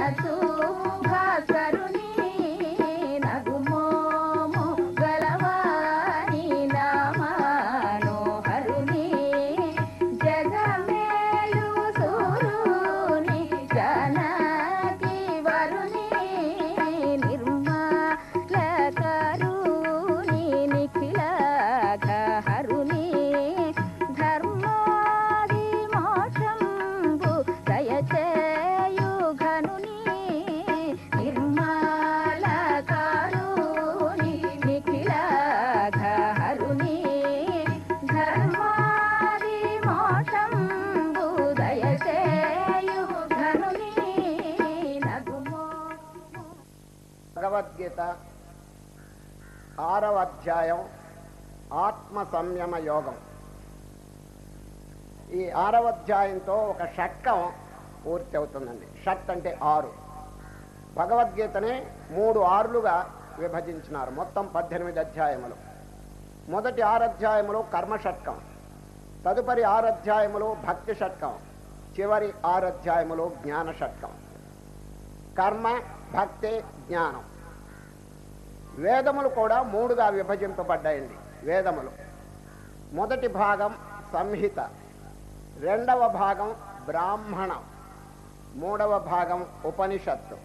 మనసు భాస్కరుని నగుమోము గలవాని నామానోహరుని జగమేలు సూరుని జనకి వరుని నిర్మలకరుని నిఖిలహరుని ధర్మాది మోక్షంబు దయచేయు ఘనుని నిర్మలకరుని నిఖిలహరుని ధర్మాది మోక్షంబు దయచేయు ఘనుని నగుమో భగవద్గీత ఆరవ అధ్యాయం ఆత్మ సంయమ యోగం ఈ ఆరవ అధ్యాయంతో ఒక షట్కం పూర్తి అవుతుందండి షట్ అంటే ఆరు భగవద్గీతని మూడు ఆరులుగా విభజించినారు మొత్తం పద్దెనిమిది అధ్యాయములు మొదటి ఆరు అధ్యాయములు కర్మ షట్కం తదుపరి ఆరు అధ్యాయములు భక్తి షట్కం చివరి ఆరు అధ్యాయములు జ్ఞాన షట్కం కర్మ భక్తి జ్ఞానం వేదములు కూడా మూడుగా విభజింపబడ్డాయండి వేదములు మొదటి భాగం సంహిత రెండవ భాగం బ్రాహ్మణం మూడవ భాగం ఉపనిషత్తు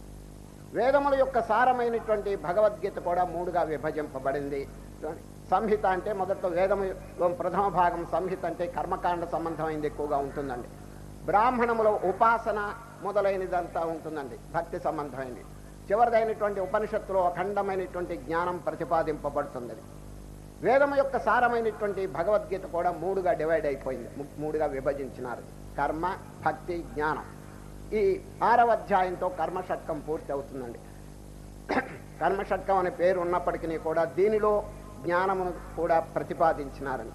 వేదముల యొక్క సారమైనటువంటి భగవద్గీత కూడా మూడుగా విభజింపబడింది సంహిత అంటే మొదట వేదము ప్రథమ భాగం సంహిత అంటే కర్మకాండ సంబంధమైనది ఎక్కువగా ఉంటుందండి బ్రాహ్మణములో ఉపాసన మొదలైనదంతా ఉంటుందండి భక్తి సంబంధమైనది చివరిదైనటువంటి ఉపనిషత్తులో అఖండమైనటువంటి జ్ఞానం ప్రతిపాదింపబడుతుంది వేదము యొక్క సారమైనటువంటి భగవద్గీత కూడా మూడుగా డివైడ్ అయిపోయింది ము- మూడుగా విభజించినారు కర్మ భక్తి జ్ఞానం ఈ ఆరవ అధ్యాయంతో కర్మషట్కం పూర్తి అవుతుందండి కర్మషట్కం అనే పేరు ఉన్నప్పటికీ కూడా దీనిలో జ్ఞానమును కూడా ప్రతిపాదించినారని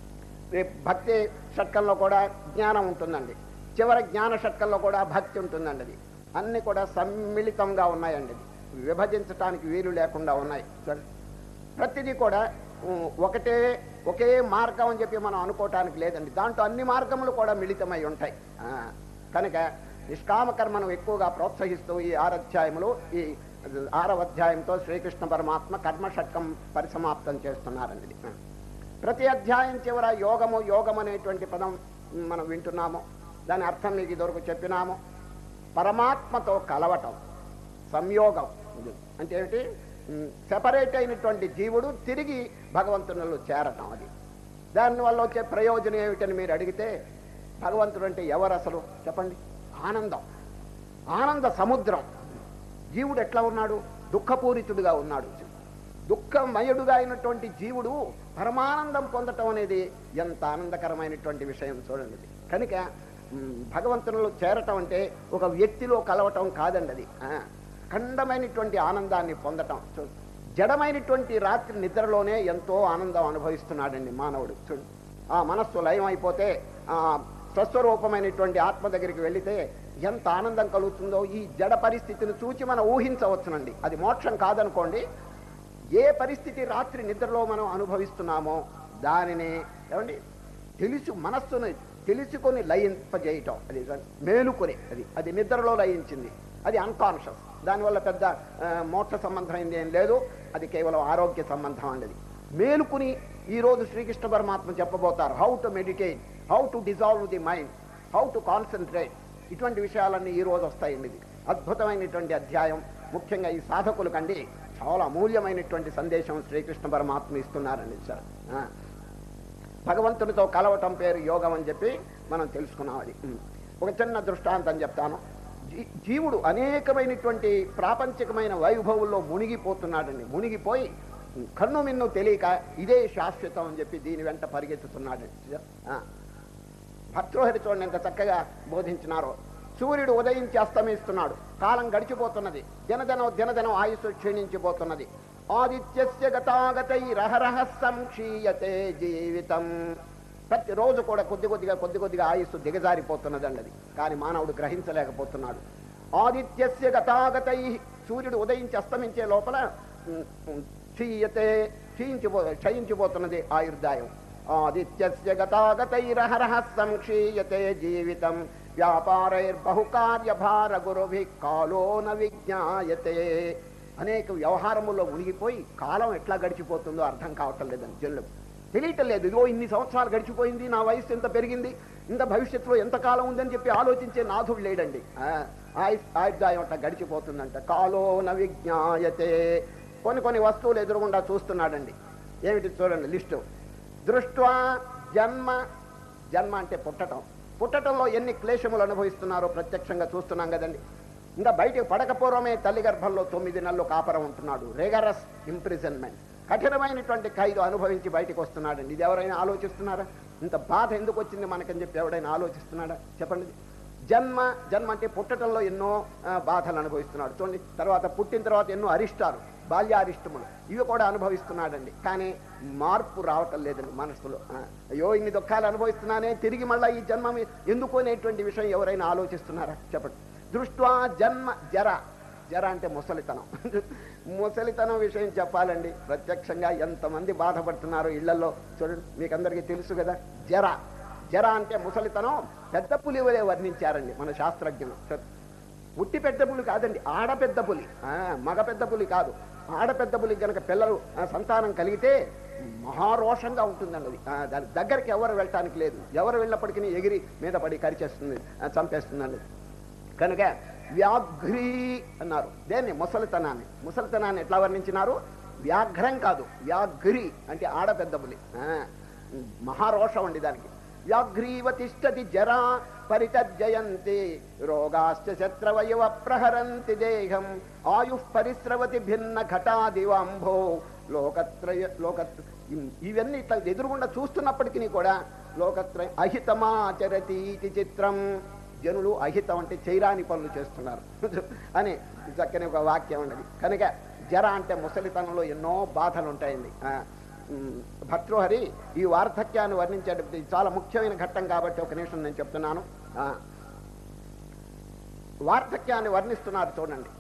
రేపు భక్తి షట్కంలో కూడా జ్ఞానం ఉంటుందండి చివరి జ్ఞాన షట్కంలో కూడా భక్తి ఉంటుందండి అది అన్నీ కూడా సమ్మిళితంగా ఉన్నాయండి ఇది విభజించటానికి వీలు లేకుండా ఉన్నాయి చూడండి. ప్రతిదీ కూడా ఉమ్, ఒకటే ఒకే మార్గం అని చెప్పి మనం అనుకోవటానికి లేదండి దాంట్లో అన్ని మార్గములు కూడా మిళితమై ఉంటాయి ఆ, కనుక నిష్కామ కర్మను ఎక్కువగా ప్రోత్సహిస్తూ ఈ ఆరధ్యాయములు ఈ ఆరవ అధ్యాయంతో శ్రీకృష్ణ పరమాత్మ కర్మ షట్కం పరిసమాప్తం చేస్తున్నారండి ఇది. ఆ. ప్రతి అధ్యాయం చివర యోగము యోగం అనేటువంటి పదం మనం వింటున్నాము దాని అర్థం మీకు ఇదివరకు చెప్పినాము పరమాత్మతో కలవటం సంయోగం ఇది. అంటే ఏమిటి సెపరేట్ అయినటువంటి జీవుడు తిరిగి భగవంతునిలో చేరటం అది దానివల్ల వచ్చే ప్రయోజనం ఏమిటని మీరు అడిగితే భగవంతుడు అంటే ఎవరు అసలు చెప్పండి ఆనందం ఆనంద సముద్రం జీవుడు ఎట్లా ఉన్నాడు దుఃఖపూరితుడుగా ఉన్నాడు దుఃఖమయుడుగా అయినటువంటి జీవుడు పరమానందం పొందటం అనేది ఎంత ఆనందకరమైనటువంటి విషయం చూడండి ఇది. కనుక మ్, భగవంతునిలో చేరటం అంటే ఒక వ్యక్తిలో కలవటం కాదండి అది ఆ, ఖండమైనటువంటి ఆనందాన్ని పొందటం చూ జడమైనటువంటి రాత్రి నిద్రలోనే ఎంతో ఆనందం అనుభవిస్తున్నాడండి మానవుడు చూడు ఆ మనస్సు లయం అయిపోతే ఆ స్వస్వరూపమైనటువంటి ఆత్మ దగ్గరికి వెళితే ఎంత ఆనందం కలుగుతుందో ఈ జడ పరిస్థితిని చూచి మనం ఊహించవచ్చునండి అది మోక్షం కాదనుకోండి ఏ పరిస్థితి రాత్రి నిద్రలో మనం అనుభవిస్తున్నామో దానిని ఏమండి తెలుసు మనస్సును తెలుసుకొని లయింపజేయటం అది మేలుకొని అది అది నిద్రలో లయించింది అది అన్కాన్షియస్ దానివల్ల పెద్ద ఆ, మోక్ష సంబంధమైంది ఏం లేదు అది కేవలం ఆరోగ్య సంబంధం అండి అది మేలుకుని ఈరోజు శ్రీకృష్ణ పరమాత్మ చెప్పబోతారు how to meditate how to dissolve the mind how to concentrate ఇటువంటి విషయాలన్నీ ఈ రోజు వస్తాయండి ఇది అద్భుతమైనటువంటి అధ్యాయం ముఖ్యంగా ఈ సాధకులకండి చాలా అమూల్యమైనటువంటి సందేశం శ్రీకృష్ణ పరమాత్మ ఇస్తున్నారండి సార్ ఆ. భగవంతునితో కలవటం పేరు యోగం అని చెప్పి మనం తెలుసుకున్నాం అది ఉం. ఒక చిన్న దృష్టాంతం చెప్తాను జీ- జీవుడు అనేకమైనటువంటి ప్రాపంచికమైన వైభవుల్లో మునిగిపోతున్నాడండి మునిగిపోయి కన్ను మిన్ను తెలియక ఇదే శాశ్వతం అని చెప్పి దీని వెంట పరిగెత్తుతున్నాడండి ఆ. భర్తృహరి చూడండి ఎంత చక్కగా బోధించినారో సూర్యుడు ఉదయించి అస్తమిస్తున్నాడు కాలం గడిచిపోతున్నది దినదినం దినదినం ఆయుస్సు క్షీణించిపోతున్నది ఆదిత్యస్య గతాగతై రహరహ సంక్షీయతే జీవితం ప్రతిరోజు కూడా కొద్ది కొద్దిగా కొద్ది కొద్దిగా ఆయుస్సు దిగజారిపోతున్నదండి అది కానీ మానవుడు గ్రహించలేకపోతున్నాడు ఆదిత్యస్య గతాగతై సూర్యుడు ఉదయించి అస్తమించే లోపల ఉమ్, ఉమ్, క్షీయతే క్షీణించిపో క్షయించిపోతున్నది ఆయుర్దాయం ఆదిత్యస్య గతాగతైరహరః సంక్షీయతే జీవితం వ్యాపారైర్బహుకార్యభార గురుభి కాలో న విజ్ఞాయతే అనేక వ్యవహారములో మునిగిపోయి కాలం ఎట్లా గడిచిపోతుందో అర్థం కావటం లేదని జనులు తెలియటం లేదు ఇదిగో ఇన్ని సంవత్సరాలు గడిచిపోయింది నా వయసు ఎంత పెరిగింది ఇంత భవిష్యత్తులో ఎంత కాలం ఉందని చెప్పి ఆలోచించే నాథుడు లేడండి ఆ, ఆయుష్ ఆయుర్దాయం అట్లా గడిచిపోతుందంట కాలో న విజ్ఞాయతే కొన్ని కొన్ని వస్తువులు ఎదురుగుండా చూస్తున్నాడండి ఏమిటి చూడండి లిస్టు దృష్ట్వా జన్మ జన్మ అంటే పుట్టటం పుట్టటంలో ఎన్ని క్లేశములు అనుభవిస్తున్నారో ప్రత్యక్షంగా చూస్తున్నాం కదండి ఇంకా బయటకు పడకపోవడమే తల్లి గర్భంలో తొమ్మిది నెలలు కాపరం ఉంటున్నాడు రేగరస్ ఇంప్రిజన్మెంట్ కఠినమైనటువంటి ఖైదు అనుభవించి బయటకు వస్తున్నాడండి ఇది ఎవరైనా ఆలోచిస్తున్నారా ఇంత బాధ ఎందుకు వచ్చింది మనకని చెప్పి ఎవరైనా ఆలోచిస్తున్నాడా చెప్పండి జన్మ జన్మ అంటే పుట్టటంలో ఎన్నో ఆ, బాధలు అనుభవిస్తున్నాడు చూడండి తర్వాత పుట్టిన తర్వాత ఎన్నో అరిష్టాలు బాల్యారిష్టములు ఇవి కూడా అనుభవిస్తున్నాడండి కానీ మార్పు రావటం లేదండి మనసులో ఆ, అయ్యో ఇన్ని దుఃఖాలు అనుభవిస్తున్నానే తిరిగి మళ్ళీ ఈ జన్మ మీ- ఎందుకు అనేటువంటి విషయం ఎవరైనా ఆలోచిస్తున్నారా చెప్పండి దృష్ట్వా జన్మ జర జర అంటే ముసలితనం ముసలితనం విషయం చెప్పాలండి ప్రత్యక్షంగా ఎంతమంది బాధపడుతున్నారో ఇళ్లలో చూడండి మీకు అందరికీ తెలుసు కదా జర జర అంటే ముసలితనం పెద్ద పులి వలె వర్ణించారండి మన శాస్త్రజ్ఞులు ఉట్టి పెద్ద పులి కాదండి ఆడ పెద్ద పులి ఆ, మగ పెద్ద పులి కాదు ఆడ పెద్ద పులి కనుక పిల్లలు ఆ, సంతానం కలిగితే మహారోషంగా ఉంటుందండి అది ఆ, దాని దగ్గరికి ఎవరు వెళ్ళటానికి లేదు ఎవరు వెళ్ళప్పటికీ ఎగిరి మీద పడి కరిచేస్తుంది ఆ, చంపేస్తుందండి కనుక వ్యాఘ్రీ అన్నారు దేన్ని ముసలితనాన్ని ముసలితనాన్ని ఎట్లా వర్ణించినారు వ్యాఘ్రం కాదు వ్యాఘ్రి అంటే ఆడ పెద్ద పులి ఆ, మహారోషం అండి దానికి వ్యాఘ్రీవ తిష్టతి జరా పరితర్జయంతి రోగాశ్చ శత్రవయవ ప్రహరంతి దేహం ఆయు పరిస్రవతి భిన్న ఘటాదివాంభో లోకత్రయ లోకత్ర ఇం- ఇవన్నీ ఇట్లా ఎదురుగుండా చూస్తున్నప్పటికీ కూడా లోకత్రయ అహితమాచరతి ఇది చిత్రం జనులు అహితం అంటే చైరాని పనులు చేస్తున్నారు అని చక్కని ఒక వాక్యం ఉన్నది కనుక జర అంటే ముసలితనంలో ఎన్నో బాధలు ఉంటాయండి ఆ, ఉమ్, భర్తృహరి ఈ వార్ధక్యాన్ని వర్ణించేటప్పుడు ఇది చాలా ముఖ్యమైన ఘట్టం కాబట్టి ఒక నిమిషం నేను చెప్తున్నాను ఆ, వార్ధక్యాన్ని వర్ణిస్తున్నారు చూడండి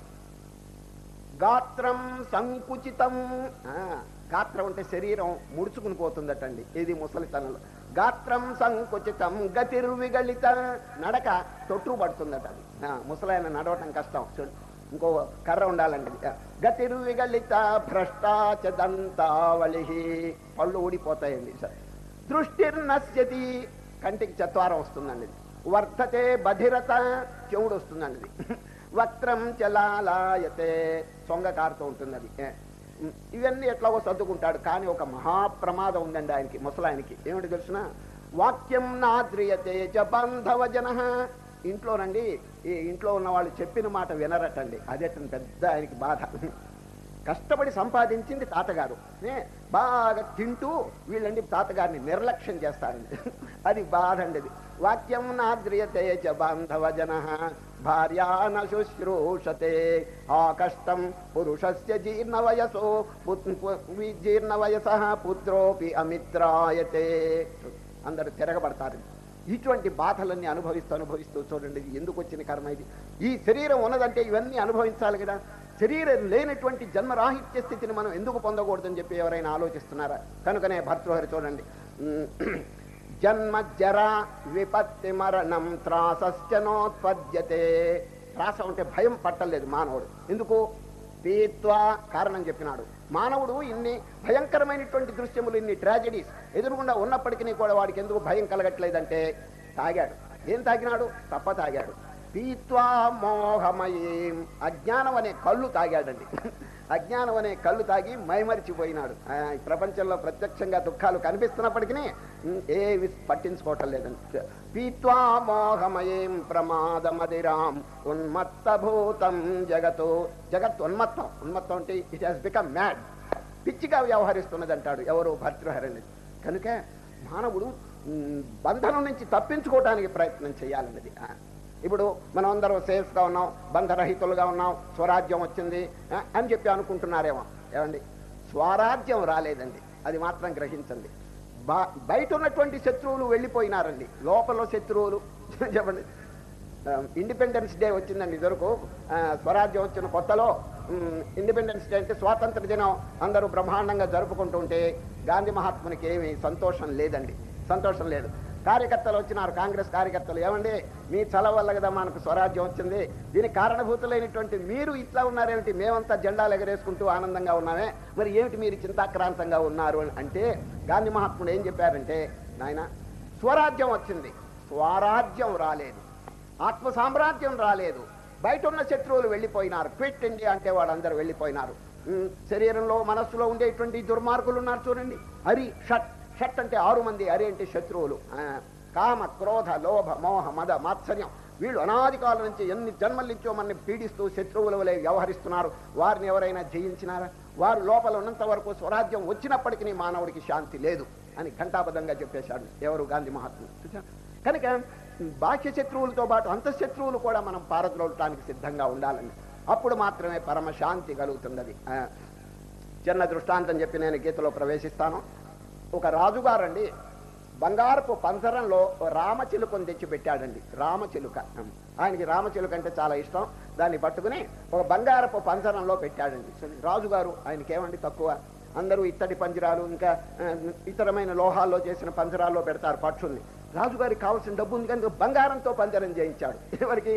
గాత్రం సంకుచితం ఆ, గాత్రం అంటే శరీరం ముడుచుకుని పోతుందటండి ఇది ముసలితనంలో గాత్రం సంకుచితం గతిర్విగళిత నడక తొట్టు పడుతుందట అది ఆ, ముసలాయన నడవటం కష్టం చూడు ఇంకో కర్ర ఉండాలండి ఆ, గతిర్విగళిత భ్రష్టాచ దంతావళి పళ్ళు ఊడిపోతాయండి సార్ దృష్టిర్నశ్యతి కంటికి చత్వారం వస్తుందండి ఇది. వర్ధతే బధిరత చెవుడు వస్తుందండి ఇది వక్త్రం చలాలాయతే సొంగ కారుతూ ఉంటుంది అది ఏ. ఉమ్, ఇవన్నీ ఎట్లాగో సర్దుకుంటాడు కానీ ఒక మహాప్రమాదం ఉందండి ఆయనకి ముసలాయనకి ఏమిటి తెలిసిన వాక్యం నాద్రియతే చ బంధవజన ఇంట్లోనండి ఈ ఇంట్లో ఉన్న వాళ్ళు చెప్పిన మాట వినరటండి అదే పెద్ద ఆయనకి బాధ కష్టపడి సంపాదించింది తాతగారు ఏ, బాగా తింటూ వీళ్ళండి తాతగారిని నిర్లక్ష్యం చేస్తారండి అది బాధ అండి అది వాక్యం నాద్రియతే చ బాంధవ జన భార్యాన శుశ్రూషతే ఆ కష్టం పురుషస్య జీర్ణ వయసో జీర్ణ వయస పుత్రోపి అమిత్రాయతే అందరూ తిరగబడతారు ఇటువంటి బాధలన్నీ అనుభవిస్తూ అనుభవిస్తూ చూడండి ఇది ఎందుకు వచ్చిన కర్మ ఇది ఈ శరీరం ఉన్నదంటే ఇవన్నీ అనుభవించాలి కదా శరీరం లేనటువంటి జన్మరాహిత్య స్థితిని మనం ఎందుకు పొందకూడదని చెప్పి ఎవరైనా ఆలోచిస్తున్నారా కనుకనే భర్తృహరి చూడండి ఉమ్, జన్మ జర విపత్తి మరణం త్రాసస్యనోత్పద్యతే త్రాసం అంటే భయం పట్టలేదు మానవుడు ఎందుకు పీత్వా కారణం చెప్పినాడు మానవుడు ఇన్ని భయంకరమైనటువంటి దృశ్యములు ఇన్ని ట్రాజడీస్ ఎదురుగుండా ఉన్నప్పటికీ కూడా వాడికి ఎందుకు భయం కలగట్లేదంటే తాగాడు ఏం తాగినాడు తప్ప తాగాడు పీత్వా మోహమయీం అజ్ఞానం అనే కళ్ళు తాగాడండి అజ్ఞానం అనే కళ్ళు తాగి మైమరిచిపోయినాడు ఆ, ఈ ప్రపంచంలో ప్రత్యక్షంగా దుఃఖాలు కనిపిస్తున్నప్పటికీ ఉమ్, ఏవి పట్టించుకోవటం లేదండి పీత్వా మోహమయీం ప్రమాదమదిరాం ఉన్మత్తభూతం జగతు జగత్ ఉన్మత్తం ఉన్మత్తం అంటే ఇట్ హాస్ బికమ్ మ్యాడ్ పిచ్చిగా వ్యవహరిస్తున్నది అంటాడు ఎవరు భర్తృహరణి కనుక మానవుడు ఉమ్, బంధనం నుంచి తప్పించుకోవడానికి ప్రయత్నం చేయాలన్నది ఆ. ఇప్పుడు మనం అందరం సేఫ్గా ఉన్నాం బంధరహితులుగా ఉన్నాం స్వరాజ్యం వచ్చింది ఆ, అని చెప్పి అనుకుంటున్నారేమో ఏమండి స్వరాజ్యం రాలేదండి అది మాత్రం గ్రహించండి బా బయట ఉన్నటువంటి శత్రువులు వెళ్ళిపోయినారండి లోపల శత్రువులు చెప్పండి ఇండిపెండెన్స్ డే వచ్చిందండి ఇదివరకు ఆ, స్వరాజ్యం వచ్చిన కొత్తలో ఉమ్, ఇండిపెండెన్స్ డే అంటే స్వాతంత్ర దినం అందరూ బ్రహ్మాండంగా జరుపుకుంటూ ఉంటే గాంధీ మహాత్మునికి ఏమి సంతోషం లేదండి సంతోషం లేదు కార్యకర్తలు వచ్చినారు కాంగ్రెస్ కార్యకర్తలు ఏమండి మీ చల వల్ల కదా మనకు స్వరాజ్యం వచ్చింది దీనికి కారణభూతులైనటువంటి మీరు ఇట్లా ఉన్నారేమిటి మేమంతా జెండాలు ఎగరేసుకుంటూ ఆనందంగా ఉన్నామే మరి ఏమిటి మీరు చింతాక్రాంతంగా ఉన్నారు అని అంటే గాంధీ మహాత్ముడు ఏం చెప్పారంటే నాయన స్వరాజ్యం వచ్చింది స్వరాజ్యం రాలేదు ఆత్మ సామ్రాజ్యం రాలేదు బయట ఉన్న శత్రువులు వెళ్ళిపోయినారు క్విట్ ఇండియా అంటే వాళ్ళందరూ వెళ్ళిపోయినారు ఉమ్, శరీరంలో మనస్సులో ఉండేటువంటి దుర్మార్గులు ఉన్నారు చూడండి హరి షట్ షట్ అంటే ఆరు మంది హరి అంటే శత్రువులు ఆ, కామ క్రోధ లోభ మోహ మద మాత్సర్యం వీళ్ళు అనాది కాలం నుంచి ఎన్ని జన్మల నుంచో మనని పీడిస్తూ శత్రువుల వలె వ్యవహరిస్తున్నారు వారిని ఎవరైనా జయించినారా వారు లోపల ఉన్నంత వరకు స్వరాజ్యం వచ్చినప్పటికీ మానవుడికి శాంతి లేదు అని ఘంటాబద్ధంగా చెప్పేశాడు ఎవరు గాంధీ మహాత్ముడు చూసారా? కనుక బాహ్య శత్రువులతో పాటు అంతఃశత్రువులు కూడా మనం పారద్రోలటానికి సిద్ధంగా ఉండాలండి అప్పుడు మాత్రమే పరమ శాంతి కలుగుతుంది అది ఆ, చిన్న దృష్టాంతం చెప్పి నేను గీతలో ప్రవేశిస్తాను ఒక రాజుగారండి బంగారపు పంజరంలో రామచిలుకను తెచ్చి పెట్టాడండి రామచిలుక ఆయనకి రామచిలుక అంటే చాలా ఇష్టం దాన్ని పట్టుకుని ఒక బంగారపు పంజరంలో పెట్టాడండి సో రాజుగారు ఆయనకి ఏమండి తక్కువ అందరూ ఇత్తడి పంజరాలు ఇంకా ఆ, ఇతరమైన లోహాల్లో చేసిన పంజరాల్లో పెడతారు పక్షుల్ని రాజుగారికి కావాల్సిన డబ్బు ఉంది కనుక బంగారంతో పంజరం చేయించాడు ఎవరికి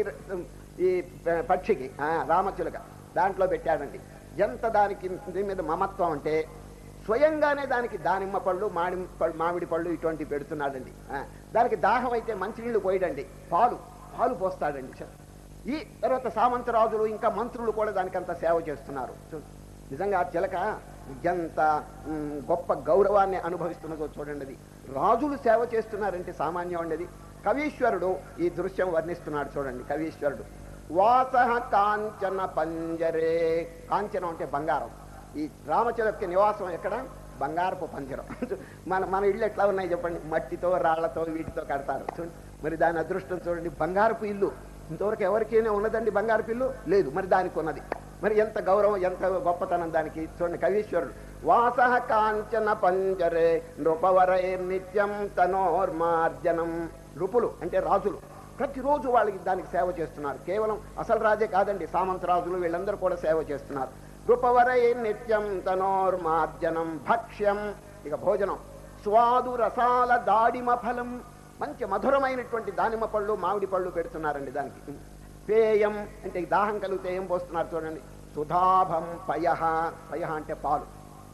ఈ పక్షికి ఆ, రామచిలుక దాంట్లో పెట్టాడండి ఎంత దానికి దీని మీద మమత్వం అంటే స్వయంగానే దానికి దానిమ్మ పళ్ళు మాడి పళ్ళు మామిడి పళ్ళు ఇటువంటి పెడుతున్నాడండి ఆ, దానికి దాహం అయితే మంచినీళ్ళు పోయడండి పాలు పాలు పోస్తాడండి సార్ ఈ తర్వాత సామంతరాజులు ఇంకా మంత్రులు కూడా దానికి అంత సేవ చేస్తున్నారు చూ- నిజంగా ఆ చిలక ఎంత మ్, గొప్ప గౌరవాన్ని అనుభవిస్తున్నదో చూడండి అది రాజులు సేవ చేస్తున్నారంటే సామాన్యం అండి అది కవీశ్వరుడు ఈ దృశ్యం వర్ణిస్తున్నాడు చూడండి కవీశ్వరుడు వాస కాంచన పంజరే కాంచనం అంటే బంగారం ఈ రామచిలకి నివాసం ఎక్కడ బంగారపు పంజరం మన మన ఇళ్ళు ఎట్లా ఉన్నాయి చెప్పండి మట్టితో రాళ్లతో వీటితో కడతారు చూడండి మరి దాని అదృష్టం చూడండి బంగారపు ఇల్లు ఇంతవరకు ఎవరికైనా ఉన్నదండి బంగారపు ఇల్లు లేదు మరి దానికి ఉన్నది మరి ఎంత గౌరవం ఎంత గొప్పతనం దానికి చూడండి కవీశ్వరుడు వాస కాంచన పంజరే నృపవరై నిత్యం తనోర్మార్జనం నృపులు అంటే రాజులు ప్రతిరోజు వాళ్ళకి దానికి సేవ చేస్తున్నారు కేవలం అసలు రాజే కాదండి సామంత రాజులు వీళ్ళందరూ కూడా సేవ చేస్తున్నారు నృపవరై నిత్యం తనోర్మార్జనం భక్ష్యం ఇక భోజనం స్వాదు రసాల దాడిమ ఫలం మంచి మధురమైనటువంటి దానిమ్మ పళ్ళు మామిడి పళ్ళు పెడుతున్నారండి దానికి పేయం అంటే ఈ దాహం కలిగితే ఏం పోస్తున్నారు చూడండి సుధాభం పయ పయ అంటే పాలు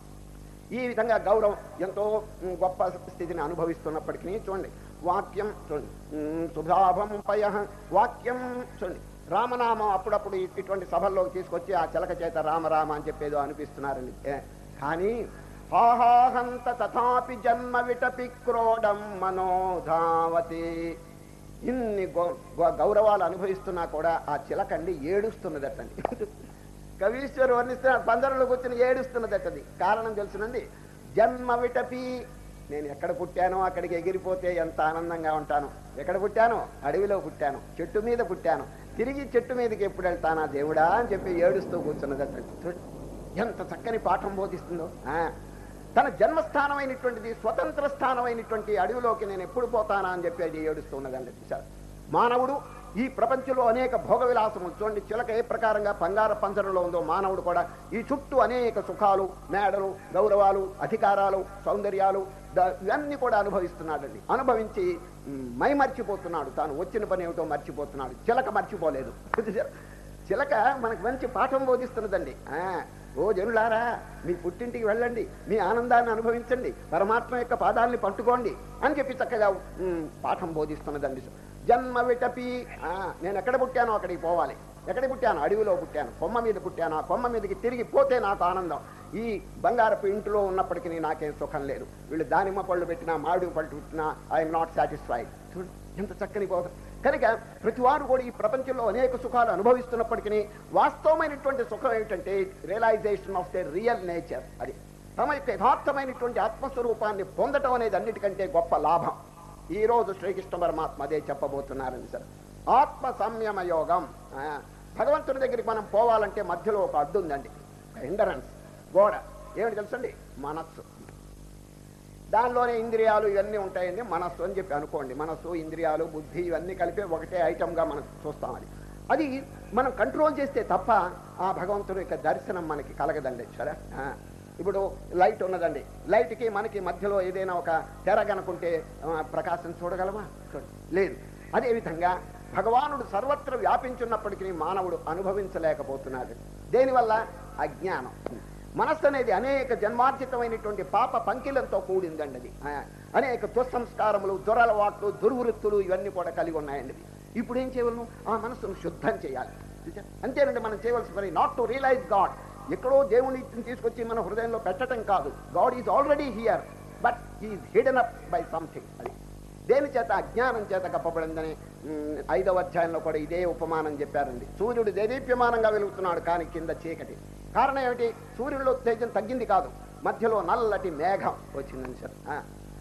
ఈ విధంగా గౌరవం ఎంతో మ్, గొప్ప స్థితిని అనుభవిస్తున్నప్పటికీ చూడండి వాక్యం చూడండి మ్, సుధాభం పయ వాక్యం చూడండి రామనామం అప్పుడప్పుడు ఇ- ఇటువంటి సభల్లోకి తీసుకొచ్చి ఆ చిలక చేత రామరామ అని చెప్పేదో అనిపిస్తున్నారండి ఏ, కానీ హాహాహంత తథాపి జన్మ విటపి క్రోడం మనోధావతి ఇన్ని గౌ- గౌ- గౌరవాలు అనుభవిస్తున్నా కూడా ఆ చిలకండి ఏడుస్తున్నదటండి కవీశ్వరు వర్ణిస్తే పందరంలో కూర్చుని ఏడుస్తున్నదటది కారణం తెలుసునండి జన్మ విటపి నేను ఎక్కడ పుట్టానో అక్కడికి ఎగిరిపోతే ఎంత ఆనందంగా ఉంటాను ఎక్కడ పుట్టాను అడవిలో పుట్టాను చెట్టు మీద పుట్టాను తిరిగి చెట్టు మీదకి ఎప్పుడు వెళ్తానా దేవుడా అని చెప్పి ఏడుస్తూ కూర్చున్నదటండి చూడు ఎంత చక్కని పాఠం బోధిస్తుందో ఆ. తన జన్మస్థానమైనటువంటిది స్వతంత్ర స్థానమైనటువంటి అడవిలోకి నేను ఎప్పుడు పోతానా అని చెప్పి అది ఏడుస్తున్నదండి చూశారు మానవుడు ఈ ప్రపంచంలో అనేక భోగ విలాసములు చూడండి చిలక ఏ ప్రకారంగా బంగార పంజరంలో ఉందో మానవుడు కూడా ఈ చుట్టూ అనేక సుఖాలు మేడలు గౌరవాలు అధికారాలు సౌందర్యాలు ద- ఇవన్నీ కూడా అనుభవిస్తున్నాడండి అనుభవించి మ్, మై మర్చిపోతున్నాడు తాను వచ్చిన పని ఏమిటో మర్చిపోతున్నాడు చిలక మర్చిపోలేదు చిలక మనకు మంచి పాఠం బోధిస్తున్నదండి ఆ, ఓ జనులారా మీ పుట్టింటికి వెళ్ళండి మీ ఆనందాన్ని అనుభవించండి పరమాత్మ యొక్క పాదాలని పట్టుకోండి అని చెప్పి చక్కగా ఉమ్, పాఠం బోధిస్తున్నదండి జన్మ విటపి ఆ, నేను ఎక్కడ పుట్టానో అక్కడికి పోవాలి ఎక్కడ పుట్టాను అడవిలో పుట్టాను కొమ్మ మీద పుట్టాను ఆ కొమ్మ మీదకి తిరిగి పోతే నాకు ఆనందం ఈ బంగారపు ఇంటిలో ఉన్నప్పటికీ నాకేం సుఖం లేదు వీళ్ళు దానిమ్మ పళ్ళు పెట్టినా మామిడి పళ్ళు పెట్టినా ఐఎమ్ నాట్ సాటిస్ఫైడ్ చూడు ఎంత చక్కని బోధ కనుక ప్రతి వారు కూడా ఈ ప్రపంచంలో అనేక సుఖాలు అనుభవిస్తున్నప్పటికీ వాస్తవమైనటువంటి సుఖం ఏమిటంటే realization of the real nature అది తమ యొక్క యథార్థమైనటువంటి ఆత్మస్వరూపాన్ని పొందటం అనేది అన్నిటికంటే గొప్ప లాభం ఈ రోజు శ్రీకృష్ణ పరమాత్మ అదే చెప్పబోతున్నారని సార్ ఆత్మ సంయమ యోగం ఆ, భగవంతుడి దగ్గరికి మనం పోవాలంటే మధ్యలో ఒక అడ్డు ఉందండి హిండరెన్స్ గోడ ఏమిటి తెలుసండి మనస్సు దానిలోనే ఇంద్రియాలు ఇవన్నీ ఉంటాయండి మనస్సు అని చెప్పి అనుకోండి మనస్సు ఇంద్రియాలు బుద్ధి ఇవన్నీ కలిపి ఒకటే ఐటమ్గా మనం చూస్తాం అది అది మనం కంట్రోల్ చేస్తే తప్ప ఆ భగవంతుడి యొక్క దర్శనం మనకి కలగదండి సరే ఆ. ఇప్పుడు లైట్ ఉన్నదండి లైట్కి మనకి మధ్యలో ఏదైనా ఒక తెర కనుకుంటే ఆ, ప్రకాశం చూడగలమా చూడ లేదు అదేవిధంగా భగవానుడు సర్వత్ర వ్యాపించున్నప్పటికీ మానవుడు అనుభవించలేకపోతున్నాడు దేనివల్ల అజ్ఞానం మనస్సు అనేది అనేక జన్మార్జితమైనటువంటి పాప పంకిలంతో కూడిందండి అది ఆ, అనేక దుస్సంస్కారములు దురలవాట్లు దుర్వృత్తులు ఇవన్నీ కూడా కలిగి ఉన్నాయండి ఇవి. ఇప్పుడు ఏం చేయవలను ఆ మనస్సును శుద్ధం చేయాలి చూసారా? అంతేనండి మనం చేయవలసిన పని నాట్ టు రియలైజ్ గాడ్ ఎక్కడో దేవుని తీసుకొచ్చి మన హృదయంలో పెట్టడం కాదు God is already here but is hidden up by something అది దేని చేత అజ్ఞానం చేత కప్పబడిందని మ్, ఐదవ అధ్యాయంలో కూడా ఇదే ఉపమానం చెప్పారండి సూర్యుడు దేదీప్యమానంగా వెలుగుతున్నాడు కానీ కింద చీకటి కారణం ఏమిటి సూర్యుడిలో తేజం తగ్గింది కాదు మధ్యలో నల్లటి మేఘం వచ్చిందని సార్ ఆ.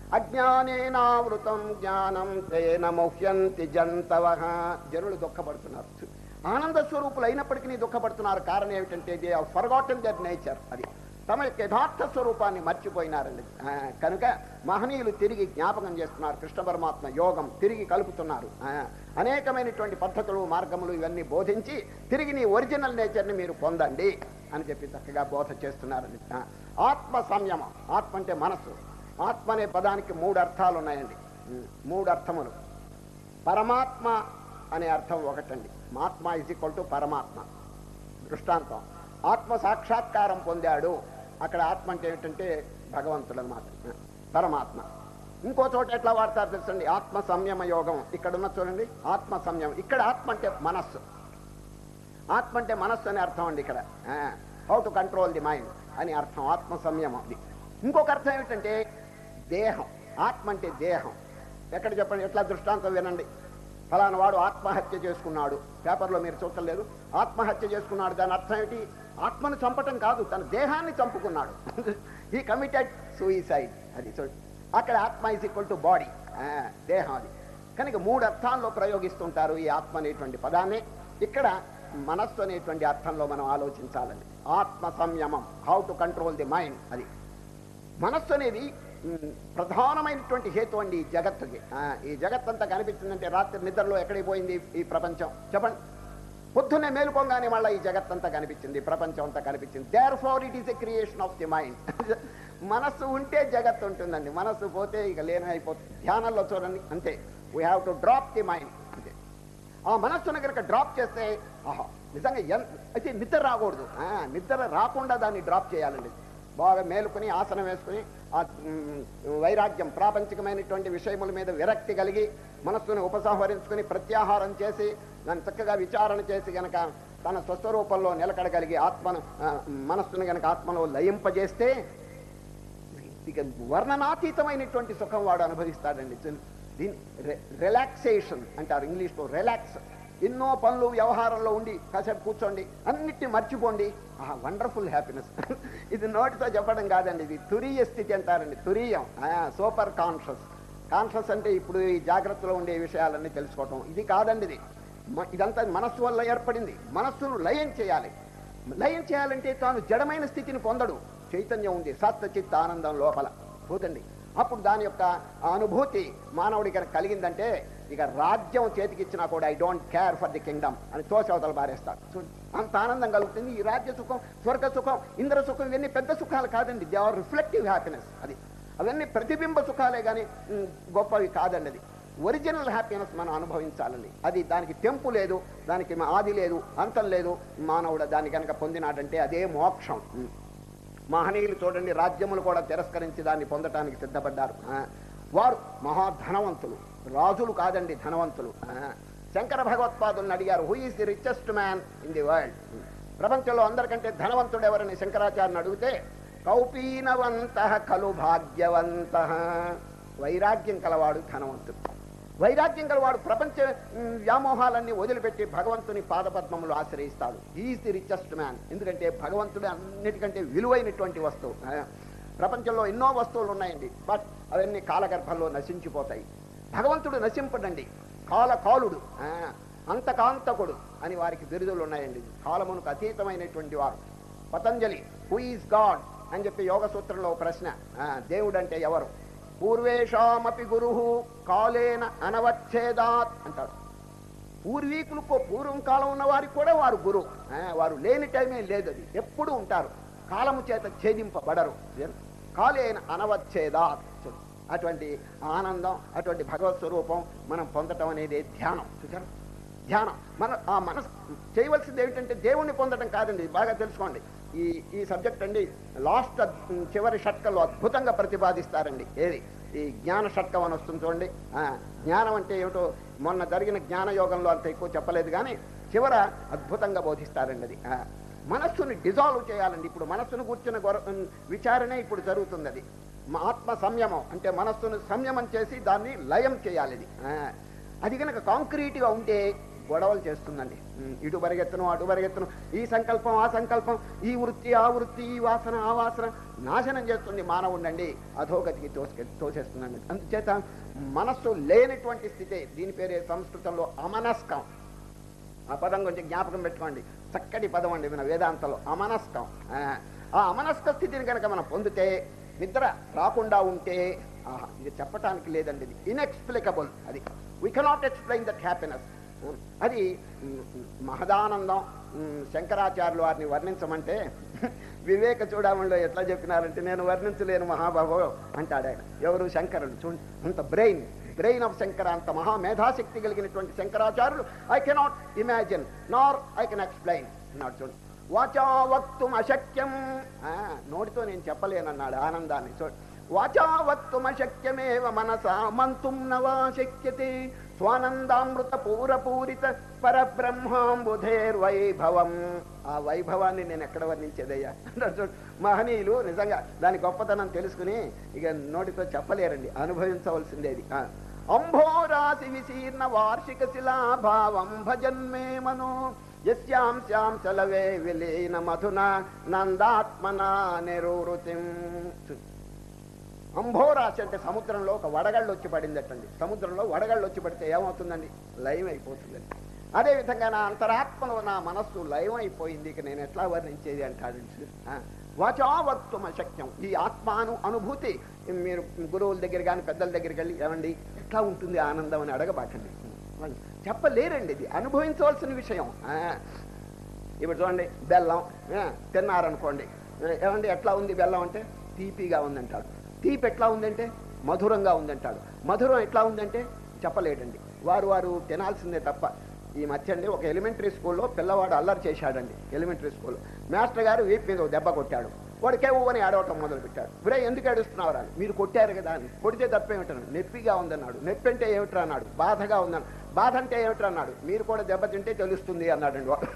అజ్ఞానేనావృతం జ్ఞానం తేన ముహ్యంతి జంతవ జనులు దుఃఖపడుతున్నారు ఆనంద స్వరూపులు అయినప్పటికీ దుఃఖపడుతున్నారు కారణం ఏమిటంటే they are forgotten their nature అది తమ యొక్క యథార్థ స్వరూపాన్ని మర్చిపోయినారండి ఆ, కనుక మహనీయులు తిరిగి జ్ఞాపకం చేస్తున్నారు కృష్ణ పరమాత్మ యోగం తిరిగి కలుపుతున్నారు ఆ, అనేకమైనటువంటి పద్ధతులు మార్గములు ఇవన్నీ బోధించి తిరిగి నీ ఒరిజినల్ నేచర్ని మీరు పొందండి అని చెప్పి చక్కగా బోధ చేస్తున్నారండి ఆ, ఆత్మ సంయమం ఆత్మ అంటే మనస్సు ఆత్మ అనే పదానికి మూడు అర్థాలు ఉన్నాయండి ఉమ్, మూడు అర్థములు పరమాత్మ అనే అర్థం ఒకటండి ఆత్మ ఇజ్ ఈక్వల్ టు పరమాత్మ దృష్టాంతం ఆత్మ సాక్షాత్కారం పొందాడు అక్కడ ఆత్మ అంటే ఏంటంటే భగవంతుడు అనమాట పరమాత్మ ఇంకో చోట ఎట్లా వాడతారు తెలుసండి ఆత్మ సంయమ యోగం ఇక్కడ ఉన్న చూడండి ఆత్మ సంయమం ఇక్కడ ఆత్మ అంటే మనస్సు ఆత్మ అంటే మనస్సు అనే అర్థం అండి ఇక్కడ how to control the mind అని అర్థం ఆత్మ సంయమం అది ఇంకొక అర్థం ఏమిటంటే దేహం ఆత్మ అంటే దేహం ఎక్కడ చెప్పండి ఎట్లా దృష్టాంతం వినండి ఫలానా వాడు ఆత్మహత్య చేసుకున్నాడు పేపర్లో మీరు చూడలేదు ఆత్మహత్య చేసుకున్నాడు దాని అర్థం ఏమిటి ఆత్మను చంపటం కాదు తన దేహాన్ని చంపుకున్నాడు ఈ కమిటెడ్ సూయిసైడ్ అది చూడు అక్కడ ఆత్మ ఇస్ ఈక్వల్ టు బాడీ దేహం అది కనుక మూడు అర్థాల్లో ప్రయోగిస్తుంటారు ఈ ఆత్మ అనేటువంటి పదాన్ని ఇక్కడ మనస్సు అనేటువంటి అర్థంలో మనం ఆలోచించాలండి ఆత్మ సంయమం how to control the mind అది మనస్సు అనేది మ్, ప్రధానమైనటువంటి హేతు అండి ఈ జగత్తుకి ఆ, ఈ జగత్తంతా కనిపించిందంటే రాత్రి నిద్రలో ఎక్కడికి పోయింది ఈ ప్రపంచం చెప్పండి పొద్దున్నే మేలుకోగానే మళ్ళీ ఈ జగత్తంతా కనిపించింది ప్రపంచం అంతా కనిపించింది therefore it is a creation of the mind మనస్సు ఉంటే జగత్తు ఉంటుందండి మనస్సు పోతే ఇక లేనైపోతుంది ధ్యానంలో చూడండి అంతే we have to drop the mind అంతే ఆ మనస్సును కనుక డ్రాప్ చేస్తే ఆహా నిజంగా ఎన్ అయితే నిద్ర రాకూడదు ఆ, నిద్ర రాకుండా దాన్ని డ్రాప్ చేయాలండి బాగా మేలుకొని ఆసనం వేసుకుని ఆ మ్, వైరాగ్యం ప్రాపంచికమైనటువంటి విషయముల మీద విరక్తి కలిగి మనస్సును ఉపసంహరించుకుని ప్రత్యాహారం చేసి దాన్ని చక్కగా విచారణ చేసి గనక తన స్వస్వరూపంలో నిలకడగలిగి ఆత్మను ఆ, మనస్సును గనక ఆత్మలో లయింపజేస్తే ఇక వర్ణనాతీతమైనటువంటి సుఖం వాడు అనుభవిస్తాడండి చూ- దీని రిలాక్సేషన్ అంటారు ఇంగ్లీష్లో రిలాక్స్ ఎన్నో పనులు వ్యవహారంలో ఉండి కాసేపు కూర్చోండి అన్నిటిని మర్చిపోండి ఆ వండర్ఫుల్ హ్యాపీనెస్ ఇది నోటితో చెప్పడం కాదండి ఇది తురీయ స్థితి అంటారండి తురీయం సూపర్ కాన్షియస్ కాన్షియస్ అంటే ఇప్పుడు ఈ జాగ్రత్తలో ఉండే విషయాలన్నీ తెలుసుకోవటం ఇది కాదండి ఇది మ- ఇదంతా మనస్సు వల్ల ఏర్పడింది మనస్సును లయం చేయాలి లయం చేయాలంటే తాను జడమైన స్థితిని పొందడు చైతన్యం ఉంది సత్వచిత్త ఆనందం లోపల పోతండి అప్పుడు దాని యొక్క ఆ అనుభూతి మానవుడి కనుక కలిగిందంటే ఇక రాజ్యం చేతికిచ్చినా కూడా I don't care for the kingdom అని తోచవతలు పారేస్తాడు చూడండి అంత ఆనందం కలుగుతుంది ఈ రాజ్య సుఖం స్వర్గ సుఖం ఇంద్ర సుఖం ఇవన్నీ పెద్ద సుఖాలు కాదండి దే ఆర్ రిఫ్లెక్టివ్ హ్యాపీనెస్ అది అవన్నీ ప్రతిబింబ సుఖాలే కానీ ఉమ్, గొప్పవి కాదండి అది ఒరిజినల్ హ్యాపీనెస్ మనం అనుభవించాలండి అది దానికి తెంపు లేదు దానికి ఆది లేదు అంతం లేదు మానవుడు దాన్ని కనుక పొందినాడంటే అదే మోక్షం ఉమ్. మహనీయులు చూడండి రాజ్యములు కూడా తిరస్కరించి దాన్ని పొందటానికి సిద్ధపడ్డారు ఆ, వారు మహాధనవంతులు రాజులు కాదండి ధనవంతులు ఆ, శంకర భగవత్పాదులను అడిగారు who is the richest man in the world ప్రపంచంలో అందరికంటే ధనవంతుడు ఎవరని శంకరాచార్యని అడిగితే కౌపీనవంత ఖలు భాగ్యవంత వైరాగ్యం కలవాడు ధనవంతుడు వైరాగ్యం గలవాడు ప్రపంచ మ్, వ్యామోహాలన్నీ వదిలిపెట్టి భగవంతుని పాదపద్మములు ఆశ్రయిస్తాడు ఈజ్ ది రిచెస్ట్ మ్యాన్ ఎందుకంటే భగవంతుడు అన్నిటికంటే విలువైనటువంటి వస్తువు ఆ, ప్రపంచంలో ఎన్నో వస్తువులు ఉన్నాయండి బట్ అవన్నీ కాలగర్భంలో నశించిపోతాయి భగవంతుడు నశింపడండి కాల కాలుడు ఆ, అంతకాంతకుడు అని వారికి బిరుదులు ఉన్నాయండి కాలమునకు అతీతమైనటువంటి వారు పతంజలి హూ ఈజ్ గాడ్ అని చెప్పి యోగ సూత్రంలో ఓ ప్రశ్న ఆ, దేవుడు అంటే ఎవరు పూర్వేషామపి గురు కాలేన అనవచ్ఛేదాత్ అంటారు పూర్వీకులకు పూర్వం కాలం ఉన్న వారికి కూడా వారు గురువు ఆ, వారు లేని టైమే లేదు అది ఎప్పుడు ఉంటారు కాలము చేత ఛేదింపబడరు కాలే అనవచ్చేదా చూడు అటువంటి ఆనందం అటువంటి భగవత్ స్వరూపం మనం పొందటం అనేది ధ్యానం చూచారు ధ్యానం మన ఆ మనసు చేయవలసింది ఏమిటంటే దేవుణ్ణి పొందడం కాదండి బాగా తెలుసుకోండి ఈ ఈ సబ్జెక్ట్ అండి లాస్ట్ చివరి షట్కంలో అద్భుతంగా ప్రతిపాదిస్తారండి ఏది ఈ జ్ఞాన షట్కం అని వస్తుంది చూడండి ఆ, జ్ఞానం అంటే ఏమిటో మొన్న జరిగిన జ్ఞాన యోగంలో అంత ఎక్కువ చెప్పలేదు కానీ చివర అద్భుతంగా బోధిస్తారండి అది ఆ, మనస్సుని డిజాల్వ్ చేయాలండి ఇప్పుడు మనస్సును కూర్చున్న గొర విచారణే ఇప్పుడు జరుగుతుంది అది మా ఆత్మ సంయమం అంటే మనస్సును సంయమం చేసి దాన్ని లయం చేయాలి ఇది ఆ, అది కనుక కాంక్రీట్గా ఉంటే గొడవలు చేస్తుందండి ఉమ్, ఇటు పరిగెత్తను అటు పరిగెత్తను ఈ సంకల్పం ఆ సంకల్పం ఈ వృత్తి ఆ వృత్తి ఈ వాసన ఆ వాసన నాశనం చేస్తుంది మానవుండండి అధోగతికి తోసుకె తోసేస్తుందండి అందుచేత మనస్సు లేనటువంటి స్థితే దీని పేరే సంస్కృతంలో అమనస్కం ఆ పదం కొంచెం జ్ఞాపకం పెట్టుకోండి చక్కటి పదం అండి మన వేదాంతంలో అమనస్కం ఆ, ఆ అమనస్క స్థితిని కనుక మనం పొందితే నిద్ర రాకుండా ఉంటే ఆహా, ఇది చెప్పటానికి లేదండి ఇది ఇన్ఎక్స్ప్లికబుల్ అది we cannot explain that happiness అది ఉమ్, మహదానందం ఉమ్, శంకరాచార్యులు వారిని వర్ణించమంటే వివేక చూడమంలో ఎట్లా చెప్పినారంటే నేను వర్ణించలేను మహాబాబు అంటాడు ఆయన ఎవరు శంకరుడు చూ అంత బ్రెయిన్ బ్రెయిన్ ఆఫ్ శంకర అంత మహా మేధాశక్తి కలిగినటువంటి శంకరాచార్యులు I cannot imagine nor I can explain అన్నాడు చూడు వాచా వక్తుం అశక్యం ఆ, నోటితో నేను చెప్పలేనన్నాడు ఆనందాన్ని చూడు వాచా వక్తుం అశక్యమేవ మనసా మంతుం నవా శక్యతే స్వానందామృత పూరపూరిత పరబ్రహ్మాంబుధేర్వైభవం ఆ వైభవాన్ని నేను ఎక్కడ వర్ణించేదయ్యా అన్నాడు చూడు మహనీయులు నిజంగా దాని గొప్పతనం తెలుసుకుని ఇక నోటితో చెప్పలేరండి అనుభవించవలసిందేది ఆ. అంభోరాశి విశీర్ణ వార్షిక శిలాభావం భజన్మే మనో యస్యాం శ్యాం చలవే విలీన మధున నందాత్మనా నిరూరుతిం చూ- అంభోరాశి అంటే సముద్రంలో ఒక వడగళ్ళు వచ్చి పడిందటండి సముద్రంలో వడగళ్ళు వచ్చి పడితే ఏమవుతుందండి లయం అయిపోతుందండి అదేవిధంగా నా అంతరాత్మలో నా మనస్సు లయం అయిపోయింది ఇక నేను ఎట్లా వర్ణించేది అంటాడు వాచావత్వం అశక్యం ఈ ఆత్మాను అనుభూతి మీరు గురువుల దగ్గర కానీ పెద్దల దగ్గరికి వెళ్ళి ఏమండి ఎట్లా ఉంటుంది ఆనందం అని అడగబాకండి వాళ్ళు చెప్పలేరండి ఇది అనుభవించవలసిన విషయం ఆ. ఇప్పుడు చూడండి బెల్లం ఆ, తిన్నారనుకోండి ఆ, ఏమండి ఎట్లా ఉంది బెల్లం అంటే తీపిగా ఉందంటాడు తీపి ఎట్లా ఉందంటే మధురంగా ఉందంటాడు మధురం ఎట్లా ఉందంటే చెప్పలేడండి వారు వారు తినాల్సిందే తప్ప ఈ మధ్య అండి ఒక ఎలిమెంటరీ స్కూల్లో పిల్లవాడు అల్లరి చేశాడండి ఎలిమెంటరీ స్కూల్లో మాస్టర్ గారు వీపు మీద ఒక దెబ్బ కొట్టాడు వాడికే అని ఆడవటం మొదలు పెట్టాడు విరే ఎందుకు ఏడుస్తున్నావు అని మీరు కొట్టారు కదా అని కొడితే తప్పేమిటన్నాడు నొప్పిగా ఉందన్నాడు నొప్పి అంటే ఏమిట్రా అన్నాడు బాధగా ఉందన్నాడు బాధ అంటే ఏమిట్రా అన్నాడు మీరు కూడా దెబ్బతింటే తెలుస్తుంది అన్నాడండి వాడు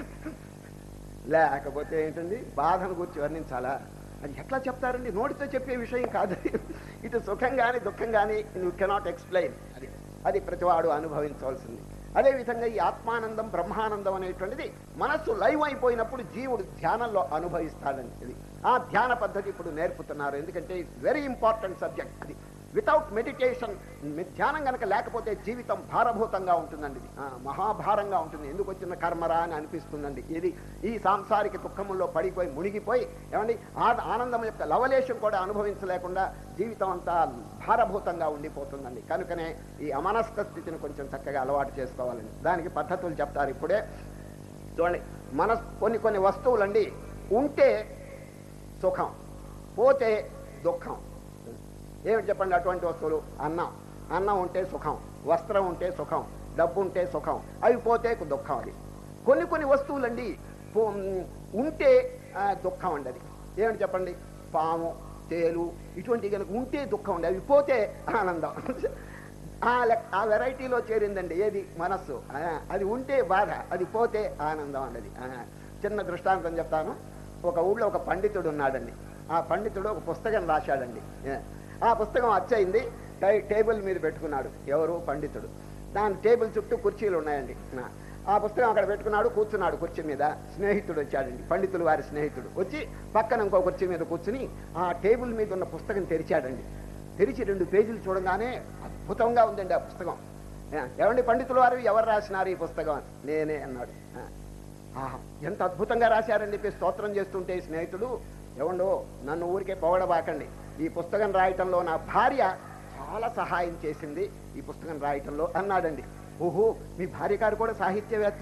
లేకపోతే ఏంటండి బాధను గురించి వర్ణించాలా అది ఎట్లా చెప్తారండి నోటితో చెప్పే విషయం కాదు ఇటు సుఖం కానీ దుఃఖం కానీ యూ కెనాట్ ఎక్స్ప్లెయిన్ అది అది ప్రతివాడు అనుభవించవలసింది అదేవిధంగా ఈ ఆత్మానందం బ్రహ్మానందం అనేటువంటిది మనస్సు లైవ్ అయిపోయినప్పుడు జీవుడు ధ్యానంలో అనుభవిస్తాడండి ఇది ఆ ధ్యాన పద్ధతి ఇప్పుడు నేర్పుతున్నారు ఎందుకంటే ఇట్స్ వెరీ ఇంపార్టెంట్ సబ్జెక్ట్ అది వితౌట్ మెడిటేషన్ ధ్యానం కనుక లేకపోతే జీవితం భారభూతంగా ఉంటుందండి ఇది ఆ, మహాభారంగా ఉంటుంది ఎందుకు వచ్చిన కర్మరా అని అనిపిస్తుందండి ఇది ఈ సాంసారిక దుఃఖముల్లో పడిపోయి మునిగిపోయి ఏమండి ఆ ఆనందం యొక్క లవలేశం కూడా అనుభవించలేకుండా జీవితం అంతా భారభూతంగా ఉండిపోతుందండి కనుకనే ఈ అమనస్క స్థితిని కొంచెం చక్కగా అలవాటు చేసుకోవాలండి దానికి పద్ధతులు చెప్తారు ఇప్పుడే చూడండి మన కొన్ని కొన్ని వస్తువులండి ఉంటే సుఖం పోతే దుఃఖం ఏమిటి చెప్పండి అటువంటి వస్తువులు అన్నం అన్నం ఉంటే సుఖం వస్త్రం ఉంటే సుఖం డబ్బు ఉంటే సుఖం అవి పోతే దుఃఖం అది కొన్ని కొన్ని వస్తువులండి పో- ఉంటే ఆ, దుఃఖం అండి అది ఏమిటి చెప్పండి పాము తేలు ఇటువంటి కనుక ఉంటే దుఃఖం ఉండి అవి పోతే ఆనందం ఆ లెక్- ఆ వెరైటీలో చేరిందండి ఏది మనస్సు ఆ, అది ఉంటే బాధ అది పోతే ఆనందం అన్నది ఆ, చిన్న దృష్టాంతం చెప్తాను ఒక ఊళ్ళో ఒక పండితుడు ఉన్నాడండి ఆ పండితుడు ఒక పుస్తకం రాశాడండి ఏ, ఆ పుస్తకం అచ్చయింది టై- టేబుల్ మీద పెట్టుకున్నాడు ఎవరు పండితుడు దాని టేబుల్ చుట్టూ కుర్చీలు ఉన్నాయండి ఆ, ఆ పుస్తకం అక్కడ పెట్టుకున్నాడు కూర్చున్నాడు కుర్చీ మీద స్నేహితుడు వచ్చాడండి పండితులు వారి స్నేహితుడు వచ్చి పక్కన ఇంకో కుర్చీ మీద కూర్చుని ఆ టేబుల్ మీద ఉన్న పుస్తకం తెరిచాడండి తెరిచి రెండు పేజీలు చూడగానే అద్భుతంగా ఉందండి ఆ పుస్తకం ఏ, ఏమండి పండితులు వారు ఎవరు రాసినారు ఈ పుస్తకం అని? నేనే అన్నాడు ఆ, ఆహా ఎంత అద్భుతంగా రాశారని చెప్పి స్తోత్రం చేస్తుంటే ఈ స్నేహితుడు ఏమండో నన్ను ఊరికే పొగడబాకండి ఈ పుస్తకం రాయటంలో నా భార్య చాలా సహాయం చేసింది ఈ పుస్తకం రాయటంలో అన్నాడండి ఓహో మీ భార్య గారు కూడా సాహిత్యవేత్త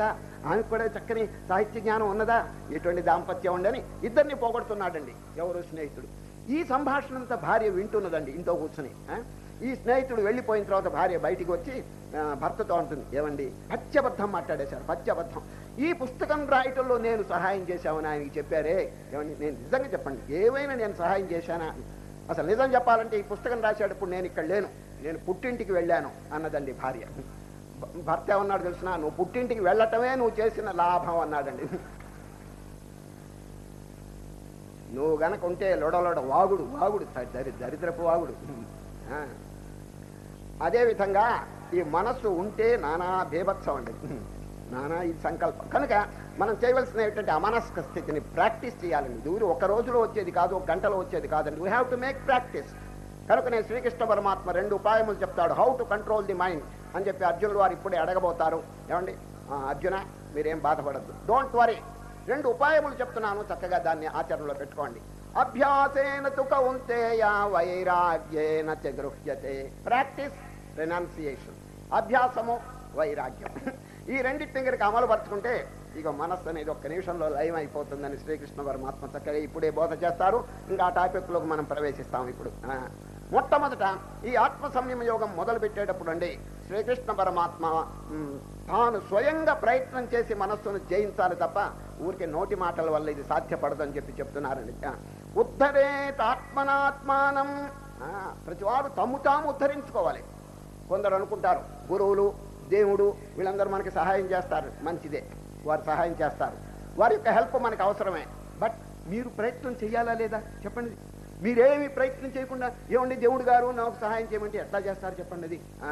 ఆమెకు కూడా చక్కని సాహిత్య జ్ఞానం ఉన్నదా ఎటువంటి దాంపత్యం ఉండని ఇద్దరిని పోగొడుతున్నాడండి ఎవరు స్నేహితుడు ఈ సంభాషణ అంతా భార్య వింటున్నదండి ఇంట్లో కూర్చుని ఆ? ఈ స్నేహితుడు వెళ్ళిపోయిన తర్వాత భార్య బయటికి వచ్చి ఆ, భర్తతో అంటుంది ఏమండి పచ్చబద్ధం మాట్లాడేశారు పచ్చబద్ధం ఈ పుస్తకం రాయటంలో నేను సహాయం చేశామని ఆయనకి చెప్పారే ఏమండి నేను నిజంగా చెప్పండి ఏమైనా నేను సహాయం చేశానా అసలు నిజం చెప్పాలంటే ఈ పుస్తకం రాసేటప్పుడు నేను ఇక్కడ లేను నేను పుట్టింటికి వెళ్ళాను అన్నదండి భార్య భ- భర్త ఏమన్నాడు తెలిసిన నువ్వు పుట్టింటికి వెళ్ళటమే నువ్వు చేసిన లాభం అన్నాడండి నువ్వు గనక ఉంటే లొడలొడ వాగుడు వాగుడు దరి దరిద్రపు వాగుడు ఆ. అదేవిధంగా ఈ మనస్సు ఉంటే నానా బేభత్సం అండి నానా ఈ సంకల్పం కనుక మనం చేయవలసిన ఏంటంటే అమనస్క స్థితిని ప్రాక్టీస్ చేయాలండి దూరం ఒక రోజులో వచ్చేది కాదు ఒక గంటలో వచ్చేది కాదండి we have to make practice కనుక నేను శ్రీకృష్ణ పరమాత్మ రెండు ఉపాయములు చెప్తాడు how to control the mind అని చెప్పి అర్జునుడు వారు ఇప్పుడే అడగబోతారు ఏమండి ఆ, అర్జున మీరేం బాధపడద్దు డోంట్ వరీ రెండు ఉపాయములు చెప్తున్నాను చక్కగా దాన్ని ఆచరణలో పెట్టుకోండి అభ్యాసేన తు కౌంతేయ వైరాగ్యేన చ గృహ్యతే ప్రాక్టీస్ రెనాన్సియేషన్ అభ్యాసము వైరాగ్యం ఈ రెండింటిని కనుక అమలు పరుచుకుంటే ఇక మనస్సు అనేది ఒక్క నిమిషంలో లయం అయిపోతుందని శ్రీకృష్ణ పరమాత్మ చక్కగా ఇప్పుడే బోధ చేస్తారు ఇంకా ఆ టాపిక్లోకి మనం ప్రవేశిస్తాం ఇప్పుడు ఆ. మొట్టమొదట ఈ ఆత్మ సంయమ యోగం మొదలు పెట్టేటప్పుడు అండి శ్రీకృష్ణ పరమాత్మ మ్, తాను స్వయంగా ప్రయత్నం చేసి మనస్సును జయించాలి తప్ప ఊరికే నోటి మాటల వల్ల ఇది సాధ్యపడదని చెప్పి చెప్తున్నారండి ఆ. ఉద్ధరేత్ ఆత్మనాత్మానం ఆ, ప్రతివాడు తమ్ము తాము ఉద్ధరించుకోవాలి కొందరు అనుకుంటారు గురువులు దేవుడు వీళ్ళందరూ మనకి సహాయం చేస్తారు మంచిదే వారు సహాయం చేస్తారు వారి యొక్క హెల్ప్ మనకు అవసరమే బట్ మీరు ప్రయత్నం చేయాలా లేదా చెప్పండి మీరేమి ప్రయత్నం చేయకుండా ఏమండి దేవుడు గారు నాకు సహాయం చేయమంటే ఎట్లా చేస్తారు చెప్పండి అది ఆ,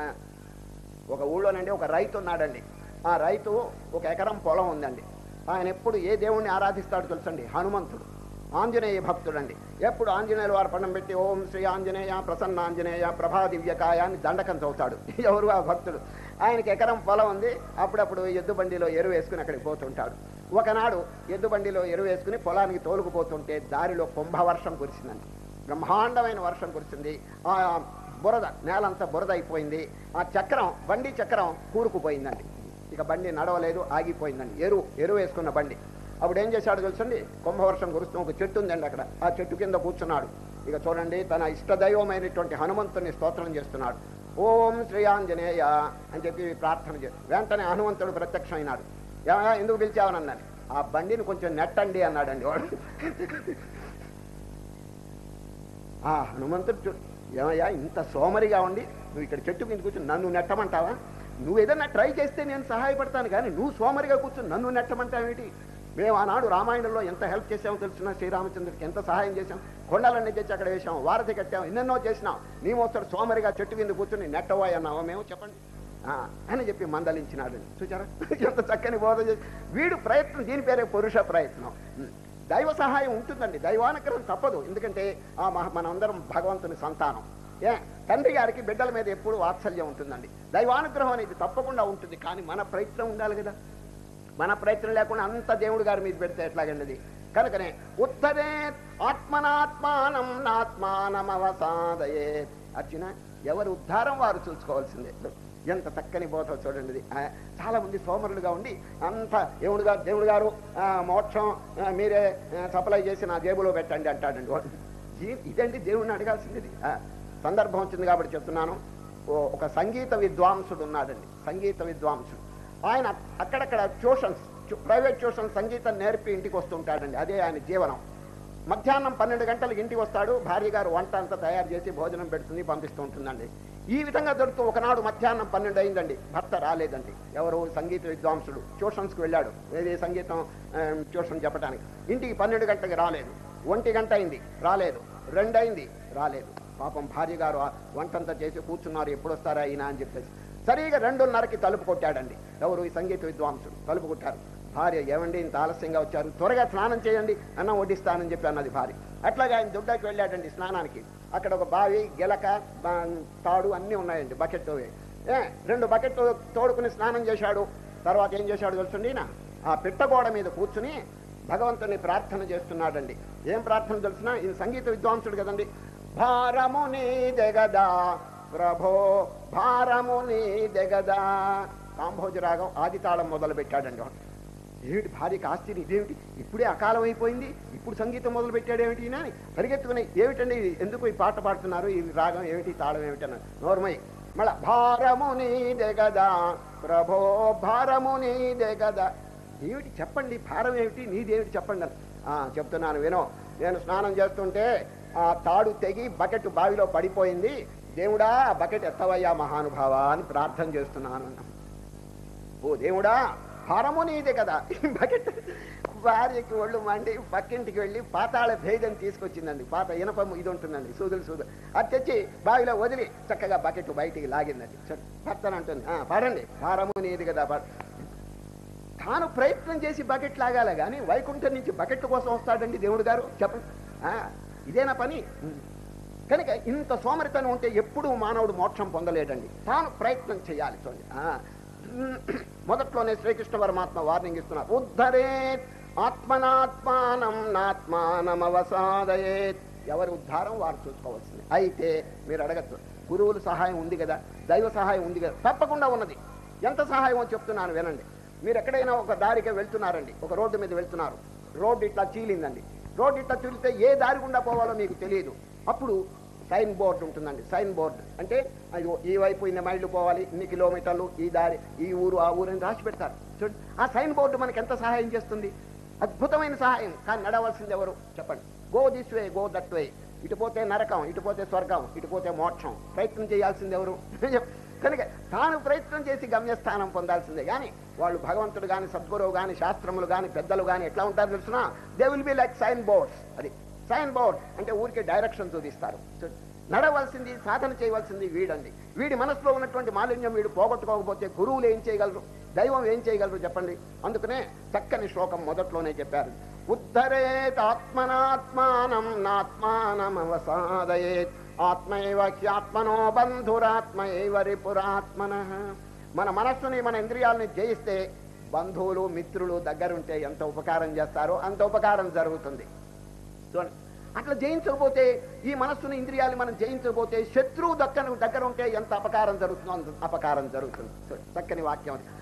ఒక ఊళ్ళోనండి ఒక రైతు ఉన్నాడండి ఆ రైతు ఒక ఎకరం పొలం ఉందండి ఆయన ఎప్పుడు ఏ దేవుణ్ణి ఆరాధిస్తాడో తెలుసండి హనుమంతుడు ఆంజనేయ భక్తుడండి ఎప్పుడు ఆంజనేయుల వారు పణం పెట్టి ఓం శ్రీ ఆంజనేయ ప్రసన్న ఆంజనేయ ప్రభా దివ్యకాయ అని దండకం చదువుతాడు ఎవరు ఆ భక్తుడు ఆయనకి ఎకరం పొలం ఉంది అప్పుడప్పుడు ఎద్దు బండిలో ఎరువు వేసుకుని అక్కడికి పోతుంటాడు ఒకనాడు ఎద్దు బండిలో ఎరువు వేసుకుని పొలానికి తోలుకుపోతుంటే దారిలో కుంభవర్షం కురిసిందండి బ్రహ్మాండమైన వర్షం కురిసింది ఆ బురద నేలంతా బురద అయిపోయింది ఆ చక్రం బండి చక్రం కూరుకుపోయిందండి ఇక బండి నడవలేదు ఆగిపోయిందండి ఎరువు ఎరువు వేసుకున్న బండి అప్పుడు ఏం చేశాడు తెలుసండి కుంభవర్షం కురుస్తూ ఒక చెట్టు ఉందండి అక్కడ ఆ చెట్టు కింద కూర్చున్నాడు ఇక చూడండి తన ఇష్టదైవమైనటువంటి హనుమంతుని స్తోత్రం చేస్తున్నాడు ఓం శ్రీ ఆంజనేయ అని చెప్పి ప్రార్థన చేసి వెంటనే హనుమంతుడు ప్రత్యక్షమైనాడు ఏమయ్యా ఎందుకు పిలిచావని అన్నాను ఆ బండిని కొంచెం నెట్టండి అన్నాడండి వాడు ఆ హనుమంతుడు చూ ఏమయ్యా ఇంత సోమరిగా ఉండి నువ్వు ఇక్కడ చెట్టు కింద కూర్చొని నన్ను నెట్టమంటావా నువ్వు ఏదన్నా ట్రై చేస్తే నేను సహాయపడతాను కానీ నువ్వు సోమరిగా కూర్చొని నన్ను నెట్టమంటావేంటి మేము ఆనాడు రామాయణంలో ఎంత హెల్ప్ చేసామో తెలుసున్నా శ్రీరామచంద్రుడికి ఎంత సహాయం చేశాం కొండలన్నీ తెచ్చి అక్కడ వేసాం వారధి కట్టాం ఎన్నెన్నో చేసినాం నీ మోస్తాడు సోమరిగా చెట్టు కింద కూర్చొని నెట్టవాయి అన్నావా మేము చెప్పండి ఆ, అని చెప్పి మందలించినాడు చూచారా ఎంత చక్కని బోధ చేసి వీడు ప్రయత్నం దీని పేరే పురుష ప్రయత్నం ఉం. దైవ సహాయం ఉంటుందండి దైవానుగ్రహం తప్పదు ఎందుకంటే ఆ మహ- మనందరం భగవంతుని సంతానం ఏ తండ్రి గారికి బిడ్డల మీద ఎప్పుడు వాత్సల్యం ఉంటుందండి దైవానుగ్రహం అనేది తప్పకుండా ఉంటుంది కానీ మన ప్రయత్నం ఉండాలి కదా మన ప్రయత్నం లేకుండా అంత దేవుడు గారి మీద పెడితే ఎట్లాగండి అది కనుకనే ఉత్తరే ఆత్మనాత్మానం నాత్మానమవసాదయే అర్జున ఎవరు ఉద్ధారం వారు చూసుకోవాల్సిందే ఎంత చక్కని బోధ చూడండి ఇది. ఆ, చాలా మంది సోమరులుగా ఉండి అంత దేవుడు గారు దేవుడు గారు ఆ, మోక్షం ఆ, మీరే ఆ, సప్లై చేసి నా జేబులో పెట్టండి అంటాడండి వాడు ఈ- ఇదండి దేవుడిని అడగాల్సింది ఆ, సందర్భం వచ్చింది కాబట్టి చెప్తున్నాను ఓ- ఒక సంగీత విద్వాంసుడు ఉన్నాడండి సంగీత విద్వాంసుడు ఆయన అక్కడక్కడ ట్యూషన్స్ ప్రైవేట్ ట్యూషన్ సంగీతం నేర్పి ఇంటికి వస్తుంటాడండి అదే ఆయన జీవనం మధ్యాహ్నం పన్నెండు గంటలకు ఇంటికి వస్తాడు భార్య గారు వంట అంతా తయారు చేసి భోజనం పెడుతుంది పంపిస్తూ ఉంటుందండి ఈ విధంగా దొరుకుతూ ఒకనాడు మధ్యాహ్నం పన్నెండు అయిందండి భర్త రాలేదండి ఎవరు సంగీత విద్వాంసుడు ట్యూషన్స్కి వెళ్ళాడు ఏది సంగీతం ఆ, ట్యూషన్ చెప్పడానికి ఇంటికి పన్నెండు గంటలకు రాలేదు ఒంటి గంట అయింది రాలేదు రెండైంది రాలేదు పాపం భార్య గారు ఆ వంటంతా చేసి కూర్చున్నారు ఎప్పుడు వస్తారా ఈయన అని చెప్పేసి సరిగా రెండున్నరకి తలుపు కొట్టాడండి ఎవరు ఈ సంగీత విద్వాంసుడు తలుపు కొట్టారు భార్య ఏమండి ఇంత ఆలస్యంగా వచ్చారు త్వరగా స్నానం చేయండి అన్నం వడ్డిస్తానని చెప్పి అన్నది భార్య అట్లాగే ఆయన దుడ్డకి వెళ్ళాడండి స్నానానికి అక్కడ ఒక బావి గెలక బా- తాడు అన్నీ ఉన్నాయండి బకెట్ ఏ రెండు బకెట్లు తోడుకుని స్నానం చేశాడు తర్వాత ఏం చేశాడు తెలుసండి ఈయన ఆ పిట్టగోడ మీద కూర్చుని భగవంతుని ప్రార్థన చేస్తున్నాడండి ఏం ప్రార్థన తెలిసిన ఈయన సంగీత విద్వాంసుడు కదండి భారము నీ దెగదా ప్రభో భారము నీ దెగదా కాంభోజ రాగం ఆది తాళం మొదలు పెట్టాడండి వాడు. ఏమిటి భార్యకి ఆశ్చర్యం ఇదేమిటి ఇప్పుడే అకాలం అయిపోయింది ఇప్పుడు సంగీతం మొదలు పెట్టాడు ఏమిటి ఈయన అని పరిగెత్తుకుని ఏమిటండి ఇది? ఎందుకు ఈ పాట పాడుతున్నారు ఈ రాగం ఏమిటి తాళం ఏమిటి అన్నారు నోర్మై మళ్ళా భారము నీదే కదా ప్రభో భారము నీదే కదా ఏమిటి చెప్పండి భారం ఏమిటి నీదేమిటి చెప్పండి అన్న. "ఆ, చెప్తున్నాను వినో నేను స్నానం చేస్తుంటే ఆ తాడు తెగి బకెట్ బావిలో పడిపోయింది దేవుడా ఆ బకెట్ ఎత్తవయ్యా మహానుభావ అని ప్రార్థన చేస్తున్నాను అన్న. ఓ దేవుడా భారము నీదే కదా ఈ బకెట్ భార్యకి ఒళ్ళు మండి పక్కింటికి వెళ్ళి పాతాళ భేదం తీసుకొచ్చిందండి పాత ఇనప ఇది ఉంటుందండి సూదులు సూదులు అది తెచ్చి బావిలో వదిలి చక్కగా బకెట్ బయటికి లాగిందండి చ- భర్తను అంటుంది "ఆ, పాడండి భారము నీది కదా పాడు తాను ప్రయత్నం చేసి బకెట్ లాగాల కానీ వైకుంఠం నుంచి బకెట్ కోసం వస్తాడండి దేవుడు గారు చెప్పండి ఆ, ఇదేనా పని కనుక ఇంత సోమరితనం ఉంటే ఎప్పుడూ మానవుడు మోక్షం పొందలేడండి తాను ప్రయత్నం చేయాలి చూడండి ఆ, మొదట్లోనే శ్రీకృష్ణ పరమాత్మ వార్నింగ్ ఇస్తున్నారు ఉద్ధరే ఆత్మనాత్మానం నాత్మానం అవసాదయేత్ ఎవరి ఉద్ధారం వారు చూసుకోవాల్సింది అయితే మీరు అడగచ్చు గురువుల సహాయం ఉంది కదా దైవ సహాయం ఉంది కదా తప్పకుండా ఉన్నది ఎంత సహాయమో చెప్తున్నాను వినండి మీరు ఎక్కడైనా ఒక దారికి వెళ్తున్నారండి ఒక రోడ్డు మీద వెళ్తున్నారు రోడ్డు ఇట్లా చీలిందండి రోడ్డు ఇట్లా చీలితే ఏ దారి గుండా పోవాలో మీకు తెలియదు అప్పుడు సైన్ బోర్డు ఉంటుందండి సైన్ బోర్డు అంటే అయ్యో ఈ వైపు ఇన్ని మైళ్ళు పోవాలి ఇన్ని కిలోమీటర్లు ఈ దారి ఈ ఊరు ఆ ఊరు అని రాసి పెడతారు చూడండి ఆ సైన్ బోర్డు మనకి ఎంత సహాయం చేస్తుంది అద్భుతమైన సహాయం కానీ నడవలసింది ఎవరు చెప్పండి go this way go that way ఇటు పోతే నరకం ఇటు పోతే స్వర్గం ఇటు పోతే మోక్షం ప్రయత్నం చేయాల్సింది ఎవరు కనుక తాను ప్రయత్నం చేసి గమ్యస్థానం పొందాల్సిందే కానీ వాళ్ళు భగవంతుడు కానీ సద్గురువు కానీ శాస్త్రములు కానీ పెద్దలు కానీ ఎట్లా ఉంటారు తెలుసిన they will be like sign boards అది సైన్ బోర్డ్ అంటే ఊరికే డైరెక్షన్ చూపిస్తారు చూ- నడవలసింది సాధన చేయవలసింది వీడండి వీడి మనసులో ఉన్నటువంటి మాలిన్యం వీడు పోగొట్టుకోకపోతే గురువులు ఏం చేయగలరు దైవం ఏం చేయగలరు చెప్పండి అందుకనే చక్కని శ్లోకం మొదట్లోనే చెప్పారు ఉద్ధరేత్ ఆత్మనాత్మానం నాత్మానం అవసాదయేత్ ఆత్మైవ హ్యాత్మనో బంధురాత్మైవ రిపురాత్మన మన మనస్సుని మన ఇంద్రియాలని జయిస్తే బంధువులు మిత్రులు దగ్గరుంటే ఎంత ఉపకారం చేస్తారో అంత ఉపకారం జరుగుతుంది చూడండి అట్లా జయించకపోతే ఈ మనస్సును ఇంద్రియాలు మనం జయించకపోతే శత్రువు దక్కన దగ్గర ఉంటే ఎంత అపకారం జరుగుతుందో అంత అపకారం జరుగుతుంది చూడండి, చక్కని వాక్యం అది.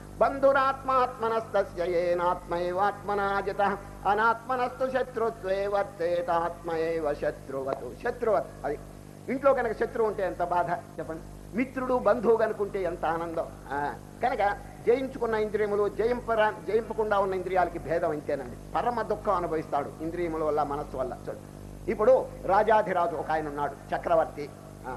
బంధురాత్మాత్మనస్తస్యేనాత్మైవాత్మనాజిత అనాత్మనస్తు శత్రుత్వే వర్తేతాత్మయైవ శత్రువతు శత్రువత్ అది ఇంట్లో కనుక శత్రువు ఉంటే ఎంత బాధ చెప్పండి మిత్రుడు బంధువు కనుకుంటే ఎంత ఆనందం ఆ, కనుక జయించుకున్న ఇంద్రియములు జయింపరా జయింపకుండా ఉన్న ఇంద్రియాలకి భేదం ఇంతేనండి పరమ దుఃఖం అనుభవిస్తాడు ఇంద్రియముల వల్ల మనస్సు వల్ల చూడు ఇప్పుడు రాజాధిరాజు ఒక ఆయన ఉన్నాడు చక్రవర్తి ఆ,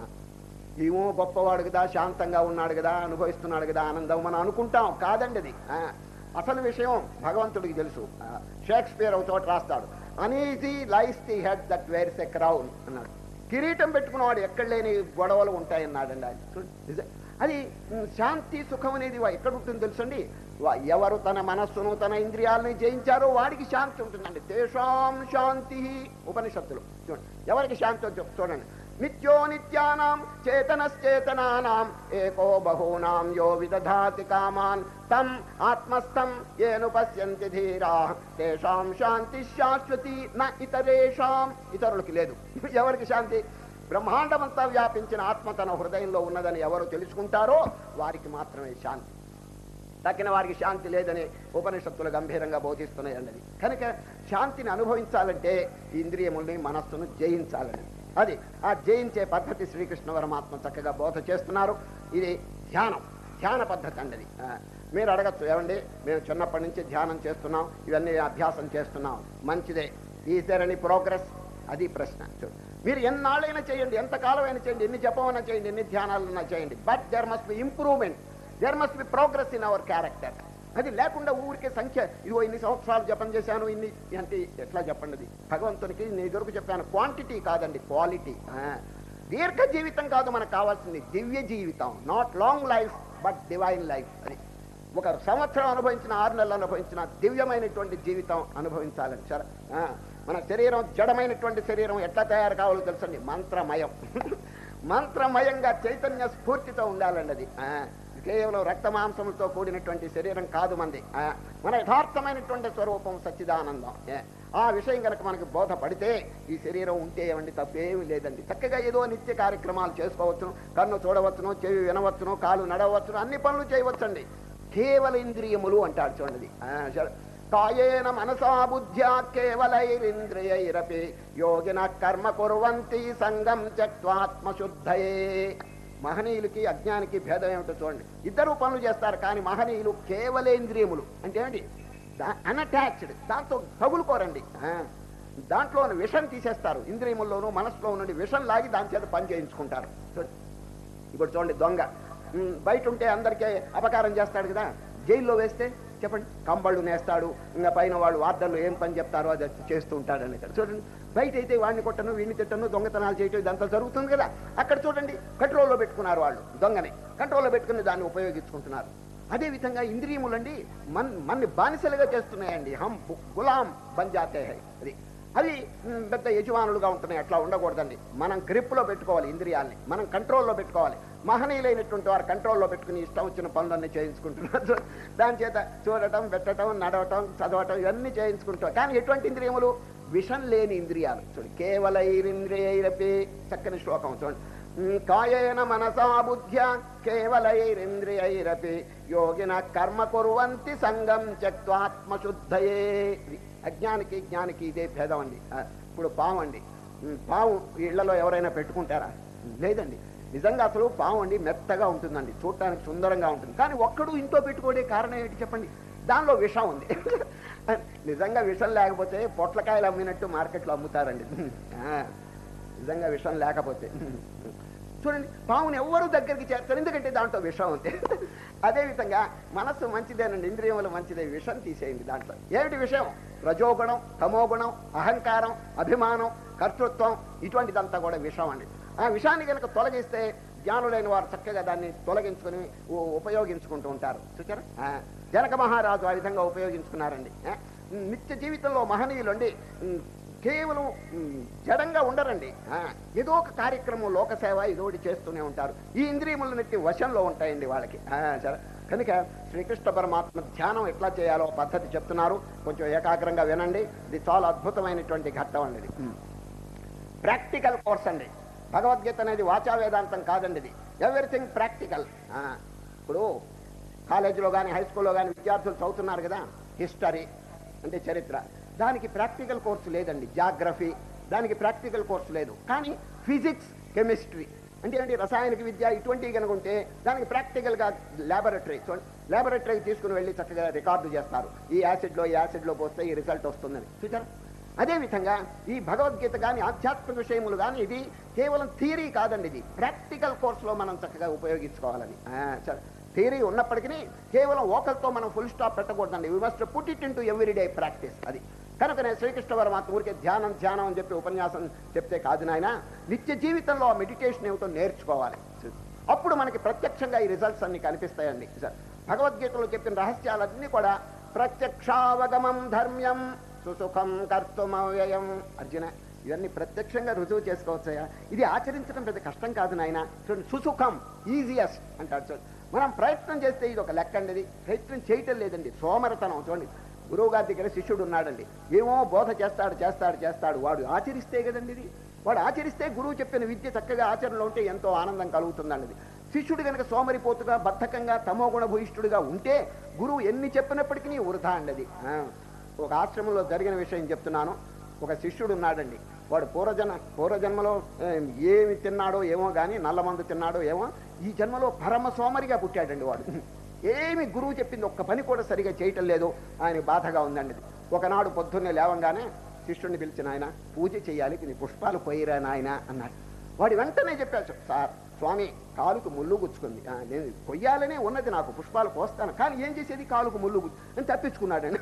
ఏమో గొప్పవాడు కదా శాంతంగా ఉన్నాడు కదా అనుభవిస్తున్నాడు కదా ఆనందం మనం అనుకుంటాం కాదండి అది ఆ, అసలు విషయం భగవంతుడికి తెలుసు ఆ, షేక్స్పియర్ ఒక చోట రాస్తాడు uneasy lies the head that wears a crown అన్నాడు కిరీటం పెట్టుకున్నవాడు ఎక్కడ లేని గొడవలు ఉంటాయన్నాడండి ఆయన చూడండి, నిజం. అది ఉమ్, శాంతి సుఖం అనేది వా- ఎక్కడ ఉంటుంది తెలుసండి వా- ఎవరు తన మనస్సును తన ఇంద్రియాలని జయించారో వాడికి శాంతి ఉంటుందండి తేషాం శాంతి ఉపనిషత్తులు చూడండి ఎవరికి శాంతి చెప్ చూడండి నిత్యో నిత్యానాం చేతనశ్చేతనానాం ఏకో బహూనాం యో విదధాతి కామాన్ తం ఆత్మస్థం ఏను పశ్యంతి ధీరా తేషాం శాంతి శాశ్వతి న ఇతరేషాం ఇతరులకి లేదు ఎవరికి శాంతి బ్రహ్మాండమంతా వ్యాపించిన ఆత్మ తన హృదయంలో ఉన్నదని ఎవరు తెలుసుకుంటారో వారికి మాత్రమే శాంతి తక్కిన వారికి శాంతి లేదని ఉపనిషత్తులు గంభీరంగా బోధిస్తున్నాయండి అది కనుక శాంతిని అనుభవించాలంటే ఈ ఇంద్రియముల్ని మనస్సును జయించాలని అది ఆ జయించే పద్ధతి శ్రీకృష్ణ పరమాత్మ చక్కగా బోధ చేస్తున్నారు ఇది ధ్యానం ధ్యాన పద్ధతి అండి అది ఆ, మీరు అడగచ్చు ఏమండి మేము చిన్నప్పటి నుంచి ధ్యానం చేస్తున్నాం ఇవన్నీ అభ్యాసం చేస్తున్నాం మంచిదే ఈజ్ దర్ ఎనీ ప్రోగ్రెస్ అది ప్రశ్న చూడు. మీరు ఎన్నాళ్ళైనా చేయండి ఎంత కాలమైనా చేయండి ఎన్ని జపమైనా చేయండి ఎన్ని ధ్యానాలైనా చేయండి but there must be improvement there must be progress in our character అది లేకుండా ఊరికే సంఖ్య ఇదిగో ఇన్ని సంవత్సరాలు జపం చేశాను ఇన్ని అంటే ఎట్లా చెప్పండి అది భగవంతునికి నీ దొరకు చెప్పాను క్వాంటిటీ కాదండి క్వాలిటీ దీర్ఘ జీవితం కాదు మనకు కావాల్సింది దివ్య జీవితం not long life but divine life అది ఒక సంవత్సరం అనుభవించిన ఆరు నెలలు అనుభవించిన దివ్యమైనటువంటి జీవితం అనుభవించాలని సరే ఆ, మన శరీరం జడమైనటువంటి శరీరం ఎట్లా తయారు కావాలో తెలుసండి మంత్రమయం మంత్రమయంగా చైతన్య స్ఫూర్తితో ఉండాలండి అది ఆ, కేవలం రక్త మాంసములతో కూడినటువంటి శరీరం కాదు మంది ఆ, మన యథార్థమైనటువంటి స్వరూపం సచ్చిదానందం ఏ, ఆ విషయం కనుక మనకి బోధపడితే ఈ శరీరం ఉంటే ఏమండి తప్పేమీ లేదండి చక్కగా ఏదో నిత్య కార్యక్రమాలు చేసుకోవచ్చును కన్ను చూడవచ్చును చెవి వినవచ్చును కాలు నడవచ్చును అన్ని పనులు చేయవచ్చండి కేవల ఇంద్రియములు అంటాడు చూడండి ఆ, సరే. కాయేన మనసా బుద్ధ్యా కేవలైరింద్రియైరపి యోగిన కర్మ కుర్వంతి సంగం త్యక్వాత్మశుద్ధయే మహనీయులకి అజ్ఞానికి భేదం ఏమిటో చూడండి ఇద్దరు పనులు చేస్తారు కానీ మహనీయులు కేవలేంద్రియములు అంటే ఏమిటి అన్అటాచ్డ్ దాంతో తగులుకోరండి ఆ, దాంట్లో విషం తీసేస్తారు ఇంద్రియముల్లోనూ మనసులో నుండి విషం లాగి దాని చేత పని చేయించుకుంటారు చూడండి ఇప్పుడు చూడండి దొంగ ఉమ్, బయట ఉంటే అందరికీ అపకారం చేస్తాడు కదా జైల్లో వేస్తే చెప్పండి కంబళ్ళు నేస్తాడు ఇంకా పైన వాళ్ళు వార్తల్లో ఏం పని చెప్తారో అది చేస్తూ ఉంటాడు అని చూడండి బయట అయితే వాడిని కొట్టను వీడిని తిట్టను దొంగతనాలు చేయటం ఇదంతా జరుగుతుంది కదా అక్కడ చూడండి కంట్రోల్లో పెట్టుకున్నారు వాళ్ళు దొంగని కంట్రోల్లో పెట్టుకుని దాన్ని ఉపయోగించుకుంటున్నారు అదే విధంగా ఇంద్రియములండి మన్ మన్ని బానిసలుగా చేస్తున్నాయండి హం గు- గులాం బంజాతే హై అది అవి మ్, పెద్ద యజమానులుగా ఉంటున్నాయి అట్లా ఉండకూడదండి మనం గ్రిప్లో పెట్టుకోవాలి ఇంద్రియాల్ని మనం కంట్రోల్లో పెట్టుకోవాలి మహనీయులైనటువంటి వారు కంట్రోల్లో పెట్టుకుని ఇష్టం వచ్చిన పనులన్నీ చేయించుకుంటున్నారు దాని చేత చూడటం పెట్టడం నడవటం చదవటం ఇవన్నీ చేయించుకుంటాం కానీ ఎటువంటి ఇంద్రియములు విషం లేని ఇంద్రియాలు చూడండి కేవలైరింద్రియైరపి చక్కని శ్లోకం చూడండి ఉమ్, కాయేన మనసా బుద్ధ్య కేవలైరింద్రియైరపి యోగిన కర్మ కుర్వంతి సంగం త్యక్వాత్మశుద్ధయే ఇది అజ్ఞానికి జ్ఞానికి ఇదే భేదం అండి ఆ, ఇప్పుడు పాము అండి ఉమ్, పాము ఇళ్లలో ఎవరైనా పెట్టుకుంటారా లేదండి నిజంగా అసలు పాము అండి మెత్తగా ఉంటుందండి చూడటానికి సుందరంగా ఉంటుంది కానీ ఒక్కడు ఇంట్లో పెట్టుకోడే కారణం ఏంటి చెప్పండి దానిలో విషం ఉంది నిజంగా విషం లేకపోతే పొట్లకాయలు అమ్మినట్టు మార్కెట్లో అమ్ముతారండి ఆ, నిజంగా విషం లేకపోతే చూడండి పాముని ఎవ్వరూ దగ్గరికి చేస్తారు ఎందుకంటే దాంట్లో విషం ఉంది అదేవిధంగా మనస్సు మంచిదేనండి ఇంద్రియములు మంచిదే విషం తీసేయండి దాంట్లో ఏమిటి విషయం రజోగుణం తమోగుణం అహంకారం అభిమానం కర్తృత్వం ఇటువంటిదంతా కూడా విషం అండి ఆ విషాన్ని కనుక తొలగిస్తే జ్ఞానులైన వారు చక్కగా దాన్ని తొలగించుకుని ఉ- ఉపయోగించుకుంటూ ఉంటారు చూచారా ఆ, జనక మహారాజు ఆ విధంగా ఉపయోగించుకున్నారండి ఆ, నిత్య జీవితంలో మహనీయులండి ఉమ్, కేవలం ఉమ్, జడంగా ఉండరండి ఆ, ఏదో ఒక కార్యక్రమం లోకసేవ ఏదో ఒకటి చేస్తూనే ఉంటారు ఈ ఇంద్రియములన్నిటి వశంలో ఉంటాయండి వాళ్ళకి ఆ, సరే కనుక శ్రీకృష్ణ పరమాత్మ ధ్యానం ఎట్లా చేయాలో పద్ధతి చెప్తున్నారు కొంచెం ఏకాగ్రంగా వినండి ఇది చాలా అద్భుతమైనటువంటి ఘట్టం అండి ఇది ఉమ్. ప్రాక్టికల్ కోర్స్ అండి భగవద్గీత అనేది వాచా వేదాంతం కాదండి ఇది ఎవ్రీథింగ్ ప్రాక్టికల్ ఇప్పుడు కాలేజీలో కానీ హై స్కూల్లో కానీ విద్యార్థులు చదువుతున్నారు కదా హిస్టరీ అంటే చరిత్ర దానికి ప్రాక్టికల్ కోర్సు లేదండి జాగ్రఫీ దానికి ప్రాక్టికల్ కోర్సు లేదు కానీ ఫిజిక్స్ కెమిస్ట్రీ అంటే ఏంటి రసాయనిక విద్య ఇటువంటివి కనుక ఉంటే దానికి ప్రాక్టికల్గా ల్యాబొరేటరీ చూడండి ల్యాబొరేటరీకి తీసుకుని వెళ్ళి చక్కగా రికార్డు చేస్తారు ఈ యాసిడ్లో ఈ యాసిడ్లో పోస్తే ఈ రిజల్ట్ వస్తుందని చూసారా అదేవిధంగా ఈ భగవద్గీత కానీ ఆధ్యాత్మిక విషయములు కానీ ఇది కేవలం థియరీ కాదండి ఇది ప్రాక్టికల్ కోర్సులో మనం చక్కగా ఉపయోగించుకోవాలని థియరీ ఉన్నప్పటికీ కేవలం ఓకల్తో మనం ఫుల్ స్టాప్ పెట్టకూడదండి we must put it into everyday practice అది కనుకనే శ్రీకృష్ణ పరమాత్మ ఊరికే ధ్యానం ధ్యానం అని చెప్పి ఉపన్యాసం చెప్తే కాదు నాయన నిత్య జీవితంలో ఆ మెడిటేషన్ ఏమిటో నేర్చుకోవాలి అప్పుడు మనకి ప్రత్యక్షంగా ఈ రిజల్ట్స్ అన్ని కనిపిస్తాయండి భగవద్గీతలో చెప్పిన రహస్యాలన్నీ కూడా ప్రత్యక్షావగమం ధర్మ్యం సుసుఖం కర్తుమవ్యయం అర్జున ఇవన్నీ ప్రత్యక్షంగా రుజువు చేసుకోవచ్చయ్యా ఇది ఆచరించడం పెద్ద కష్టం కాదు నాయన చూడండి సుసుఖం ఈజియస్ట్ అంటాడు చూడండి మనం ప్రయత్నం చేస్తే ఇది ఒక లెక్క అండి ఇది ప్రయత్నం చేయటం లేదండి సోమరతనం చూడండి గురువు గారి దగ్గర శిష్యుడు ఉన్నాడండి ఏమో బోధ చేస్తాడు చేస్తాడు చేస్తాడు వాడు ఆచరిస్తే కదండి ఇది వాడు ఆచరిస్తే గురువు చెప్పిన విద్య చక్కగా ఆచరణలో ఉంటే ఎంతో ఆనందం కలుగుతుందండి ఇది. శిష్యుడు కనుక సోమరిపోతుగా బద్ధకంగా తమోగుణ భూయిష్ఠుడిగా ఉంటే గురువు ఎన్ని చెప్పినప్పటికీ వృధా అండి అది ఆ, ఒక ఆశ్రమంలో జరిగిన విషయం చెప్తున్నాను ఒక శిష్యుడు ఉన్నాడండి వాడు పూర్వజన్మ పూర్వజన్మలో ఏ, ఏమి తిన్నాడో ఏమో కానీ నల్లమందు తిన్నాడో ఏమో ఈ జన్మలో పరమ సోమరిగా పుట్టాడండి వాడు ఏమి గురువు చెప్పింది ఒక్క పని కూడా సరిగా చేయటం లేదు ఆయన బాధగా ఉందండి ఇది. ఒకనాడు పొద్దున్నే లేవంగానే శిష్యుడిని పిలిచిన ఆయన పూజ చేయాలి నీ పుష్పాలు పోయిరా నాయన అన్నాడు వాడు వెంటనే చెప్పాడు సార్ స్వామి కాలుకు ముళ్ళు గుచ్చుకుంది ఆ, నేను కొయ్యాలనే ఉన్నది నాకు పుష్పాలు పోస్తాను కానీ ఏం చేసేది కాలుకు ముళ్ళు గుచ్చు అని తప్పించుకున్నాడండి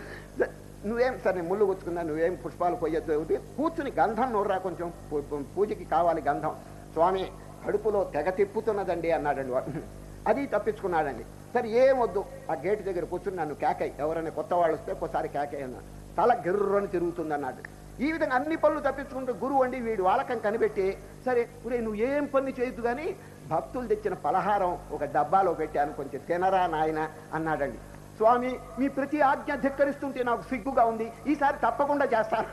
నువ్వేం సరే నేను ముళ్ళు గుచ్చుకున్నా నువ్వేం పుష్పాలు కొయ్యొద్దు ఒకటి కూర్చుని గంధం నోర్రా కొంచెం పూ- పూ- పూజకి కావాలి గంధం స్వామి కడుపులో తెగ తిప్పుతున్నదండి అన్నాడండి వాడు అది తప్పించుకున్నాడండి సరే ఏమొద్దు ఆ గేట్ దగ్గర కూర్చుని నన్ను కేకై ఎవరైనా కొత్త వాళ్ళు వస్తే ఒకసారి కేకై అన్నాడు తల గిర్రని తిరుగుతుంది అన్నాడు ఈ విధంగా అన్ని పనులు తప్పించుకుంటూ గురువు అండి వీడు వాలకం కనిపెట్టి సరే ఒరే నువ్వు ఏం పని చేయొద్దు కానీ భక్తులు తెచ్చిన పలహారం ఒక డబ్బాలో పెట్టాను కొంచెం తినరా నాయన అన్నాడండి స్వామి మీ ప్రతి ఆజ్ఞ ధిక్కరిస్తుంటే నాకు సిగ్గుగా ఉంది ఈసారి తప్పకుండా చేస్తాను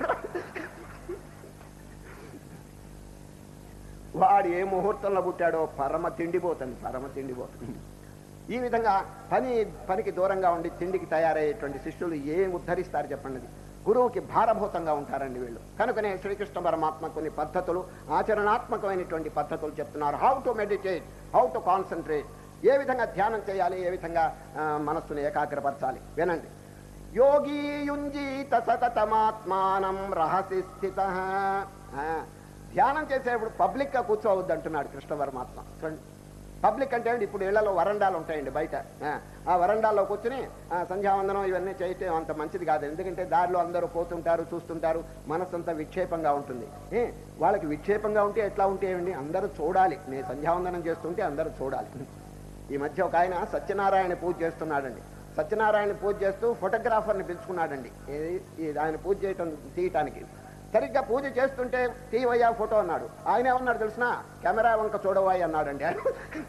వాడు ఏ ముహూర్తంలో పుట్టాడో పరమ తిండిపోతుంది పరమ తిండిపోతుంది ఈ విధంగా పని పనికి దూరంగా ఉండి తిండికి తయారయ్యేటువంటి శిష్యులు ఏం ఉద్ధరిస్తారు చెప్పండి అది? గురువుకి భారభూతంగా ఉంటారండి వీళ్ళు కనుకనే శ్రీకృష్ణ పరమాత్మ కొన్ని పద్ధతులు ఆచరణాత్మకమైనటువంటి పద్ధతులు చెప్తున్నారు how to meditate how to concentrate ఏ విధంగా ధ్యానం చేయాలి ఏ విధంగా ఆ, మనస్సును ఏకాగ్రపరచాలి వినండి యోగీ యుంజీత సతతమాత్మానం రహసి స్థిత ధ్యానం చేసేప్పుడు పబ్లిక్గా కూర్చోవద్దు అంటున్నాడు కృష్ణ పరమాత్మ చూడండి పబ్లిక్ అంటే ఏంటి? ఇప్పుడు ఇళ్లలో వరండాలు ఉంటాయండి బయట ఆ, ఆ వరండాల్లో కూర్చుని ఆ, సంధ్యావందనం ఇవన్నీ చేయటం అంత మంచిది కాదు ఎందుకంటే దారిలో అందరూ పోతుంటారు చూస్తుంటారు మనసంతా విక్షేపంగా ఉంటుంది ఏ వాళ్ళకి విక్షేపంగా ఉంటే ఎట్లా ఉంటే ఏమండి అందరూ చూడాలి నేను సంధ్యావందనం చేస్తుంటే అందరూ చూడాలి ఈ మధ్య ఒక ఆయన సత్యనారాయణ పూజ చేస్తున్నాడండి సత్యనారాయణ పూజ చేస్తూ ఫోటోగ్రాఫర్ని పిలుచుకున్నాడండి ఏది? ఈ ఆయన పూజ చేయటం తీయటానికి సరిగ్గా పూజ చేస్తుంటే తీవయ్యా ఫోటో అన్నాడు ఆయన ఏమన్నాడు తెలిసిన కెమెరా వంక చూడవాయి అన్నాడండి ఆయన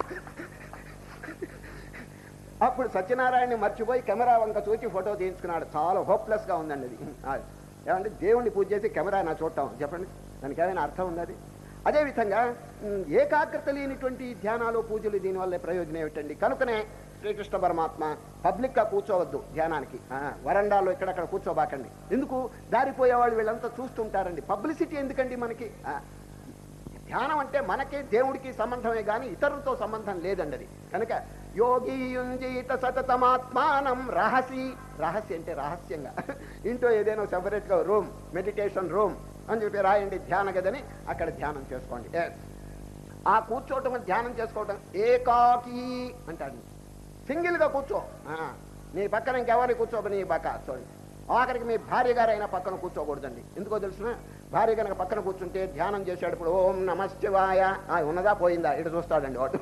అప్పుడు సత్యనారాయణ మర్చిపోయి కెమెరా వంక చూసి ఫోటో తీయించుకున్నాడు చాలా హోప్లెస్ గా ఉందండి అది ఆ, ఏమంటే దేవుణ్ణి పూజ చేసి కెమెరా నా చూడటం చెప్పండి దానికి ఏమైనా అర్థం ఉంది అది అదేవిధంగా ఉమ్, ఏకాగ్రత లేనిటువంటి ధ్యానాలు పూజలు దీనివల్ల ప్రయోజనం ఏమిటండి కనుకనే శ్రీకృష్ణ పరమాత్మ పబ్లిక్ గా కూర్చోవద్దు ధ్యానానికి ఆ, వరండాలో ఇక్కడక్కడ కూర్చోబాకండి ఎందుకు దారిపోయే వాళ్ళు వీళ్ళంతా చూస్తుంటారండి పబ్లిసిటీ ఎందుకండి మనకి ఆ, ధ్యానం అంటే మనకి దేవుడికి సంబంధమే కానీ ఇతరులతో సంబంధం లేదండి అది కనుక యోగి యుంజీత సతతమాత్మానం రహసి రహస్య అంటే రహస్యంగా ఇంట్లో ఏదైనా సెపరేట్గా రూమ్ మెడిటేషన్ రూమ్ అని చెప్పి రాయండి ధ్యాన గదని అక్కడ ధ్యానం చేసుకోండి Yes. ఆ కూర్చోవటం ధ్యానం చేసుకోవటం ఏకాకి అంటాడు సింగిల్గా కూర్చో ఆ, నీ పక్కన ఇంకెవరిని కూర్చోబ నీ పక్క చూడండి ఆఖరికి మీ భార్య గారైనా పక్కన కూర్చోకూడదండి ఎందుకో తెలుసిన భార్య కనుక పక్కన కూర్చుంటే ధ్యానం చేసేటప్పుడు ఓం నమ శివాయ ఆ, ఉన్నదా పోయిందా ఇటు చూస్తాడండి వాడు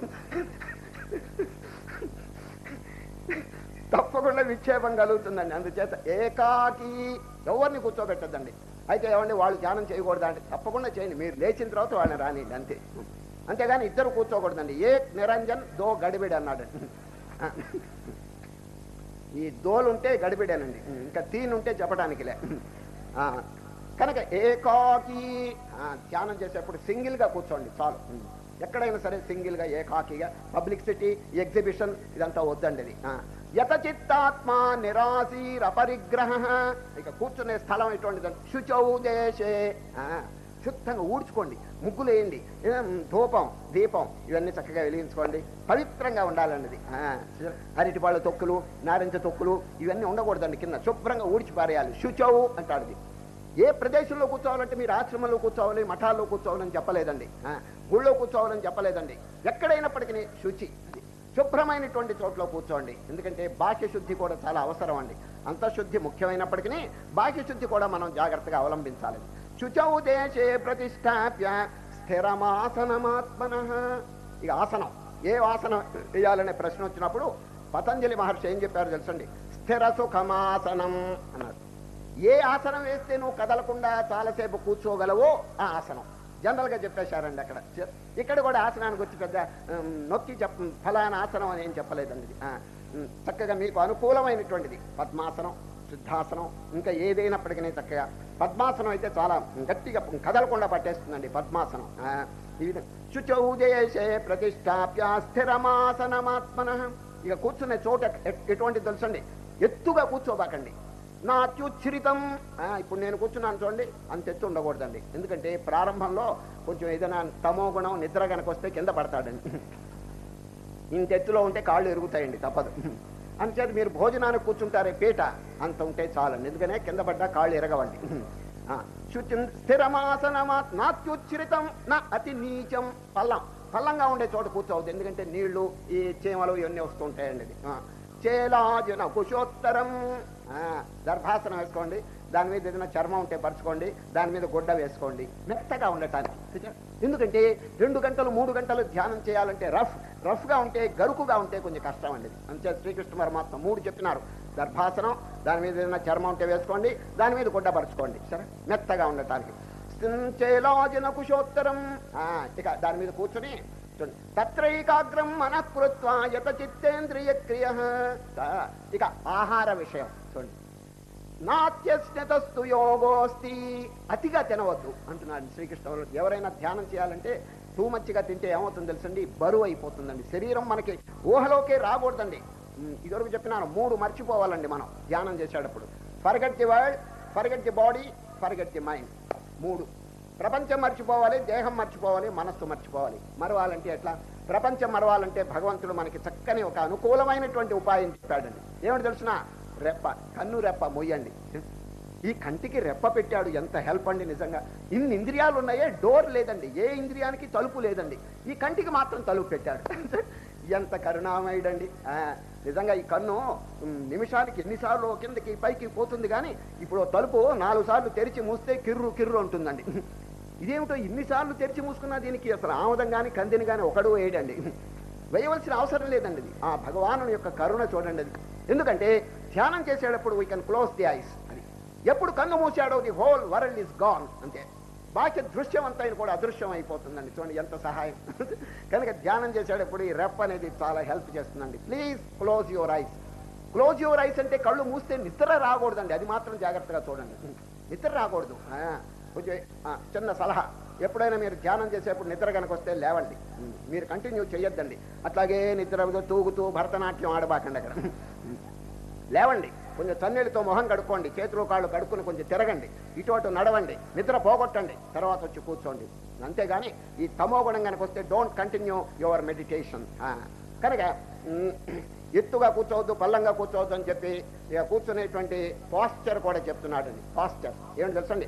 తప్పకుండా విక్షేపం కలుగుతుందండి అందుచేత ఏకాకి ఎవరిని కూర్చోబెట్టద్దండి అయితే ఏమండి వాళ్ళు ధ్యానం చేయకూడదా అంటే తప్పకుండా చేయండి మీరు లేచిన తర్వాత వాళ్ళని రానియండి అంతే అంతేగాని ఇద్దరు కూర్చోకూడదండి ఏ నిరంజన్ దో గడిబిడి అన్నాడు ఈ దోలుంటే గడిబిడేనండి ఇంకా తీనుంటే చెప్పడానికిలే ఆ, కనుక ఏకాకి ఆ, ధ్యానం చేసేప్పుడు సింగిల్గా కూర్చోండి చాలు ఎక్కడైనా సరే సింగిల్గా ఏకాకిగా పబ్లిసిటీ ఎగ్జిబిషన్ ఇదంతా వద్దండి ఇది ఆ, యత చిత్తాత్మ నిరాశీర్ అపరిగ్రహ ఇక కూర్చునే స్థలం ఎటువంటిది శుచౌ దేశే ఆ, శుద్ధంగా ఊడ్చుకోండి ముగ్గులు వేయండి ఏం, ధూపం దీపం ఇవన్నీ చక్కగా వెలిగించుకోండి పవిత్రంగా ఉండాలన్నది ఆ, అరటిపాళ్ళ తొక్కులు నారింజ తొక్కులు ఇవన్నీ ఉండకూడదండి కింద శుభ్రంగా ఊడ్చి పారేయాలి శుచవు అంటాడు ఇది. ఏ ప్రదేశంలో కూర్చోవాలంటే మీరు ఆశ్రమంలో కూర్చోవాలి మఠాల్లో కూర్చోవాలని చెప్పలేదండి ఆ, గుళ్ళో కూర్చోవాలని చెప్పలేదండి ఎక్కడైనప్పటికీ శుచి శుభ్రమైనటువంటి చోట్ల కూర్చోండి ఎందుకంటే బాహ్య శుద్ధి కూడా చాలా అవసరం అండి అంతఃశుద్ధి ముఖ్యమైనప్పటికీ బాహ్య శుద్ధి కూడా మనం జాగ్రత్తగా అవలంబించాలి శుచౌ దేశే ప్రతిష్టాప్య స్థిరమాసనమాత్మన ఇక ఆసనం ఏ ఆసనం వేయాలనే ప్రశ్న వచ్చినప్పుడు పతంజలి మహర్షి ఏం చెప్పారు తెలుసండి స్థిర సుఖమాసనం అన్నారు ఏ ఆసనం వేస్తే నువ్వు కదలకుండా చాలాసేపు కూర్చోగలవో ఆ ఆసనం జనరల్ గా చెప్పేశారండి అక్కడ ఇక్కడ కూడా ఆసనానికి వచ్చి పెద్ద ఉమ్, నొక్కి చెప్ ఫలానా ఆసనం అని ఏం చెప్పలేదండి ఇది. ఆ, ఉమ్, చక్కగా మీకు అనుకూలమైనటువంటిది పద్మాసనం సిద్ధాసనం ఇంకా ఏదైనప్పటికీ చక్కగా పద్మాసనం అయితే చాలా గట్టిగా కదలకుండా పట్టేస్తుందండి పద్మాసనం ఆ, ఈ విధంగా శుచౌ దేశే ప్రతిష్టాప్య స్థిరమాసనమాత్మన ఇక కూర్చునే చోట ఎ- ఎటువంటి తెలుసండి ఎత్తుగా కూర్చోబాకండి నా అత్యుచ్ఛరితం ఆ, ఇప్పుడు నేను కూర్చున్నాను చూడండి అంత ఎత్తు ఉండకూడదండి ఎందుకంటే ప్రారంభంలో కొంచెం ఏదైనా తమో గుణం నిద్ర కనుక వస్తే కింద పడతాడండి ఇంత ఎత్తులో ఉంటే కాళ్ళు ఎరుగుతాయండి తప్పదు అందుచేత మీరు భోజనానికి కూర్చుంటారే పీట అంత ఉంటే చాలండి ఎందుకనే కింద పడ్డా కాళ్ళు ఎరగవండి ఆ, శుచిం స్థిరమాసనమా నాత్యుచ్ఛరితం నా అతి నీచం పల్లం పల్లంగా ఉండే చోట కూర్చోవద్దు ఎందుకంటే నీళ్లు ఈ చీమలు ఇవన్నీ వస్తూ ఉంటాయండి ఇది. ఆ, చేలాజన కుశోత్తరం ఆ, దర్భాసనం వేసుకోండి దాని మీద ఏదైనా చర్మం ఉంటే పరుచుకోండి దాని మీద గుడ్డ వేసుకోండి మెత్తగా ఉండటానికి చూచారా? ఎందుకంటే రెండు గంటలు మూడు గంటలు ధ్యానం చేయాలంటే రఫ్ రఫ్గా ఉంటే గరుకుగా ఉంటే కొంచెం కష్టం అండి అంతే శ్రీకృష్ణ పరమాత్మ మూడు చెప్పినారు దర్భాసనం దాని మీద ఏదైనా చర్మం ఉంటే వేసుకోండి దాని మీద గుడ్డ పరుచుకోండి సరే మెత్తగా ఉండటానికి చేలాజన కుశోత్తరం ఆ, ఇక దాని మీద కూర్చొని చూడండి తత్రైకాగ్రం మనఃకృత్వ యత చిత్తేంద్రియ క్రియ ఇక ఆహార విషయం చూడండి నాత్యస్నతస్తు యోగోస్తి అతిగా తినవద్దు అంటున్నాడు శ్రీకృష్ణ ఎవరైనా ధ్యానం చేయాలంటే టూ మచ్చిగా తింటే ఏమవుతుంది తెలుసండి బరువు అయిపోతుందండి శరీరం మనకి ఊహలోకే రాకూడదండి ఉమ్, ఇదివరకు చెప్పినాను మూడు మర్చిపోవాలండి మనం ధ్యానం చేసేటప్పుడు forget the world forget the body forget the mind మూడు ప్రపంచం మర్చిపోవాలి దేహం మర్చిపోవాలి మనస్సు మర్చిపోవాలి మరవాలంటే ఎట్లా ప్రపంచం మరవాలంటే భగవంతుడు మనకి చక్కని ఒక అనుకూలమైనటువంటి ఉపాయం చెప్పాడండి ఏమిటి తెలుసిన రెప్ప కన్ను రెప్ప మొయ్యండి ఈ కంటికి రెప్ప పెట్టాడు ఎంత హెల్ప్ అండి నిజంగా ఇన్ని ఇంద్రియాలు ఉన్నాయే డోర్ లేదండి ఏ ఇంద్రియానికి తలుపు లేదండి ఈ కంటికి మాత్రం తలుపు పెట్టాడు ఎంత కరుణామయుడండి ఆ, నిజంగా ఈ కన్ను ఉమ్, నిమిషానికి ఎన్నిసార్లు కిందకి పైకి పోతుంది కానీ ఇప్పుడు ఓ తలుపు నాలుగు సార్లు తెరిచి మూస్తే కిర్రు కిర్రు ఉంటుందండి ఇదేమిటో ఇన్నిసార్లు తెరిచి మూసుకున్నా దీనికి అసలు ఆముదం కానీ కందిని కానీ ఒకడు వేయడండి వేయవలసిన అవసరం లేదండి అది ఆ భగవాను యొక్క కరుణ చూడండి అది ఎందుకంటే ధ్యానం చేసేటప్పుడు we can close the eyes అది ఎప్పుడు కన్ను మూసాడో the whole world is gone అంతే బాహ్య దృశ్యం అంతా కూడా అదృశ్యం అయిపోతుందండి చూడండి ఎంత సహాయం కనుక ధ్యానం చేసేటప్పుడు ఈ రెప్ అనేది చాలా హెల్ప్ చేస్తుందండి please close your eyes close your eyes అంటే కళ్ళు మూస్తే నిద్ర రాకూడదండి అది మాత్రం జాగ్రత్తగా చూడండి నిద్ర రాకూడదు ఆ, కొంచెం ఆ, చిన్న సలహా ఎప్పుడైనా మీరు ధ్యానం చేసేప్పుడు నిద్ర కనుక వస్తే లేవండి మీరు కంటిన్యూ చేయొద్దండి అట్లాగే నిద్ర తూగుతూ భరతనాట్యం ఆడబాకండి అక్కడ లేవండి కొంచెం చన్నీళ్ళతో మొహం కడుక్కోండి చేతులు కాళ్ళు కడుక్కుని కొంచెం తిరగండి ఇటు అటు నడవండి నిద్ర పోగొట్టండి తర్వాత వచ్చి కూర్చోండి అంతేగాని ఈ తమో గుణం కనుక వస్తే డోంట్ కంటిన్యూ యువర్ మెడిటేషన్ కనుక మ్, ఎత్తుగా కూర్చోవద్దు పల్లంగా కూర్చోవద్దు అని చెప్పి ఇక కూర్చునేటువంటి పాస్చర్ కూడా చెప్తున్నాడు పాస్చర్ ఏమిటి తెలుసండి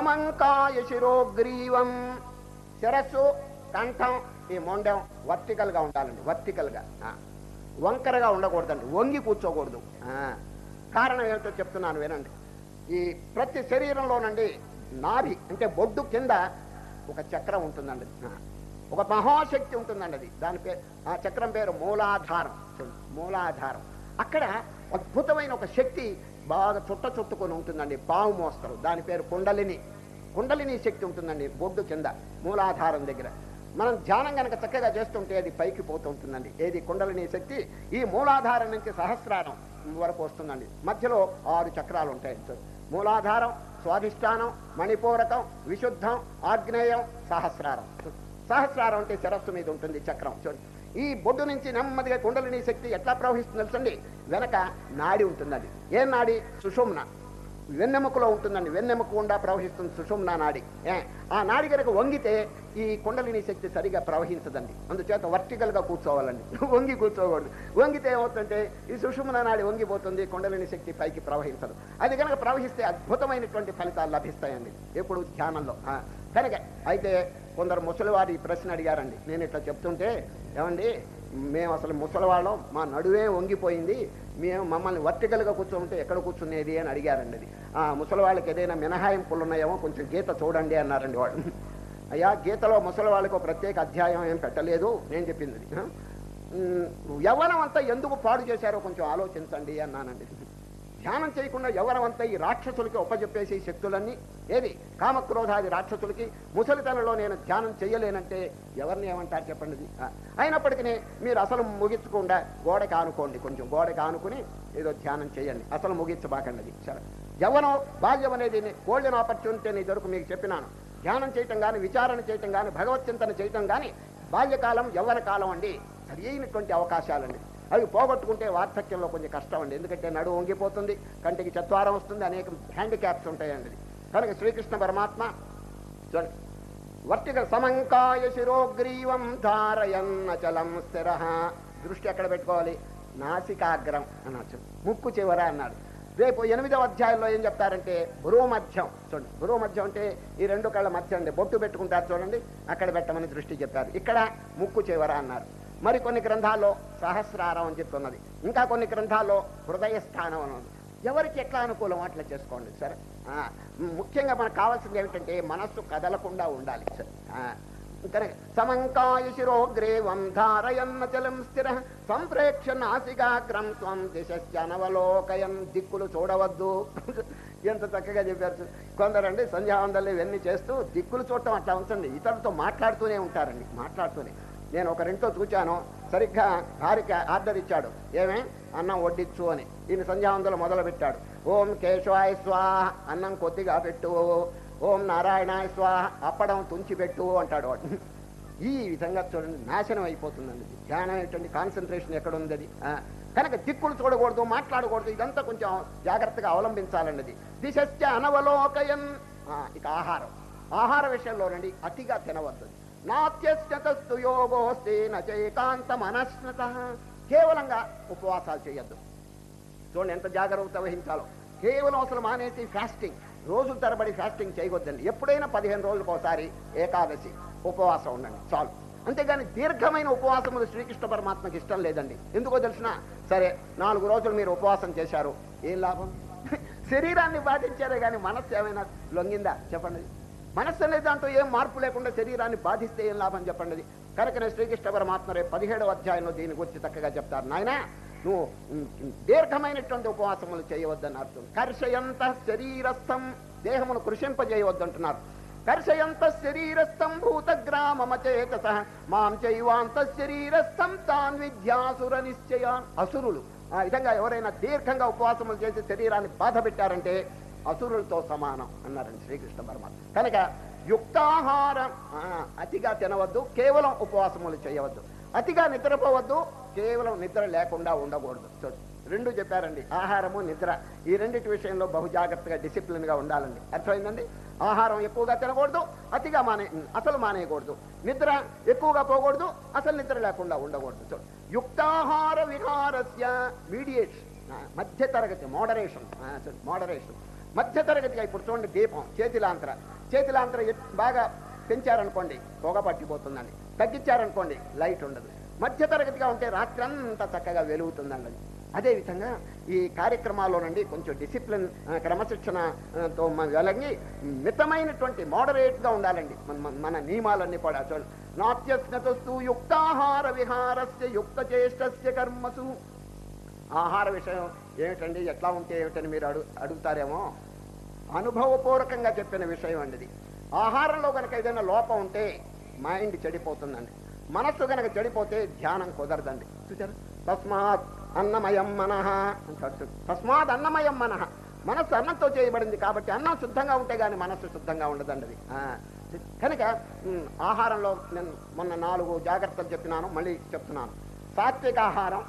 సమంకాయ శిరోగ్రీవం శిరస్సు కంఠం ఈ మొండం వర్టికల్ గా ఉండాలండి వర్టికల్ గా ఆ. వంకరగా ఉండకూడదండి వంగి కూర్చోకూడదు ఆ. కారణం ఏమిటో చెప్తున్నాను వినండి ఈ ప్రతి శరీరంలోనండి నాభి అంటే బొడ్డు కింద ఒక చక్రం ఉంటుందండి ఆ. ఒక మహాశక్తి ఉంటుందండి అది దాని పేరు ఆ చక్రం పేరు మూలాధారం చూడండి, మూలాధారం అక్కడ అద్భుతమైన ఒక శక్తి బాగా చుట్ట చుట్టుకొని ఉంటుందండి పాము మోస్తారు దాని పేరు కుండలిని కుండలిని శక్తి ఉంటుందండి బొడ్డు కింద మూలాధారం దగ్గర మనం ధ్యానం కనుక చక్కగా చేస్తుంటే అది పైకి పోతూ ఉంటుందండి ఏది కుండలిని శక్తి ఈ మూలాధారం నుంచి సహస్రారం వరకు వస్తుందండి మధ్యలో ఆరు చక్రాలు ఉంటాయి చూడు. మూలాధారం స్వాధిష్టానం మణిపూరకం విశుద్ధం ఆగ్నేయం సహస్రారం సహస్రారం అంటే శిరస్సు మీద ఉంటుంది చక్రం చూడండి ఈ బొడ్డు నుంచి నెమ్మదిగా కుండలిని శక్తి ఎట్లా ప్రవహిస్తుంది తెలుసండి వెనక నాడి ఉంటుందండి ఏ నాడి సుషుమ్న వెన్నెముకలో ఉంటుందండి వెన్నెముక గుండా ప్రవహిస్తుంది సుషుమ్న నాడి ఏ, ఆ నాడి కనుక వంగితే ఈ కుండలిని శక్తి సరిగా ప్రవహించదండి అందుచేత వర్టికల్ గా కూర్చోవాలండి వంగి కూర్చోకూడదు వంగితే ఏమవుతుందంటే ఈ సుషుమ్న నాడి వంగిపోతుంది కుండలిని శక్తి పైకి ప్రవహించదు అది కనుక ప్రవహిస్తే అద్భుతమైనటువంటి ఫలితాలు లభిస్తాయండి ఎప్పుడు ధ్యానంలో ఆ, కనుక అయితే కొందరు ముసలివారు ఈ ప్రశ్న అడిగారండి నేను ఇట్లా చెప్తుంటే ఏమండి మేము అసలు ముసలివాళ్ళం మా నడువే వంగిపోయింది మేము మమ్మల్ని వర్టికల్గా కూర్చోమంటే ఎక్కడ కూర్చునేది అని అడిగారండి అది ఆ ముసలి వాళ్ళకి ఏదైనా మినహాయింపులు ఉన్నాయేమో కొంచెం గీత చూడండి అన్నారండి వాళ్ళు అయ్యా గీతలో ముసలి వాళ్ళకు ఒక ప్రత్యేక అధ్యాయం ఏం పెట్టలేదు నేను చెప్పింది అది. ఆ? ఉమ్, యవ్వనం అంతా ఎందుకు పాడు చేశారో కొంచెం ఆలోచించండి అన్నానండి ధ్యానం చేయకుండా ఎవరమంతా ఈ రాక్షసులకి ఒప్పజెప్పేసి ఈ శక్తులన్నీ ఏది కామక్రోధాది రాక్షసులకి ముసలితనంలో నేను ధ్యానం చేయలేనంటే ఎవరిని ఏమంటారు చెప్పండి ఇది? ఆ, అయినప్పటికీ మీరు అసలు ముగించకుండా గోడకి ఆనుకోండి కొంచెం గోడకి ఆనుకుని ఏదో ధ్యానం చేయండి అసలు ముగించబాకండి అది సరే యవ్వనం బాల్యం అనేది గోల్డెన్ ఆపర్చునిటీ అని ఇదివరకు మీకు చెప్పినాను ధ్యానం చేయటం కానీ విచారణ చేయటం కానీ భగవత్ చింతన చేయటం కానీ బాల్యకాలం యవ్వన కాలం అండి సరి అయినటువంటి అవకాశాలండి అవి పోగొట్టుకుంటే వార్ధక్యంలో కొంచెం కష్టం అండి ఎందుకంటే నడువు వంగిపోతుంది కంటికి చత్వారం వస్తుంది అనేక హ్యాండిక్యాప్స్ ఉంటాయండి కనుక శ్రీకృష్ణ పరమాత్మ చూడండి వర్టికల్ సమంకాయ శిరోగ్రీవం ధారయన్న చలం స్థిర దృష్టి ఎక్కడ పెట్టుకోవాలి నాసికాగ్రం అన్నాడు ముక్కు చివర అన్నాడు రేపు ఎనిమిదవ అధ్యాయంలో ఏం చెప్తారంటే భ్రూమధ్యం చూడండి భ్రూమధ్యం అంటే ఈ రెండు కళ్ళ మధ్య అండి బొట్టు పెట్టుకుంటారు చూడండి అక్కడ పెట్టమని దృష్టి చెప్పారు ఇక్కడ ముక్కు చివర అన్నారు మరి కొన్ని గ్రంథాల్లో సహస్రారం అని చెప్తున్నది ఇంకా కొన్ని గ్రంథాల్లో హృదయ స్థానం అని ఉంది ఎవరికి ఎట్లా అనుకూలం అట్లా చేసుకోండి సరే ఆ, ముఖ్యంగా మనకు కావాల్సింది ఏమిటంటే మనస్సు కదలకుండా ఉండాలి సరే ఆ, కనుక సమంకాయ శిరోగ్రేవం ధారయన్న చలం స్థిర సంప్రేక్ష నాసికాగ్రం స్వం దిశనవలోకయం దిక్కులు చూడవద్దు ఎంత చక్కగా చెప్పారు చూ- కొందరండి సంధ్యావందలు ఇవన్నీ చేస్తూ దిక్కులు చూడటం అట్లా ఉంచండి ఇతరులతో మాట్లాడుతూనే ఉంటారండి మాట్లాడుతూనే నేను ఒకరింట్లో చూచాను సరిగ్గా భార్యకి ఆర్డర్ ఇచ్చాడు ఏమే అన్నం వడ్డించు అని ఈయన సంధ్యావందలు మొదలు పెట్టాడు ఓం కేశవాయ స్వాహ అన్నం కొద్దిగా పెట్టు ఓం నారాయణాయ స్వాహ అప్పడం తుంచి పెట్టు అంటాడు వాడు ఈ విధంగా చూడండి నాశనం అయిపోతుందండి ఇది. ధ్యానం ఏంటండి కాన్సన్ట్రేషన్ ఎక్కడ ఉంది అది ఆ, కనుక దిక్కులు చూడకూడదు మాట్లాడకూడదు ఇదంతా కొంచెం జాగ్రత్తగా అవలంబించాలండి అది దిశశ్చ అనవలోకయన్ ఆ, ఇక ఆహారం ఆహార విషయంలోనండి అతిగా తినవద్దు నాత్యస్తు యోగోస్తే నచైకాంత మనస్నత కేవలంగా ఉపవాసాలు చేయొద్దు చూడండి ఎంత జాగ్రత్త వహించాలో కేవలం అసలు మానేసి ఫాస్టింగ్ రోజుల తరబడి ఫాస్టింగ్ చేయవద్దండి ఎప్పుడైనా పదిహేను రోజులకు ఒకసారి ఏకాదశి ఉపవాసం ఉండండి చాలు అంతేగాని దీర్ఘమైన ఉపవాసములు శ్రీకృష్ణ పరమాత్మకి ఇష్టం లేదండి ఎందుకో తెలిసిన సరే నాలుగు రోజులు మీరు ఉపవాసం చేశారు ఏం లాభం శరీరాన్ని బాధించారే కానీ మనస్సు ఏమైనా లొంగిందా చెప్పండి మనస్సు అనే దాంట్లో ఏం మార్పు లేకుండా శరీరాన్ని బాధిస్తే ఏం లాభం చెప్పండి కనుకనే శ్రీకృష్ణ పరమాత్మ రేపు పదిహేడవ అధ్యాయంలో దీని గురించి చక్కగా చెప్తారు నాయనా నువ్వు ఉమ్, ఉమ్, దీర్ఘమైనటువంటి ఉపవాసములు చేయవద్దని అర్థం కర్షయంత శరీరస్థం దేహమును కృషింపజేయవద్దంటున్నారు కర్షయంత శరీరస్థం భూతగ్రామమచేత మాం చైవాంత శరీరస్థం తాన్ విద్యాసుర నిశ్చయ అసురులు ఆ విధంగా ఎవరైనా దీర్ఘంగా ఉపవాసములు చేసి శరీరాన్ని బాధ పెట్టారంటే అసురులతో సమానం అన్నారండి శ్రీకృష్ణ పరమాత్మ కనుక యుక్తాహారం ఆ, అతిగా తినవద్దు కేవలం ఉపవాసములు చేయవద్దు అతిగా నిద్రపోవద్దు కేవలం నిద్ర లేకుండా ఉండకూడదు చూడు, రెండు చెప్పారండి ఆహారము నిద్ర ఈ రెండింటి విషయంలో బహు జాగ్రత్తగా డిసిప్లిన్ గా ఉండాలండి అర్థమైందండి ఆహారం ఎక్కువగా తినకూడదు అతిగా మానే అసలు మానేయకూడదు నిద్ర ఎక్కువగా పోకూడదు అసలు నిద్ర లేకుండా ఉండకూడదు చూడు యుక్తాహార విహారస్య మీడియేషన్ మధ్య తరగతి మోడరేషన్ మోడరేషన్ మధ్య తరగతిగా ఇప్పుడు చూడండి దీపం చేతిలాంతర చేతిలాంతర ఎట్- బాగా పెంచారనుకోండి పొగ పట్టిపోతుందండి తగ్గించారనుకోండి లైట్ ఉండదు మధ్య తరగతిగా ఉంటే రాత్రి అంతా చక్కగా వెలుగుతుందండి అదే విధంగా ఈ కార్యక్రమాల్లోనండి కొంచెం డిసిప్లిన్ ఆ, క్రమశిక్షణతో మ- వెలగి మితమైనటువంటి moderate గా ఉండాలండి మన మన- మన నియమాలన్నీ కూడా చూడండి నాట్యస్నతస్తు యుక్తాహార విహారస్య యుక్త చేష్టస్య కర్మసు ఆహార విషయం ఏమిటండి ఎట్లా ఉంటే ఏమిటని మీరు అడుగు అడుగుతారేమో అనుభవపూర్వకంగా చెప్పిన విషయం అండి ఇది ఆహారంలో కనుక ఏదైనా లోపం ఉంటే మైండ్ చెడిపోతుందండి మనస్సు కనుక చెడిపోతే ధ్యానం కుదరదండి చూచారు తస్మాత్ అన్నమయం మనః అంటాడు చూడు. తస్మాత్ అన్నమయం మనః మనస్సు అన్నంతో చేయబడింది కాబట్టి అన్నం శుద్ధంగా ఉంటే గాని మనస్సు శుద్ధంగా ఉండదండి అది ఆ, కనుక ఉమ్, ఆహారంలో నేను మొన్న నాలుగు జాగ్రత్తలు చెప్పినాను మళ్ళీ చెప్తున్నాను సాత్విక ఆహారం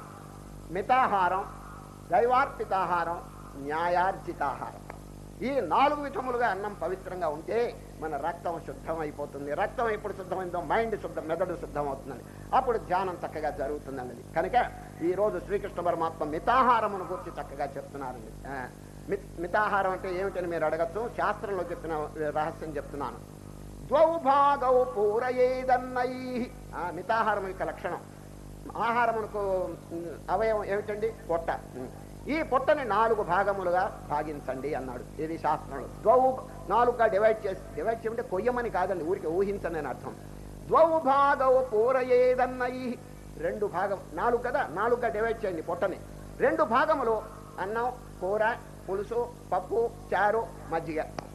మితాహారం దైవార్పితాహారం న్యాయార్జితాహారం ఈ నాలుగు విధములుగా అన్నం పవిత్రంగా ఉంటే మన రక్తం శుద్ధం అయిపోతుంది రక్తం ఎప్పుడు శుద్ధమైందో మైండ్ శుద్ధం మెదడు శుద్ధం అవుతుందండి అప్పుడు ధ్యానం చక్కగా జరుగుతుందండి కనుక ఈ రోజు శ్రీకృష్ణ పరమాత్మ మితాహారమును గురించి చక్కగా చెప్తున్నారండి ఆ, మిత్ మితాహారం అంటే ఏమిటని మీరు అడగచ్చు శాస్త్రంలో చెప్పిన రహస్యం చెప్తున్నాను ద్వౌ భాగౌ పూరయేదన్నై ఆ, మితాహారం యొక్క లక్షణం ఆహారమునకు ఉమ్, అవయవం ఏమిటండి పొట్ట ఉమ్. ఈ పొట్టని నాలుగు భాగములుగా భాగించండి అన్నాడు ఇది శాస్త్రంలో ద్వౌ నాలుగుగా డివైడ్ చేసి డివైడ్ చేయమంటే కొయ్యమని కాదండి ఊరికి ఊహించండి అని అర్థం ద్వౌ భాగౌ పూరయేదన్నై రెండు భాగం నాలుగు కదా నాలుగుగా డివైడ్ చేయండి పొట్టని రెండు భాగములు అన్నం కూర పులుసు పప్పు చారు మజ్జిగ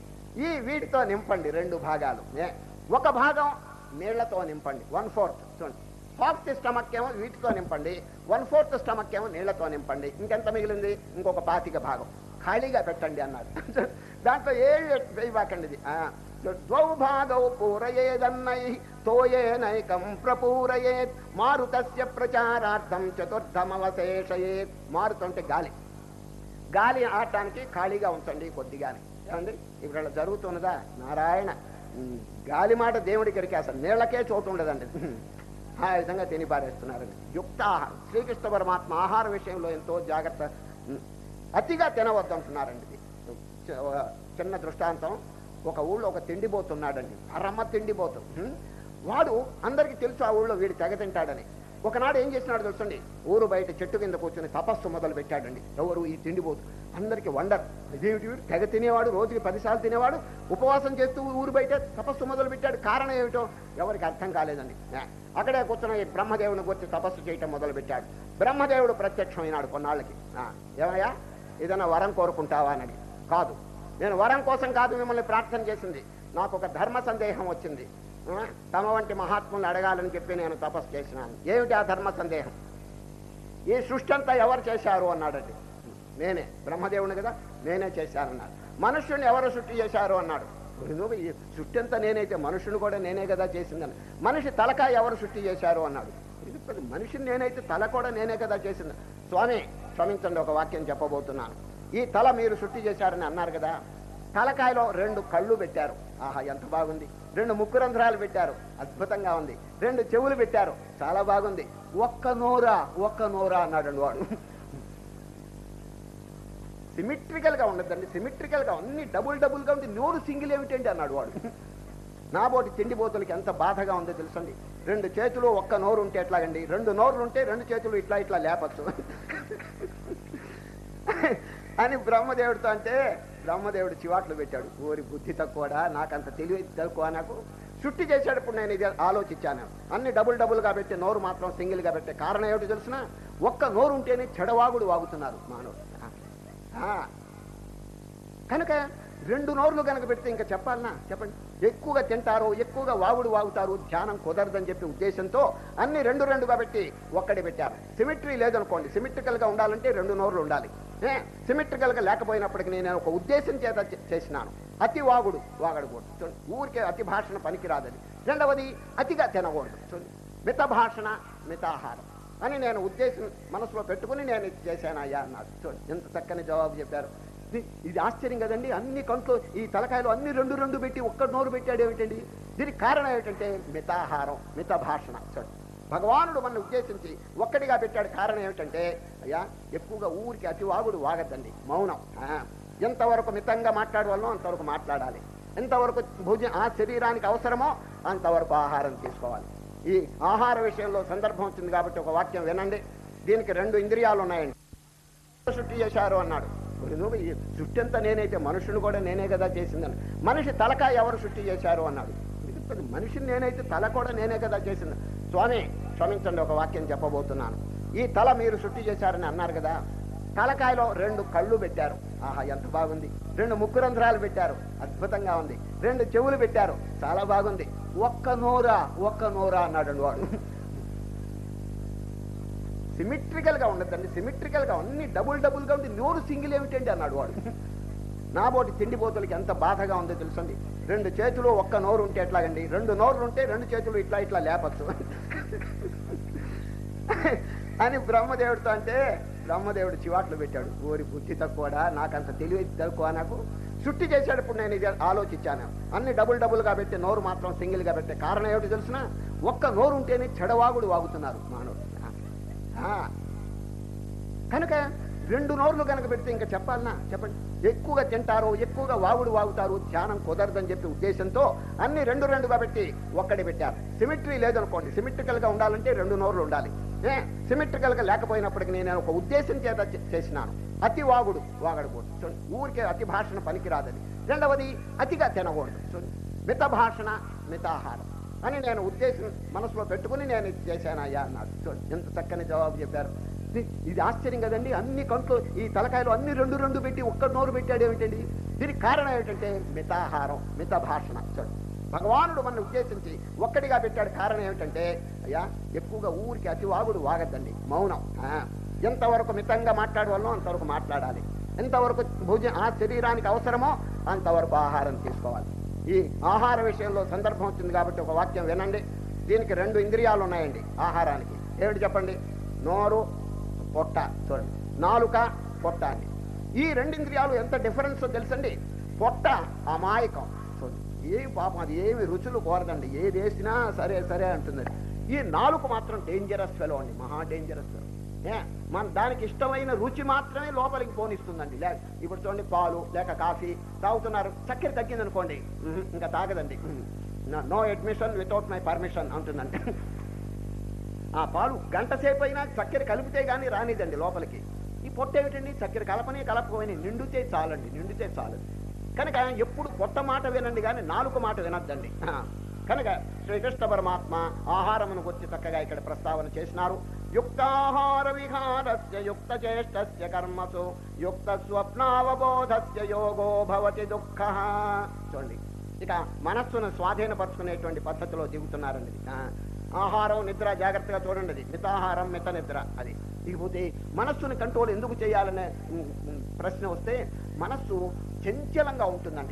ఈ వీటితో నింపండి రెండు భాగాలు ఏ, ఒక భాగం నీళ్లతో నింపండి వన్ ఫోర్త్ చూడండి హాఫ్ స్టమక్ ఏమో వీటితో నింపండి వన్ ఫోర్త్ స్టమక్ ఏమో నీళ్లతో నింపండి ఇంకెంత మిగిలింది ఇంకొక పాతిక భాగం ఖాళీగా పెట్టండి అన్నాడు దాంట్లో ఏ వేయబాకండి ఇది ఆ, ద్వౌ భాగౌ పూరయేదన్నై తోయేనైకం ప్రపూరయేత్ మారుతస్య ప్రచారార్థం చతుర్థమవశేషయేత్ మారుత అంటే గాలి గాలి ఆడటానికి ఖాళీగా ఉంచండి కొద్దిగానే ఏమండి ఇప్పుడు అలా జరుగుతున్నదా నారాయణ ఉమ్, గాలి మాట దేవుడికి అసలు నీళ్ళకే చోటు ఉండదండి ఆ విధంగా తిని పారేస్తున్నారండి యుక్త ఆహారం శ్రీకృష్ణ పరమాత్మ ఆహార విషయంలో ఎంతో జాగ్రత్త ఉమ్, అతిగా తినవద్దు అంటున్నారండి ఇది చ- ఒక చిన్న దృష్టాంతం ఒక ఊళ్ళో ఒక తిండిపోతున్నాడండి పరమ తిండిపోతు ఉమ్, వాడు అందరికీ తెలుసు ఆ ఊళ్ళో వీడు తెగ తింటాడని ఒకనాడు ఏం చేసినాడు తెలుసండి ఊరు బయట చెట్టు కింద కూర్చొని తపస్సు మొదలు పెట్టాడండి ఎవరు ఈ తిండిపోతు అందరికీ వండర్ ఇదేమిటి వీడు తెగ తినేవాడు రోజుకి పదిసార్లు తినేవాడు ఉపవాసం చేస్తూ ఊరు బయట తపస్సు మొదలు పెట్టాడు కారణం ఏమిటో ఎవరికి అర్థం కాలేదండి ఆ, అక్కడే కూర్చొని బ్రహ్మదేవుని గురించి తపస్సు చేయటం మొదలు పెట్టాడు బ్రహ్మదేవుడు ప్రత్యక్షమైనాడు కొన్నాళ్ళకి ఆ, ఏమయ్యా ఏదైనా వరం కోరుకుంటావా అని అడిగి. కాదు నేను వరం కోసం కాదు మిమ్మల్ని ప్రార్థన చేసింది నాకు ఒక ధర్మ సందేహం వచ్చింది ఆ, తమ వంటి మహాత్ములను అడగాలని చెప్పి నేను తపస్సు చేసినాను ఏమిటి ఆ ధర్మ సందేహం ఈ సృష్టి అంతా ఎవరు చేశారు అన్నాడండి నేనే బ్రహ్మదేవుని కదా నేనే చేశానన్నాడు మనుష్యుని ఎవరు సృష్టి చేశారు అన్నాడు నువ్వు ఈ సృష్టి అంతా నేనైతే మనుషుని కూడా నేనే కదా చేసిందని మనిషి తలకాయ ఎవరు సృష్టి చేశారు అన్నాడు ఇది పెద్ద మనిషిని నేనైతే తల కూడా నేనే కదా చేసింది స్వామి క్షమించండి ఒక వాక్యం చెప్పబోతున్నాను ఈ తల మీరు సృష్టి చేశారని అన్నారు కదా తలకాయలో రెండు కళ్ళు పెట్టారు ఆహా ఎంత బాగుంది రెండు ముక్కు రంధ్రాలు పెట్టారు అద్భుతంగా ఉంది రెండు చెవులు పెట్టారు చాలా బాగుంది ఒక్క నోరా ఒక్క నోరా అన్నాడు వాడు సిమిట్రికల్ గా ఉండదండి సిమిట్రికల్ గా అన్ని డబుల్ డబుల్ గా ఉంది నోరు సింగిల్ ఏమిటండి అన్నాడు వాడు నాబోటి తిండిపోతులకి ఎంత బాధగా ఉందో తెలుసండి రెండు చేతులు ఒక్క నోరు ఉంటే ఎట్లాగండి రెండు నోరులు ఉంటే రెండు చేతులు ఇట్లా ఇట్లా లేపచ్చు అని బ్రహ్మదేవుడితో అంటే బ్రహ్మదేవుడు చివాట్లు పెట్టాడు ఊరి బుద్ధి తక్కువడా నాకంత తెలివి తక్కువ నాకు చుట్టి చేసేటప్పుడు నేను ఇది ఆలోచించాను అన్ని డబుల్ డబుల్గా పెట్టి నోరు మాత్రం సింగిల్గా పెట్టే కారణం ఏమిటి తెలిసిన ఒక్క నోరు ఉంటేనే చెడవాగుడు వాగుతున్నారు మానవుడు ఆ. కనుక రెండు నోర్లు కనుక పెడితే ఇంకా చెప్పాలనా చెప్పండి ఎక్కువగా తింటారు ఎక్కువగా వాగుడు వాగుతారు ధ్యానం కుదరదని చెప్పి ఉద్దేశంతో అన్ని రెండు రెండుగా పెట్టి ఒక్కడే పెట్టారు సిమిట్రీ లేదనుకోండి సిమిట్రికల్ గా ఉండాలంటే రెండు నోర్లు ఉండాలి ఏ సిమిట్రికల్ గా లేకపోయినప్పటికీ నేను ఒక ఉద్దేశం చేత చే- చేసినాను అతి వాగుడు వాగడకూడదు చూడండి ఊరికే అతి భాషణ పనికిరాదని రెండవది అతిగా తినకూడదు చూడండి మిత భాషణ మితాహారం అని నేను ఉద్దేశం మనసులో పెట్టుకుని నేను ఇది చేశానయ్యా అన్నాడు చూడండి ఎంత చక్కని జవాబు చెప్పారు ఇది- ఇది ఆశ్చర్యం కదండి అన్ని కంట్లో ఈ తలకాయలు అన్ని రెండు రెండు పెట్టి ఒక్క నోరు పెట్టాడు ఏమిటండి దీనికి కారణం ఏమిటంటే మితాహారం మిత భాషణ చూడండి భగవానుడు మన ఉద్దేశించి ఒక్కడిగా పెట్టాడు కారణం ఏమిటంటే అయ్యా ఎక్కువగా ఊరికి అతి వాగుడు వాగద్దండి మౌనం ఆ, ఎంతవరకు మితంగా మాట్లాడవాలో అంతవరకు మాట్లాడాలి ఎంతవరకు భోజ ఆ శరీరానికి అవసరమో అంతవరకు ఆహారం తీసుకోవాలి ఈ ఆహార విషయంలో సందర్భం వచ్చింది కాబట్టి ఒక వాక్యం వినండి దీనికి రెండు ఇంద్రియాలు ఉన్నాయండి సృష్టి చేశారు అన్నాడు మరి నువ్వు ఈ సృష్టి అంతా నేనైతే మనుషుని కూడా నేనే కదా చేసిందని మనిషి తలకాయ ఎవరు సృష్టి చేశారు అన్నాడు ఇది పెద్ద మనిషిని నేనైతే తల కూడా నేనే కదా చేసింది స్వామి క్షమించండి ఒక వాక్యం చెప్పబోతున్నాను ఈ తల మీరు సృష్టి చేశారని అన్నారు కదా తలకాయలో రెండు కళ్ళు పెట్టారు ఆహా ఎంత బాగుంది రెండు ముక్కు రంధ్రాలు పెట్టారు అద్భుతంగా ఉంది రెండు చెవులు పెట్టారు చాలా బాగుంది ఒక్క నోరా ఒక్క నోరా అన్నాడు వాడు సిమిట్రికల్ గా ఉండదండి సిమిట్రికల్ గా అన్ని డబుల్ డబుల్ గా ఉంది నోరు సింగిల్ ఏమిటండి అన్నాడు వాడు నాబోటి తిండిపోతులకి ఎంత బాధగా ఉందో తెలుసండి రెండు చేతులు ఒక్క నోరు ఉంటే ఎట్లాగండి రెండు నోరులు ఉంటే రెండు చేతులు ఇట్లా ఇట్లా లేపచ్చు అని బ్రహ్మదేవుడితో అంటే బ్రహ్మదేవుడు చివాట్లు పెట్టాడు ఊరి బుద్ధి తక్కువడా నాకంత తెలివి తక్కువ నాకు చుట్టి చేసేటప్పుడు నేను ఇది ఆలోచించాను అన్ని డబుల్ డబుల్ గా పెట్టి నోరు మాత్రం సింగిల్ గా పెట్టే కారణం ఏమిటి తెలిసిన ఒక్క నోరు ఉంటేనే చెడవాగుడు వాగుతున్నారు మానవుడు ఆ. కనుక రెండు నోర్లు కనుక పెడితే ఇంకా చెప్పాలనా చెప్పండి ఎక్కువగా తింటారు ఎక్కువగా వాగుడు వాగుతారు ధ్యానం కుదరదని చెప్పి ఉద్దేశంతో అన్ని రెండు రెండుగా పెట్టి ఒక్కడే పెట్టారు సిమిట్రీ లేదనుకోండి సిమిట్రికల్ గా ఉండాలంటే రెండు నోర్లు ఉండాలి ఏ సిమిట్రికల్ గా లేకపోయినప్పటికీ నేను ఒక ఉద్దేశం చేత చే- చేసినాను అతి వాగుడు వాగడకూడదు చూడండి ఊరికే అతి భాషణ పనికిరాదని రెండవది అతిగా తినకూడదు చూడండి మిత భాషణ మితాహారం అని నేను ఉద్దేశం మనసులో పెట్టుకుని నేను ఇది చేశానయ్యా అన్నాడు చూడండి ఎంత చక్కని జవాబు చెప్పారు ఇది- ఇది ఆశ్చర్యం కదండి అన్ని కంట్లో ఈ తలకాయలు అన్ని రెండు రెండు పెట్టి ఒక్క నోరు పెట్టాడు ఏమిటండి దీనికి కారణం ఏమిటంటే మితాహారం మిత భాషణ చూడండి భగవానుడు మన ఉద్దేశించి ఒక్కడిగా పెట్టాడు కారణం ఏమిటంటే అయ్యా ఎక్కువగా ఊరికి అతి వాగుడు వాగద్దండి మౌనం ఆ, ఎంతవరకు మితంగా మాట్లాడవాలో అంతవరకు మాట్లాడాలి ఎంతవరకు భోజ ఆ శరీరానికి అవసరమో అంతవరకు ఆహారం తీసుకోవాలి ఈ ఆహార విషయంలో సందర్భం వచ్చింది కాబట్టి ఒక వాక్యం వినండి దీనికి రెండు ఇంద్రియాలు ఉన్నాయండి ఆహారానికి ఏమిటి చెప్పండి నోరు పొట్ట చూడండి నాలుక పొట్ట అండి ఈ రెండు ఇంద్రియాలు ఎంత డిఫరెన్స్ తెలుసండి పొట్ట అమాయకం చూడండి ఏమి పాపం అది ఏమి రుచులు కోరదండి ఏది వేసినా సరే సరే అంటుందండి ఈ నాలుక మాత్రం డేంజరస్ ఫెలో అండి మహా డేంజరస్ ఫెలో ఏ మన దానికి ఇష్టమైన రుచి మాత్రమే లోపలికి పోనిస్తుందండి లేక ఇప్పుడు చూడండి పాలు లేక కాఫీ తాగుతున్నారు చక్కెర తగ్గిందనుకోండి ఉహు, ఇంకా తాగదండి no admission without my permission అంటుందండి ఆ పాలు గంట సేపు అయినా చక్కెర కలిపితే గానీ రానిదండి లోపలికి ఈ పొట్ట ఏమిటండి చక్కెర కలపనే కలపకపోయినా నిండితే చాలండి నిండితే చాలు కనుక ఎప్పుడు పొట్ట మాట వినండి కానీ నాలుక మాట వినొద్దండి ఆ, కనుక శ్రీకృష్ణ పరమాత్మ ఆహారమును గురించి చక్కగా ఇక్కడ ప్రస్తావన చేసినారు యుక్తాహార విహారస్య యుక్త చేష్టస్య కర్మసు యుక్త స్వప్నావబోధస్య యోగో భవతి దుఃఖ చూడండి ఇక మనస్సును స్వాధీనపరచుకునేటువంటి పద్ధతిలో దిగుతున్నారండి ఇది. ఆ, ఆహారం నిద్ర జాగ్రత్తగా చూడండి అది మితాహారం మిత నిద్ర అది ఇకపోతే మనస్సుని కంట్రోల్ ఎందుకు చేయాలనే ఉమ్, ఉమ్, ప్రశ్న వస్తే మనస్సు చంచలంగా ఉంటుందండి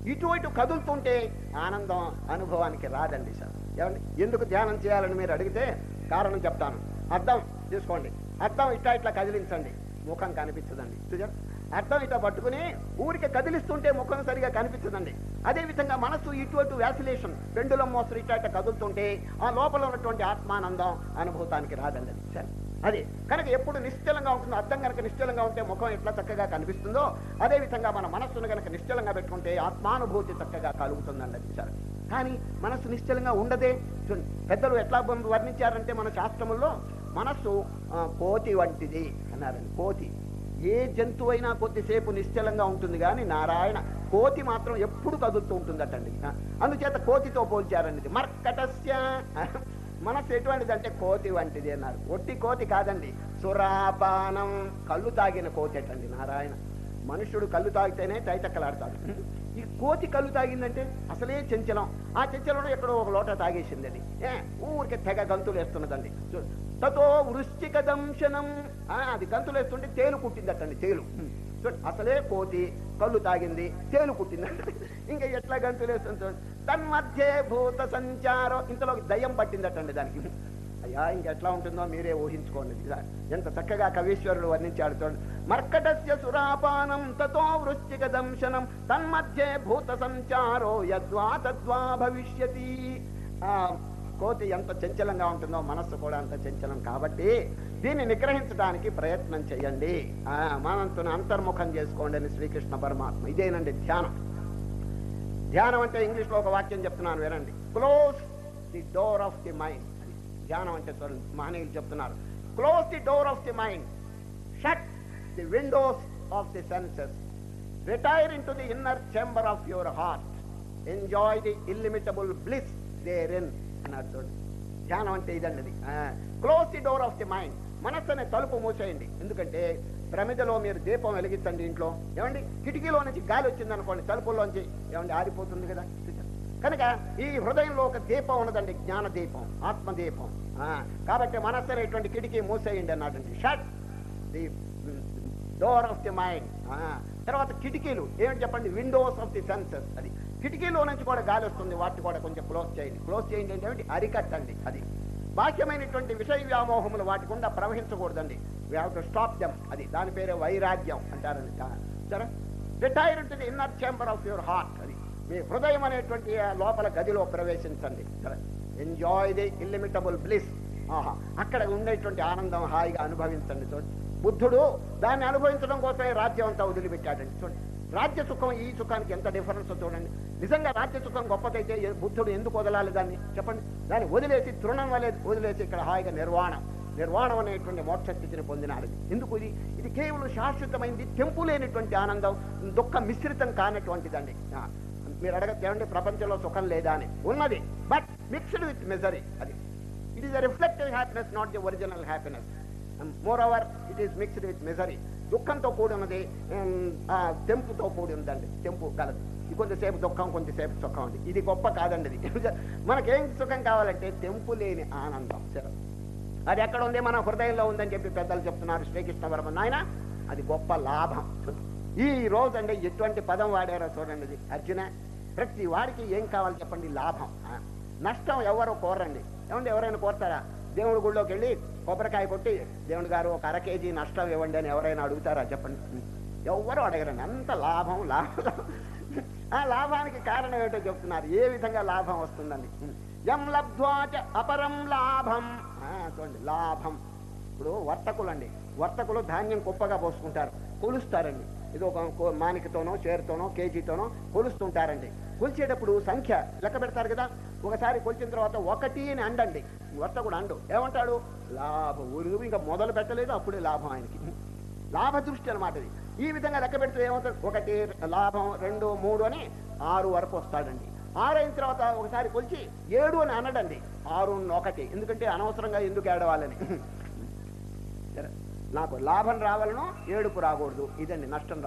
ఇటు ఇటు కదులుతుంటే ఆనందం అనుభవానికి రాదండి సార్ ఏమండి ఎందుకు ధ్యానం చేయాలని మీరు అడిగితే కారణం చెప్తాను అర్థం తీసుకోండి అర్థం ఇట్లా ఇట్లా కదిలించండి ముఖం కనిపించదండి చూసారు అర్థం ఇట్లా పట్టుకుని ఊరికే కదిలిస్తుంటే ముఖం సరిగా కనిపించదండి అదే విధంగా మనసు ఇటు అటు వ్యాసిలేషన్ పెండులం మోస్తరు ఇట్లా ఇట్లా కదులుతుంటే ఆ లోపల ఉన్నటువంటి ఆత్మానందం అనుభూతానికి రాదండి అది సరే అది కనుక ఎప్పుడు నిశ్చలంగా ఉంటుందో అర్థం కనుక నిశ్చలంగా ఉంటే ముఖం ఎట్లా చక్కగా కనిపిస్తుందో అదే విధంగా మన మనస్సును కనుక నిశ్చలంగా పెట్టుకుంటే ఆత్మానుభూతి చక్కగా కలుగుతుందండి అది సార్ కానీ మనస్సు నిశ్చలంగా ఉండదే చూడండి, పెద్దలు ఎట్లా వర్ణ- వర్ణించారంటే మన శాస్త్రముల్లో మనస్సు ఆ, కోతి వంటిది అన్నారండి కోతి ఏ జంతువు అయినా కొద్దిసేపు నిశ్చలంగా ఉంటుంది కానీ నారాయణ కోతి మాత్రం ఎప్పుడు కదులుతూ ఉంటుందటండి ఆ, అందుచేత కోతితో పోల్చారండి ఇది. మర్కటస్య మనస్సు ఎటువంటిది అంటే కోతి వంటిది అన్నారు ఒట్టి కోతి కాదండి సురాపానం కళ్ళు తాగిన కోతి అటండి నారాయణ మనుషుడు కళ్ళు తాగితేనే తైతక్కలాడతాడు ఈ కోతి కళ్ళు తాగిందంటే అసలే చెంచలం ఆ చెంచలంలో ఎక్కడో ఒక లోట తాగేసింది అది ఏ ఊరికే తెగ గంతులు వేస్తున్నదండి చూడు. తతో వృశ్చిక దంశనం ఆ, అది గంతులు వేస్తుంటే తేలు కుట్టిందటండి తేలు చూడు అసలే కోతి కళ్ళు తాగింది తేలు కుట్టిందంట ఇంకా ఎట్లా గంతులు వేస్తుంది చూడు. తన్మధ్యే భూత సంచారం ఇంతలో దయ్యం పట్టిందటండి దానికి అయ్యా ఇంకెట్లా ఉంటుందో మీరే ఊహించుకోండి ఇలా ఎంత చక్కగా కవీశ్వరుడు వర్ణించాడు చూడండి మర్కటస్య సురాపానం తతో వృశ్చిక దంశనం తన్మధ్యే భూత సంచారో యద్వా తద్వా భవిష్యతి ఆ కోతి ఎంత చంచలంగా ఉంటుందో మనస్సు కూడా అంత చంచలం కాబట్టి దీన్ని నిగ్రహించడానికి ప్రయత్నం చేయండి ఆ మనంతుని అంతర్ముఖం చేసుకోండి అని శ్రీకృష్ణ పరమాత్మ ఇదేనండి ధ్యానం ధ్యానం అంటే ఇంగ్లీష్ లో ఒక వాక్యం చెప్తున్నాను వినండి close the door of the mind ధ్యానం అంటే చూడండి మహనీయులు చెప్తున్నారు close the door of the mind shut the windows of the senses retire into the inner chamber of your heart enjoy the illimitable bliss therein అన్నాడు చూడండి ధ్యానం అంటే ఇదండి close the door of the mind మనస్సు అనే తలుపు మూసేయండి ఎందుకంటే ప్రమిదలో మీరు దీపం వెలిగించండి ఇంట్లో ఏమండి కిటికీలో నుంచి గాలి వచ్చింది అనుకోండి తలుపుల్లోంచి ఏమండి ఆరిపోతుంది కదా కనుక ఈ హృదయంలో ఒక దీపం ఉన్నదండి జ్ఞాన దీపం ఆత్మ దీపం ఆ, కాబట్టి మనస్సు అనేటువంటి కిటికీ మూసేయండి అన్నాడండి shut the door of the mind తర్వాత కిటికీలు ఏమిటి చెప్పండి విండోస్ ఆఫ్ ది సెన్సెస్ అది కిటికీలో నుంచి కూడా గాలి వస్తుంది వాటిని కూడా కొంచెం క్లోజ్ చేయండి క్లోజ్ చేయండి అంటే ఏమిటి అరికట్టండి అది బాహ్యమైనటువంటి విషయ వ్యామోహములు వాటి గుండా ప్రవహించకూడదండి we have to stop them అది దాని పేరే వైరాగ్యం అంటారండి ఆ, సరే retire to the inner chamber of your heart అది మీ హృదయం అనేటువంటి ఆ లోపల గదిలో ప్రవేశించండి సరే ఎంజాయ్ ది ఇల్లిమిటబుల్ బ్లిస్ ఆహా అక్కడ ఉండేటువంటి ఆనందం హాయిగా అనుభవించండి చూడండి బుద్ధుడు దాన్ని అనుభవించడం కోసమే రాజ్యం అంతా వదిలిపెట్టాడండి చూడండి రాజ్య సుఖం ఈ సుఖానికి ఎంత డిఫరెన్స్ చూడండి నిజంగా రాజ్య సుఖం గొప్పదైతే ఏ- బుద్ధుడు ఎందుకు వదలాలి దాన్ని చెప్పండి దాన్ని వదిలేసి తృణం వలె వదిలేసి ఇక్కడ హాయిగా నిర్వాణం నిర్వాణం అనేటువంటి మోక్ష స్థితిని పొందినారు ఎందుకు ఇది ఇది కేవలం శాశ్వతమైంది తెంపు లేనటువంటి ఆనందం దుఃఖ మిశ్రితం కానటువంటిదండి ఆ, మీరు అడగండి ప్రపంచంలో సుఖం లేదా అని ఉన్నది బట్ మిక్స్డ్ విత్ మిజరీ అది it is a reflective happiness not the original happiness moreover it is mixed with misery దుఃఖంతో కూడి ఉన్నది ఉమ్, ఆ, తెంపుతో కూడి ఉందండి తెంపు కలదు ఇది కొంతసేపు దుఃఖం కొంతసేపు సుఖం ఉంది ఇది గొప్ప కాదండి ఇది మనకేం సుఖం కావాలంటే తెంపు లేని ఆనందం సరే అది ఎక్కడ ఉంది మన హృదయంలో ఉందని చెప్పి పెద్దలు చెప్తున్నారు శ్రీకృష్ణ వర్మ నాయన అది గొప్ప లాభం ఈ రోజు అండి ఎటువంటి పదం వాడారో చూడండి ఇది అర్జున ప్రతి వాడికి ఏం కావాలి చెప్పండి లాభం ఆ, నష్టం ఎవరు కోరండి ఏమండి ఎవరైనా కోరతారా దేవుడి గుళ్ళోకి వెళ్ళి కొబ్బరికాయ కొట్టి దేవుడి గారు ఒక అర కేజీ నష్టం ఇవ్వండి అని ఎవరైనా అడుగుతారా చెప్పండి ఎవ్వరు అడగరండి అంత లాభం లాభం ఆ లాభానికి కారణం ఏంటో చెప్తున్నారు ఏ విధంగా లాభం వస్తుందండి ఎం లబ్ధ్వాచ అపరం లాభం ఆ, చూడండి లాభం ఇప్పుడు వర్తకులు అండి వర్తకులు ధాన్యం కుప్పగా పోసుకుంటారు కొలుస్తారండి ఇది ఒక కో- మానికతోనో చేరుతోనో కేజీతోనో కొలుస్తుంటారండి కొలిచేటప్పుడు సంఖ్య లెక్క పెడతారు కదా ఒకసారి కొలిచిన తర్వాత ఒకటి అని అండండి వర్తకుడు అండు ఏమంటాడు లాభం ఊరు ఇంకా మొదలు పెట్టలేదు అప్పుడే లాభం ఆయనకి లాభ దృష్టి అనమాట ఇది ఈ విధంగా లెక్క పెడితే ఏమవుతుంది ఒకటి లాభం రెండు మూడు అని ఆరు వరకు వస్తాడండి ఆరు అయిన తర్వాత ఒకసారి కొలిచి ఏడు అని అనడండి ఆరు ఒకటి ఎందుకంటే అనవసరంగా ఎందుకు ఏడవాలని సరే నాకు లాభం రావాలను ఏడుపు రాకూడదు ఇదండి నష్టం రాకూడదు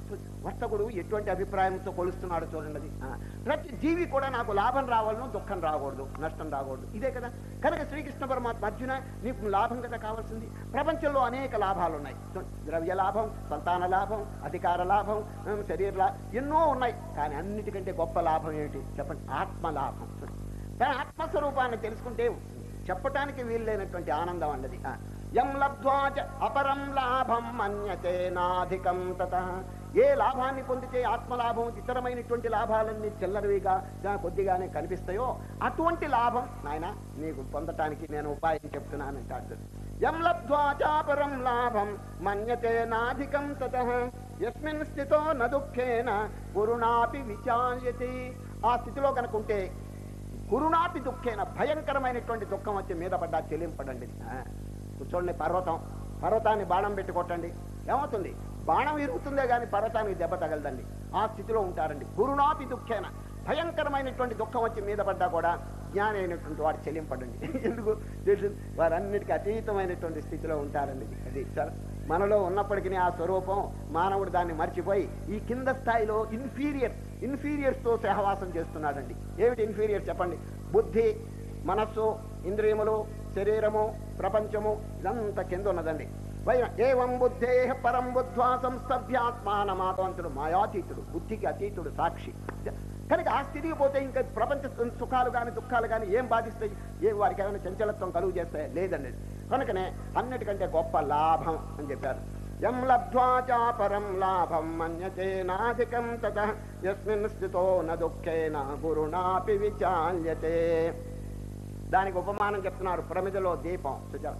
వర్తకుడు ఎటువంటి అభిప్రాయంతో కొలుస్తున్నాడు చూడండి అది ఆ, ప్రతి జీవి కూడా నాకు లాభం రావాలను దుఃఖం రాకూడదు నష్టం రాకూడదు ఇదే కదా కనుక శ్రీకృష్ణ పరమాత్మ అర్జున నీకు లాభం కదా కావాల్సింది ప్రపంచంలో అనేక లాభాలు ఉన్నాయి చూడండి, ద్రవ్య లాభం సంతాన లాభం అధికార లాభం ఉమ్, శరీర లాభం ఎన్నో ఉన్నాయి కానీ అన్నిటికంటే గొప్ప లాభం ఏమిటి చెప్పండి ఆత్మ లాభం చూడండి. తన ఆత్మస్వరూపాన్ని తెలుసుకుంటే చెప్పటానికి వీల్లేనటువంటి ఆనందం అన్నది ఆ. యం లబ్ధ్వాచ అపరం లాభం మన్యతే నాధికం తత ఏ లాభాన్ని పొందితే ఆత్మలాభం ఇతరమైనటువంటి లాభాలన్నీ చిల్లరవిగా ఆ, కొద్దిగానే కనిపిస్తాయో అటువంటి లాభం నాయన నీకు పొందటానికి నేను ఉపాయం చెప్తున్నానంటాడు యం లబ్ధ్వాచాపరం లాభం మన్యతే నాధికం తత యస్మిన్ స్థితో న దుఃఖేన గురుణాపి విచార్యతి ఆ స్థితిలో కనుక ఉంటే గురునాపి దుఃఖేన భయంకరమైనటువంటి దుఃఖం వచ్చి మీద పడ్డా చెల్లింపడండి ఆ, కూర్చోండి పర్వతం పర్వతాన్ని బాణం పెట్టి కొట్టండి ఏమవుతుంది బాణం ఇరుగుతుందే కానీ పర్వతానికి దెబ్బ తగలదండి ఆ స్థితిలో ఉంటారండి గురునాపి దుఃఖేన భయంకరమైనటువంటి దుఃఖం వచ్చి మీద పడ్డా కూడా జ్ఞాని అయినటువంటి వాడు చెల్లింపడండి ఎందుకు తెలుసు వారన్నిటికీ అతీతమైనటువంటి స్థితిలో ఉంటారండి అది సార్ మనలో ఉన్నప్పటికీ ఆ స్వరూపం మానవుడు దాన్ని మర్చిపోయి ఈ కింద స్థాయిలో ఇన్ఫీరియర్ ఇన్ఫీరియర్స్తో సహవాసం చేస్తున్నాడండి ఏమిటి ఇన్ఫీరియర్ చెప్పండి బుద్ధి మనస్సు ఇంద్రియములు శరీరము ప్రపంచము ఇదంతా కింద ఉన్నదండి వై ఏవం బుద్ధే పరం బుద్ధ్వా సంస్థభ్యాత్మానమాతవంతుడు మాయాతీతుడు బుద్ధికి అతీతుడు సాక్షి కనుక ఆ స్థితికి పోతే ఇంకా ప్రపంచ సుఖాలు కానీ దుఃఖాలు కానీ ఏం బాధిస్తాయి ఏ వారికి ఏమైనా చంచలత్వం కలుగు చేస్తాయి లేదండి కనుకనే అన్నిటికంటే గొప్ప లాభం అని చెప్పారు యం లబ్ధ్వాచాపరం లాభం మన్యతే నాధికం తత యస్మిన్ స్థితో న దుఃఖేన గురుణాపి విచాల్యతే దానికి ఉపమానం చెప్తున్నారు ప్రమిదలో దీపం చూచారు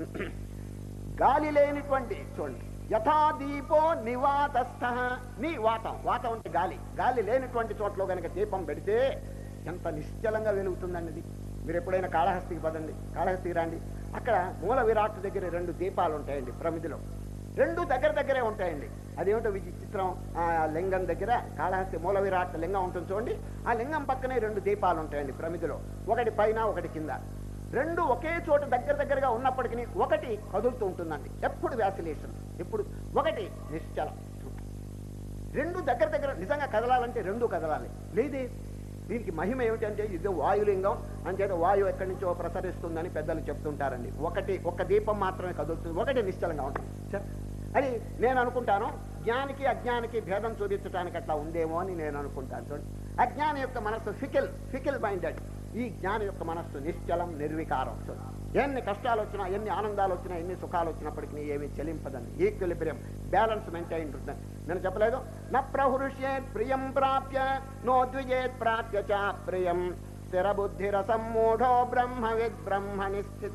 గాలి లేనిటువంటి చూడండి యథా దీపో నివాతస్థ నీ వాతం వాతం అంటే గాలి గాలి లేనిటువంటి చోట్ల కనుక దీపం పెడితే ఎంత నిశ్చలంగా వెలుగుతుందండి ఇది మీరు ఎప్పుడైనా కాళహస్తికి పదండి కాళహస్తికి రండి అక్కడ మూల విరాట్ దగ్గర రెండు దీపాలు ఉంటాయండి ప్రమిదిలో రెండు దగ్గర దగ్గరే ఉంటాయండి అదేమిటో విచిత్రం ఆ లింగం దగ్గర కాళహస్తి మూల విరాట్ లింగం ఉంటుంది చూడండి ఆ లింగం పక్కనే రెండు దీపాలు ఉంటాయండి ప్రమిదిలో ఒకటి పైన ఒకటి కింద రెండు ఒకే చోట దగ్గర దగ్గరగా ఉన్నప్పటికీ ఒకటి కదులుతూ ఉంటుందండి ఎప్పుడు వ్యాసిలేషన్ ఎప్పుడు ఒకటి నిశ్చలం రెండు దగ్గర దగ్గర నిజంగా కదలాలంటే రెండు కదలాలి లేదే దీనికి మహిమ ఏమిటంటే ఇది వాయులింగం అంచేత వాయువు ఎక్కడి నుంచో ప్రసరిస్తుందని పెద్దలు చెప్తుంటారండి ఒకటి ఒక దీపం మాత్రమే కదులుతుంది ఒకటి నిశ్చలంగా ఉంటుంది సరే? అది నేను అనుకుంటాను జ్ఞానికి అజ్ఞానికి భేదం చూపించడానికి అట్లా ఉందేమో అని నేను అనుకుంటాను చూడండి అజ్ఞాని యొక్క మనస్సు ఫికిల్ ఫికిల్ మైండెడ్ ఈ జ్ఞాని యొక్క మనస్సు నిశ్చలం నిర్వికారం చూడండి ఎన్ని కష్టాలు వచ్చినా ఎన్ని ఆనందాలు వచ్చినా ఎన్ని సుఖాలు వచ్చినప్పటికీ ఏమీ చెలింపదండి ఈక్విలిబ్రియం బ్యాలెన్స్ మెయింటైన్ ఉంటుందని నేను చెప్పలేదు న ప్రహృష్యేత్ ప్రియం ప్రాప్య నో ద్విజేత్ ప్రాప్య చ ప్రియం స్థిర బుద్ధిరసమ్మూఢో బ్రహ్మవిద్ బ్రహ్మ నిశ్చిత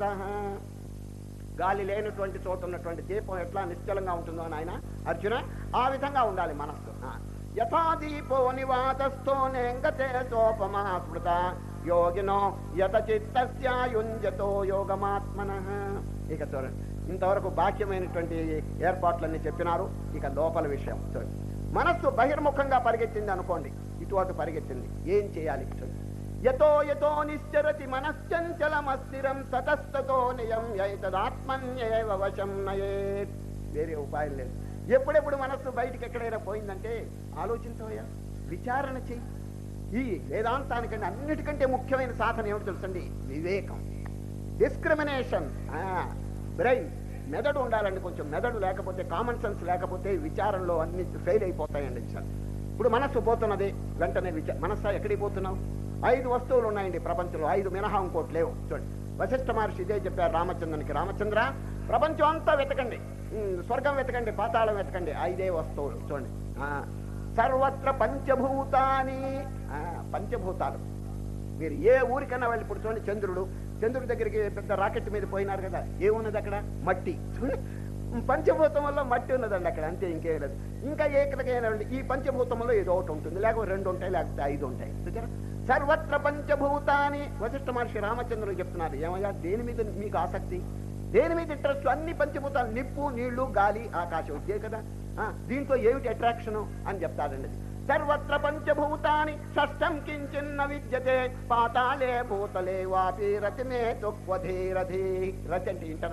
గాలి లేనటువంటి చోట ఉన్నటువంటి దీపం ఎట్లా నిశ్చలంగా ఉంటుందో అని ఆయన అర్జున ఆ విధంగా ఉండాలి మనస్సు ఆ. యథా దీపో నివాతస్థో నేంగతే సోపమా స్మృత యోగినో యత చిత్తస్యాయుంజతో యోగమాత్మన ఇక చూడండి ఇంతవరకు బాహ్యమైనటువంటి ఏర్పాట్లన్నీ చెప్పినారు ఇక లోపల విషయం చూడండి మనస్సు బహిర్ముఖంగా పరిగెత్తింది అనుకోండి ఇటు అటు పరిగెత్తింది ఏం చేయాలి చూడండి యతో యతో నిశ్చరతి మనశ్చంచలమస్థిరం తతస్తతో నియం యైతదాత్మన్యేవ వశం నయేత్ వేరే ఉపాయం లేదు ఎప్పుడెప్పుడు మనస్సు బయటికి ఎక్కడైనా పోయిందంటే ఆలోచించవయ్యా విచారణ చెయ్యి ఈ వేదాంతానికంటే అన్నిటికంటే ముఖ్యమైన సాధన ఏమిటి తెలుసండి వివేకం డిస్క్రిమినేషన్ బ్రెయిన్ మెదడు ఉండాలండి కొంచెం మెదడు లేకపోతే కామన్ సెన్స్ లేకపోతే విచారంలో అన్ని ఫెయిల్ అయిపోతాయండి సార్ ఇప్పుడు మనస్సు పోతున్నది వెంటనే విచార మనస్సు ఎక్కడికి పోతున్నావు ఐదు వస్తువులు ఉన్నాయండి ప్రపంచంలో ఐదు మినహా ఇంకోటి లేవు చూడండి వశిష్ఠ మహర్షి ఇదే చెప్పారు రామచంద్రునికి రామచంద్ర ప్రపంచం అంతా వెతకండి ఉమ్, స్వర్గం వెతకండి పాతాళం వెతకండి ఐదే వస్తువులు చూడండి ఆ, సర్వత్ర పంచభూతాని ఆ, పంచభూతాలు మీరు ఏ ఊరికన్నా వెళ్ళి ఇప్పుడు చూడండి చంద్రుడు చంద్రుడి దగ్గరికి పెద్ద రాకెట్ మీద పోయినారు కదా ఏమున్నది అక్కడ మట్టి చూడండి పంచభూతం వల్ల మట్టి ఉన్నదండి అక్కడ అంతే ఇంకేం లేదు ఇంకా ఏకదకైనా ఈ పంచభూతంలో ఏదో ఒకటి ఉంటుంది లేకపోతే రెండు ఉంటాయి లేకపోతే ఐదు ఉంటాయి చూచారా సర్వత్ర పంచభూతాని వశిష్ఠ మహర్షి రామచంద్రుడు చెప్తున్నారు ఏమయ్యా దేని మీద మీకు ఆసక్తి దేని మీద ఇంట్రెస్ట్ అన్ని పంచభూతాలు నిప్పు నీళ్లు గాలి ఆకాశం ఇదే కదా ఆ, దీంట్లో ఏమిటి అట్రాక్షన్ అని చెప్తాడండి సర్వత్ర పంచభూతాని షష్టం కించిన్న విద్యతే పాతాళే భూతలే వాపి రతిమే తొక్వధీరధి రతి అంటే ఇంట్రెస్ట్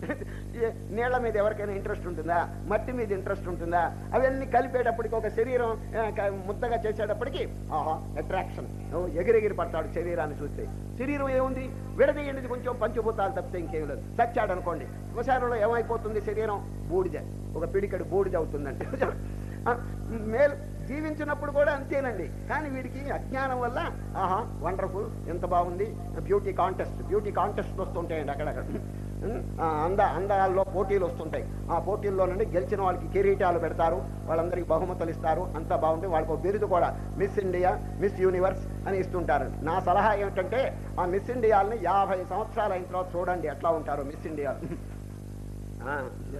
ఏ- నీళ్ల మీద ఎవరికైనా ఇంట్రెస్ట్ ఉంటుందా మట్టి మీద ఇంట్రెస్ట్ ఉంటుందా అవన్నీ కలిపేటప్పటికి ఒక శరీరం ఆ, క- ముద్దగా చేసేటప్పటికి ఆహా అట్రాక్షన్ ఎగిరెగిరి పడతాడు శరీరాన్ని చూస్తే శరీరం ఏముంది విడదీయండి కొంచెం పంచభూతాలు తప్పితే ఇంకేం లేదు చచ్చాడు అనుకోండి శ్మశానంలో ఏమైపోతుంది శరీరం బూడిద ఒక పిడికడు బూడిద అవుతుందండి ఆ, మేలు జీవించినప్పుడు కూడా అంతేనండి కానీ వీడికి అజ్ఞానం వల్ల ఆహా వండర్ఫుల్ ఎంత బాగుంది బ్యూటీ కాంటెస్ట్ బ్యూటీ కాంటెస్ట్ వస్తుంటాయండి అక్కడక్కడ ఉం, ఆ, అంద అందాల్లో పోటీలు వస్తుంటాయి ఆ పోటీల్లో నుండి గెలిచిన వాళ్ళకి కిరీటాలు పెడతారు వాళ్ళందరికీ బహుమతులు ఇస్తారు అంతా బాగుంది వాళ్ళకి ఒక బిరుదు కూడా మిస్ ఇండియా మిస్ యూనివర్స్ అని ఇస్తుంటారు నా సలహా ఏమిటంటే ఆ మిస్ ఇండియాలని యాభై సంవత్సరాలు అయిన తర్వాత చూడండి ఎట్లా ఉంటారు మిస్ ఇండియా ఆ,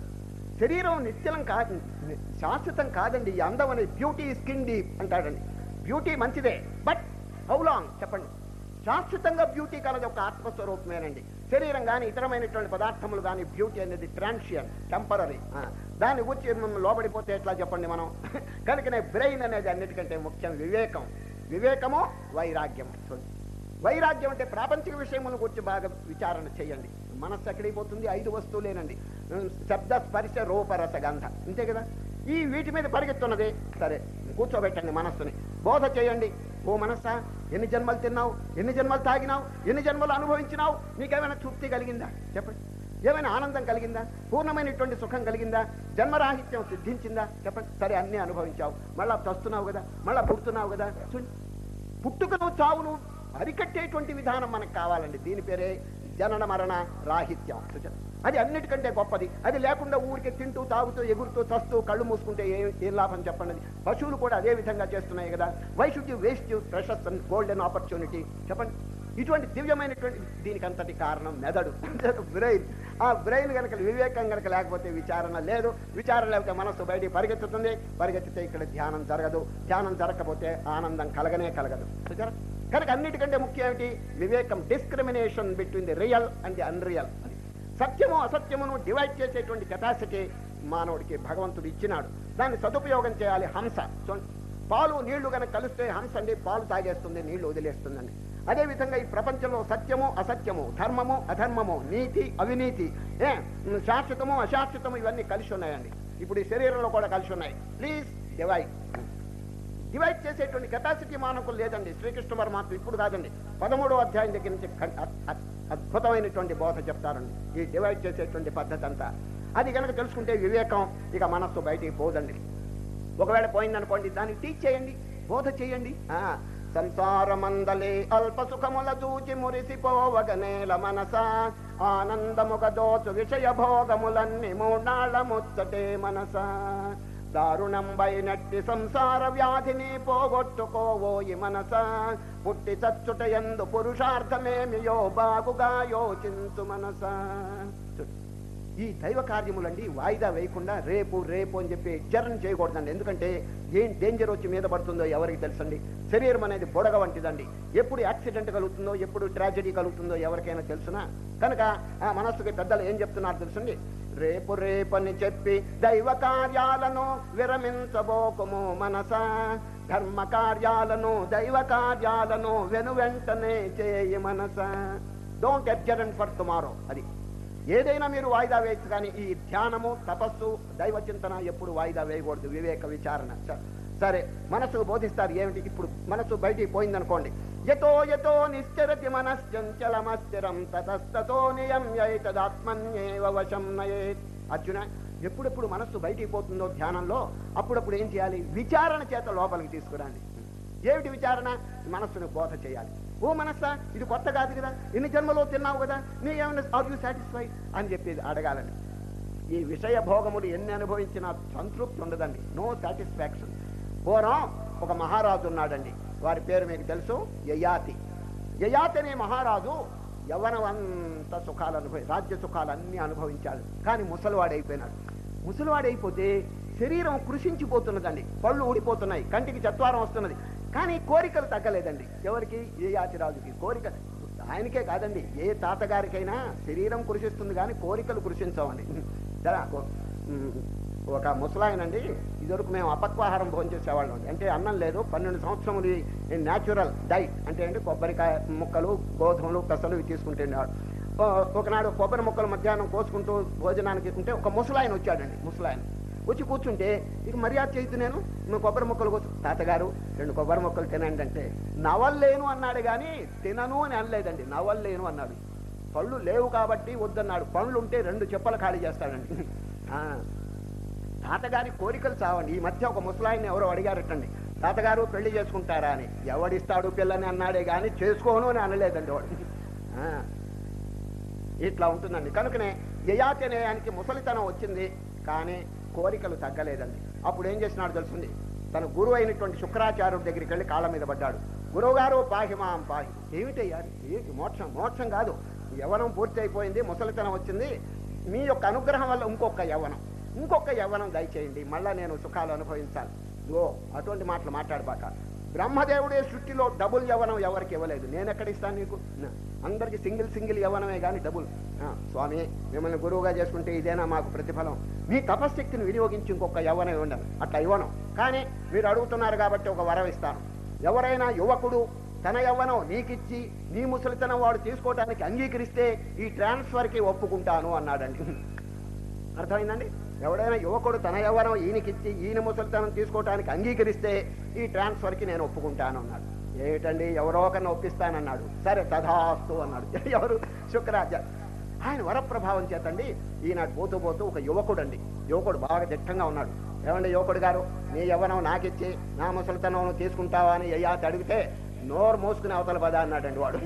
శరీరం నిశ్చలం కాదు శాశ్వతం కాదండి ఈ అందం అనేది బ్యూటీ స్కిన్ డీప్ అంటాడండి బ్యూటీ మంచిదే బట్ హౌ లాంగ్ చెప్పండి శాశ్వతంగా బ్యూటీ కలది ఒక ఆత్మస్వరూపమేనండి శరీరం కానీ ఇతరమైనటువంటి పదార్థములు కానీ బ్యూటీ అనేది ట్రాన్షియన్ టెంపరీ దాన్ని గురించి మనం లోబడిపోతే ఎట్లా చెప్పండి మనం కనుకనే బ్రెయిన్ అనేది అన్నిటికంటే ముఖ్యం వివేకం వివేకము వైరాగ్యం చూడండి వైరాగ్యం అంటే ప్రాపంచిక విషయముల గురించి బాగా విచారణ చేయండి మనస్సు ఎక్కడికి పోతుంది ఐదు వస్తువులేనండి ఉమ్, శబ్ద స్పర్శ రూపరస గంధ అంతే కదా ఈ వీటి మీద పరిగెత్తున్నది సరే కూర్చోబెట్టండి మనస్సుని బోధ చేయండి ఓ మనస్సా ఎన్ని జన్మలు తిన్నావు ఎన్ని జన్మలు తాగినావు ఎన్ని జన్మలు అనుభవించినావు నీకేమైనా తృప్తి కలిగిందా చెప్పండి ఏమైనా ఆనందం కలిగిందా పూర్ణమైనటువంటి సుఖం కలిగిందా జన్మరాహిత్యం సిద్ధించిందా చెప్పండి సరే అన్నీ అనుభవించావు మళ్ళా చస్తున్నావు కదా మళ్ళా పుడుతున్నావు కదా చూడండి పుట్టుకను చావును అరికట్టేటువంటి విధానం మనకు కావాలండి దీని పేరే జనన మరణ రాహిత్యం చూచారు అది అన్నిటికంటే గొప్పది అది లేకుండా ఊరికే తింటూ తాగుతూ ఎగురుతూ చస్తూ కళ్ళు మూసుకుంటే ఏం ఏం లాభం చెప్పండి పశువులు కూడా అదే విధంగా చేస్తున్నాయి కదా why should you waste you precious and golden opportunity చెప్పండి ఇటువంటి దివ్యమైనటువంటి దీనికి అంతటి కారణం మెదడు బ్రెయిన్ ఆ బ్రెయిన్ కనుక వివేకం కనుక లేకపోతే విచారణ లేదు విచారణ లేకపోతే మనస్సు బయటికి పరిగెత్తుతుంది పరిగెత్తితే ఇక్కడ ధ్యానం జరగదు ధ్యానం జరగకపోతే ఆనందం కలగనే కలగదు చూచారా కనుక అన్నిటికంటే ముఖ్యం ఏమిటి వివేకం discrimination between the real and the unreal సత్యము అసత్యమును డివైడ్ చేసేటువంటి కెపాసిటీ మానవుడికి భగవంతుడు ఇచ్చినాడు దాన్ని సదుపయోగం చేయాలి హంస చూడండి పాలు నీళ్లు కనుక కలిస్తే హంస అండి పాలు తాగేస్తుంది నీళ్లు వదిలేస్తుందండి అదేవిధంగా ఈ ప్రపంచంలో సత్యము అసత్యము ధర్మము అధర్మము నీతి అవినీతి ఏ ఉమ్, శాశ్వతము అశాశ్వతము ఇవన్నీ కలిసి ఉన్నాయండి ఇప్పుడు ఈ శరీరంలో కూడా కలిసి ఉన్నాయి ప్లీజ్ డివైడ్ డివైడ్ చేసేటువంటి కెపాసిటీ మానకు లేదండి శ్రీకృష్ణ పరమాత్మ ఇప్పుడు కాదండి పదమూడో అధ్యాయం దగ్గర నుంచి కన్- అద్- అద్- అద్భుతమైనటువంటి బోధ చెప్తారండి ఈ డివైడ్ చేసేటువంటి పద్ధతి అంతా అది కనుక తెలుసుకుంటే వివేకం ఇక మనస్సు బయటికి పోదండి ఒకవేళ పోయిందనుకోండి దాన్ని టీచ్ చేయండి బోధ చేయండి ఆ, సంసారమందలే అల్ప సుఖముల చూచి మురిసిపోవగనేల మనస ఆనందముగ దోచు విషయ భోగములన్నీ మూడాళ్ళ ముచ్చటే మనస దారుణంబైనట్టి సంసార వ్యాధిని పోగొట్టుకోవోయి మనస పుట్టి చచ్చుట ఎందు పురుషార్థమేమియో బాగుగా యోచించు మనస ఈ దైవ కార్యములండి వాయిదా వేయకుండా రేపు రేపు అని చెప్పి జర్న్ చేయకూడదండి ఎందుకంటే ఏం డేంజర్ వచ్చి మీద పడుతుందో ఎవరికి తెలుసండి శరీరం అనేది బుడగ వంటిదండి ఎప్పుడు యాక్సిడెంట్ కలుగుతుందో ఎప్పుడు ట్రాజడీ కలుగుతుందో ఎవరికైనా తెలుసునా కనుక ఆ మనస్సుకి పెద్దలు ఏం చెప్తున్నారు తెలుసండి రేపు రేపని చెప్పి దైవ కార్యాలను విరమించబోకుము మనస ధర్మ కార్యాలను దైవ కార్యాలను వెను వెంటనే చేయి మనస డోంట్ ఎబ్జరెంట్ ఫర్ టుమారో అది ఏదైనా మీరు వాయిదా వేయచ్చు కానీ ఈ ధ్యానము తపస్సు దైవ చింతన ఎప్పుడు వాయిదా వేయకూడదు వివేక విచారణ స- సరే మనసుకు బోధిస్తారు ఏమిటి ఇప్పుడు మనసు బయటికి పోయిందనుకోండి యతో యతో నిశ్చరతి మనశ్చంచలమస్థిరం తతస్తతో నియమ్యైతదాత్మన్యేవ వశం నయేత్ అర్జున ఎప్పుడెప్పుడు మనస్సు బయటికి పోతుందో ధ్యానంలో అప్పుడప్పుడు ఏం చేయాలి విచారణ చేత లోపలికి తీసుకురండి ఏమిటి విచారణ మనస్సును బోధ చేయాలి ఓ మనస్సా ఇది కొత్త కాదు కదా ఎన్ని జన్మలో తిన్నావు కదా నీ ఏమైనా ఆర్ యూ సాటిస్ఫైడ్ అని చెప్పేది అడగాలని ఈ విషయ భోగములు ఎన్ని అనుభవించినా సంతృప్తి ఉండదండి నో సాటిస్ఫాక్షన్ పూర్వం ఒక మహారాజు ఉన్నాడండి వారి పేరు మీకు తెలుసు యయాతి యయాతి అనే మహారాజు యవనం అంత సుఖాలు అనుభవి రాజ్య సుఖాలు అన్ని అనుభవించాడు కానీ ముసలివాడైపోయినాడు ముసలివాడైపోతే శరీరం కృషించిపోతున్నదండి పళ్ళు ఊడిపోతున్నాయి కంటికి చత్వారం వస్తున్నది కానీ కోరికలు తగ్గలేదండి ఎవరికి ఏ యాతిరాజుకి కోరిక ఆయనకే కాదండి ఏ తాతగారికైనా శరీరం కృషిస్తుంది కానీ కోరికలు కృషించవండి జరా, ఓ- ఉమ్, ఒక ముసలాయనండి ఇదివరకు మేము అపక్వాహారం భోజనం చేసేవాళ్ళం అంటే అన్నం లేదు పన్నెండు సంవత్సరములు న్యాచురల్ డైట్ అంటే ఏంటి కొబ్బరికాయ ముక్కలు గోధుమలు పెసలు ఇవి తీసుకుంటుండేవాడు ఓ- ఒకనాడు కొబ్బరి మొక్కలు మధ్యాహ్నం కోసుకుంటూ భోజనానికి ఉంటే ఒక ముసలాయన వచ్చాడండి ముసలాయన వచ్చి కూర్చుంటే ఇక మర్యాద చేయొద్దు నేను నువ్వు కొబ్బరి మొక్కలు కోసు తాతగారు రెండు కొబ్బరి మొక్కలు తినండి అంటే నవల్లేను అన్నాడు కానీ తినను అని అనలేదండి నవల్లేను అన్నాడు పళ్ళు లేవు కాబట్టి వద్దన్నాడు పళ్ళు ఉంటే రెండు చెప్పలు ఖాళీ చేస్తాడండి ఆ, తాతగారి కోరికలు చావండి ఈ మధ్య ఒక ముసలాయిని ఎవరో అడిగారటండి తాతగారు పెళ్లి చేసుకుంటారా అని ఎవడిస్తాడు పిల్లని అన్నాడే కానీ చేసుకోను అని అనలేదండి వాడు ఆ, ఇట్లా ఉంటుందండి కనుకనే యయాతినేయానికి ముసలితనం వచ్చింది కానీ కోరికలు తగ్గలేదండి అప్పుడు ఏం చేసినాడు తెలుసుంది తన గురువు అయినటువంటి శుక్రాచార్యుడి దగ్గరికి వెళ్ళి కాళ్ళ మీద పడ్డాడు గురువుగారు పాహిమాం పాహి ఏమిటయ్యా ఏంటి మోక్షం మోక్షం కాదు యవనం పూర్తి అయిపోయింది ముసలితనం వచ్చింది మీ యొక్క అనుగ్రహం వల్ల ఇంకొక యవనం ఇంకొక యవనం దయచేయండి మళ్ళా నేను సుఖాలు అనుభవించాలి ఓ అటువంటి మాటలు మాట్లాడబాక బ్రహ్మదేవుడే సృష్టిలో డబుల్ యవనం ఎవరికి ఇవ్వలేదు నేను ఎక్కడ ఇస్తాను నీకు నా, అందరికి సింగిల్ సింగిల్ యవనమే కానీ డబుల్ ఆ, స్వామి మిమ్మల్ని గురువుగా చేసుకుంటే ఇదేనా మాకు ప్రతిఫలం మీ తపశ్శక్తిని వినియోగించి ఇంకొక యవనం ఇవ్వండి అట్లా ఇవ్వను కానీ మీరు అడుగుతున్నారు కాబట్టి ఒక వరం ఇస్తాను ఎవరైనా యువకుడు తన యవ్వనం నీకిచ్చి నీ ముసలితనం వాడు తీసుకోవడానికి అంగీకరిస్తే ఈ ట్రాన్స్ఫర్కి ఒప్పుకుంటాను అన్నాడండి అర్థమైందండి ఎవడైనా యువకుడు తన యవ్వనం ఈయనకిచ్చి ఈయన ముసలితనం తీసుకోవడానికి అంగీకరిస్తే ఈ ట్రాన్స్ఫర్కి నేను ఒప్పుకుంటాను అన్నాడు ఏమిటండి ఎవరో ఒకరిని ఒప్పిస్తానన్నాడు సరే తథాస్తు అన్నాడు ఎవరు శుక్రాచార్య ఆయన వరప్రభావం చేతండి ఈనాడు పోతూ పోతూ ఒక యువకుడు అండి యువకుడు బాగా దిట్టంగా ఉన్నాడు ఏమండి యువకుడు గారు నీ యవ్వనం నాకిచ్చి నా ముసలితనం తీసుకుంటావా అని అయ్యాత అడిగితే నోరు మోసుకుని అవతల పదా అన్నాడండి వాడు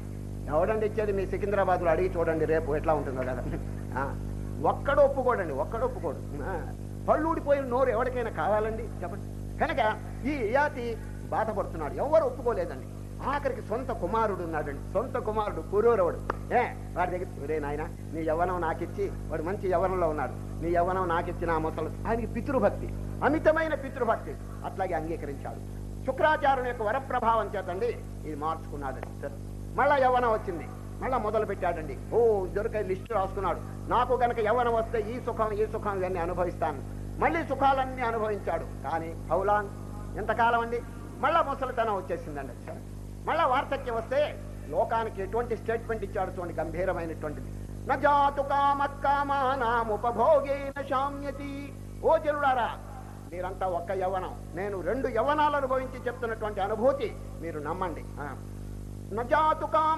ఎవడండి ఇచ్చేది మీ సికింద్రాబాద్లో అడిగి చూడండి రేపు ఎట్లా ఉంటుందో కదా ఆ, ఒక్కడు ఒప్పుకోడండి ఒక్కడు ఒప్పుకోడు ఆ, పళ్ళు ఊడిపోయిన నోరు ఎవరికైనా కావాలండి చెప్పండి కనుక ఈ యాతి బాధపడుతున్నాడు ఎవరు ఒప్పుకోలేదండి ఆఖరికి సొంత కుమారుడు ఉన్నాడండి సొంత కుమారుడు పురూరవుడు ఏ వాడి దగ్గర ఒరే నాయన నీ యవ్వనం నాకిచ్చి వాడు మంచి యవ్వనంలో ఉన్నాడు నీ యవ్వనం నాకిచ్చి నా ముసలు ఆయనకి పితృభక్తి అమితమైన పితృభక్తి అట్లాగే అంగీకరించాడు శుక్రాచార్యుని యొక్క వరప్రభావం చేతండి ఇది మార్చుకున్నాడండి సరే మళ్ళా యవ్వనం వచ్చింది మళ్ళా మొదలు పెట్టాడండి ఓ దొరికే లిస్టు రాసుకున్నాడు నాకు గనక యవ్వనం వస్తే ఈ సుఖం ఈ సుఖం ఇవన్నీ అనుభవిస్తాను మళ్ళీ సుఖాలన్నీ అనుభవించాడు కానీ హౌలాన్ ఎంతకాలం అండి మళ్ళా ముసలితనం వచ్చేసిందండి సరే మళ్ళా వార్ధక్యం వస్తే లోకానికి ఎటువంటి స్టేట్మెంట్ ఇచ్చాడు చూడండి గంభీరమైనటువంటిది నజాతు కామ కామానాముపభోగేన శామ్యతి ఓ జనులారా మీరంతా ఒక్క యవ్వనం నేను రెండు యవ్వనాలు అనుభవించి చెప్తున్నటువంటి అనుభూతి మీరు నమ్మండి ఆ. నజాతు కామ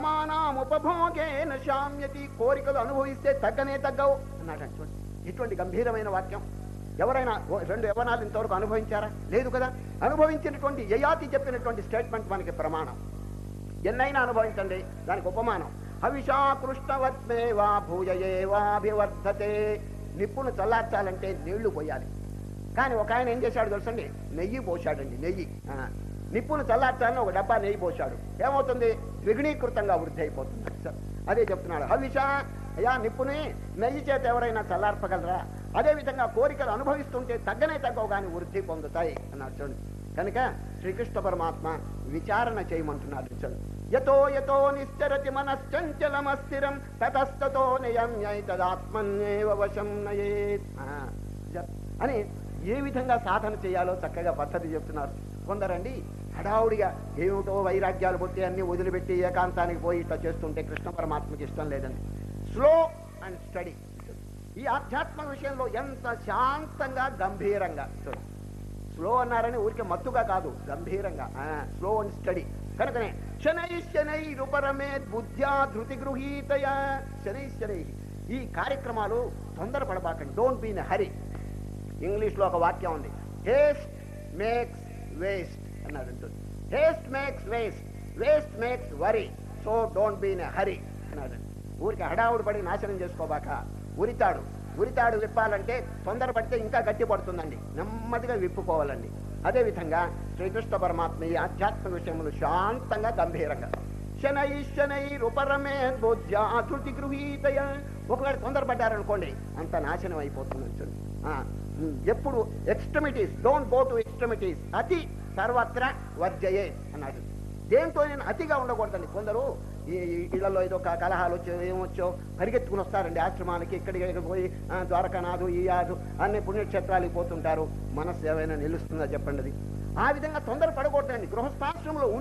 కామానాముపభోగేన శామ్యతి కోరికలు అనుభవిస్తే తగ్గనే తగ్గవు అన్నాడు చూడండి ఇటువంటి గంభీరమైన వాక్యం ఎవరైనా ఓ రెండు యవనాలు ఇంతవరకు అనుభవించారా లేదు కదా అనుభవించినటువంటి యయాతి చెప్పినటువంటి స్టేట్మెంట్ మనకి ప్రమాణం ఎన్నైనా అనుభవించండి దానికి ఉపమానం హవిషా కృష్ణవత్మేవా భూయయేవాభివర్ధతే నిప్పును చల్లార్చాలంటే నీళ్లు పోయాలి కానీ ఒక ఆయన ఏం చేశాడు తెలుసండి నెయ్యి పోశాడండి నెయ్యి ఆ, నిప్పును చల్లార్చాలని ఒక డబ్బా నెయ్యి పోశాడు ఏమవుతుంది ద్విగుణీకృతంగా వృద్ధి అయిపోతుంది సార్ అదే చెప్తున్నాడు హవిష అయ్యా నిప్పుని నెయ్యి చేత ఎవరైనా చల్లార్పగలరా అదే విధంగా కోరికలు అనుభవిస్తుంటే తగ్గనే తగ్గవు కానీ వృద్ధి పొందుతాయి అన్నాడు చూడండి కనుక శ్రీకృష్ణ పరమాత్మ విచారణ చేయమంటున్నాడు చూడండి యతో యతో నిశ్చరతి మనశ్చంచలమస్థిరం తతస్తతో నియమ్యైతదాత్మన్యేవ వశం నయేత్ ఆ, జ- అని ఏ విధంగా సాధన చేయాలో చక్కగా పద్ధతి చెప్తున్నారు కొందరండి హడావుడిగా ఏమిటో వైరాగ్యాలు పొట్టి అన్ని వదిలిపెట్టి ఏకాంతానికి పోయి ఇట్లా చేస్తుంటే కృష్ణ పరమాత్మకి ఇష్టం లేదండి స్లో అండ్ స్టడీ ఈ ఆధ్యాత్మ విషయంలో ఎంత శాంతంగా గంభీరంగా చూడండి స్లో అన్నారని ఊరికే మత్తుగా కాదు గంభీరంగా స్లో అండ్ స్టడీ కనుకనే శనై శనై రూపరమే బుద్ధ్యా ధృతి గృహీతయ శనై శనై ఈ కార్యక్రమాలు తొందరపడబాకండి డోంట్ బీ ఇన్ హరి ఇంగ్లీష్లో ఒక వాక్యం ఉంది హేస్ట్ మేక్స్ వేస్ట్ అన్నది ఉంటుంది haste makes waste waste makes worry so don't be in hurry అన్నాడు ఊరికి హడావుడు పడి నాశనం చేసుకోబాక ఉరితాడు ఉరితాడు విప్పాలంటే తొందరపడితే ఇంకా గట్టి పడుతుందండి నెమ్మదిగా విప్పుకోవాలండి అదేవిధంగా శ్రీకృష్ణ పరమాత్మ ఈ ఆధ్యాత్మ విషయములు శాంతంగా గంభీరంగా శనై శనై రూపరమే బుద్ధ్యాధృతి గృహీతయ ఒకవేళ తొందరపడ్డారనుకోండి అంత నాశనం అయిపోతుంది చూడండి. ఆ ఉమ్, ఎప్పుడు extremities don't go to extremities అతి సర్వత్ర వర్జయే అన్నాడు దేంతో నేను అతిగా ఉండకూడదండి కొందరు ఈ ఈ ఇళ్లలో ఏదో ఒక కలహాలు వచ్చో ఏమొచ్చో పరిగెత్తుకుని వస్తారండి ఆశ్రమానికి ఇక్కడికి ఇక్కడికి పోయి ఆ, ద్వారకానాథు ఈ యాదు అన్ని పుణ్యక్షేత్రాలకు పోతుంటారు మనస్సు ఏమైనా నిలుస్తుందా చెప్పండి అది ఆ విధంగా తొందర పడకూడదండి గృహస్థాశ్రమంలో ఉండి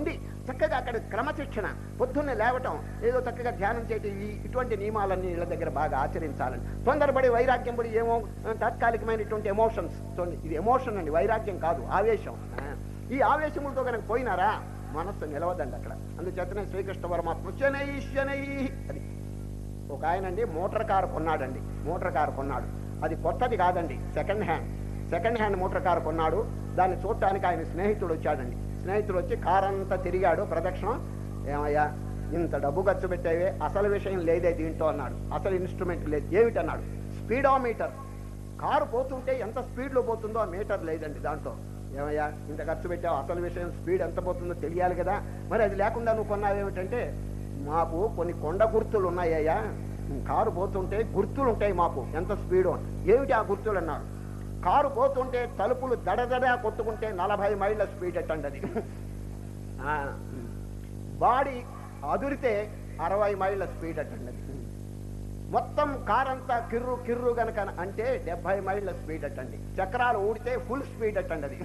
చక్కగా అక్కడ క్రమశిక్షణ పొద్దున్నే లేవటం ఏదో చక్కగా ధ్యానం చేయటం ఈ ఇటువంటి నియమాలన్నీ వీళ్ళ దగ్గర బాగా ఆచరించాలని తొందరపడి వైరాగ్యం పడి ఏమో ఆ, తాత్కాలికమైనటువంటి ఎమోషన్స్ చూడండి ఇది ఎమోషన్ అండి వైరాగ్యం కాదు ఆవేశం ఆ, ఈ ఆవేశములతో కనుక పోయినారా మనస్సు నిలవదండి అక్కడ అందుచేతనే శ్రీకృష్ణ పరమాత్మ శనై శనై అది ఒక ఆయన అండి మోటార్ కారు కొన్నాడండి మోటార్ కారు కొన్నాడు అది కొత్తది కాదండి second hand second hand motor car కొన్నాడు దాన్ని చూడటానికి ఆయన స్నేహితుడు వచ్చాడండి స్నేహితుడు వచ్చి కారు అంతా తిరిగాడు ప్రదక్షిణం ఏమయ్యా ఇంత డబ్బు ఖర్చు పెట్టేవే అసలు విషయం లేదే దీంట్లో అన్నాడు అసలు ఇన్స్ట్రుమెంట్ లేదు ఏమిటన్నాడు స్పీడోమీటర్ కారు పోతుంటే ఎంత స్పీడ్లో పోతుందో ఆ మీటర్ లేదండి దాంట్లో ఏమయ్యా ఇంత ఖర్చు పెట్టావు అసలు విషయం స్పీడ్ ఎంత పోతుందో తెలియాలి కదా మరి అది లేకుండా నువ్వు కొన్నావేమిటంటే మాకు కొన్ని కొండ గుర్తులు ఉన్నాయ్యా కారు పోతుంటే గుర్తులు ఉంటాయి మాకు ఎంత స్పీడు అని. ఏమిటి ఆ గుర్తులు అన్నాడు కారు పోతుంటే తలుపులు దడదడ కొట్టుకుంటే నలభై మైళ్ళ స్పీడ్ ఎట్టండి అది ఆ, బాడీ అదురితే అరవై మైళ్ళ స్పీడ్ అట్టండి అది మొత్తం కారంతా కిర్రు కిర్రు గనక అంటే డెబ్బై మైళ్ళ స్పీడ్ అట్టండి చక్రాలు ఊడితే ఫుల్ స్పీడ్ అట్టండి అది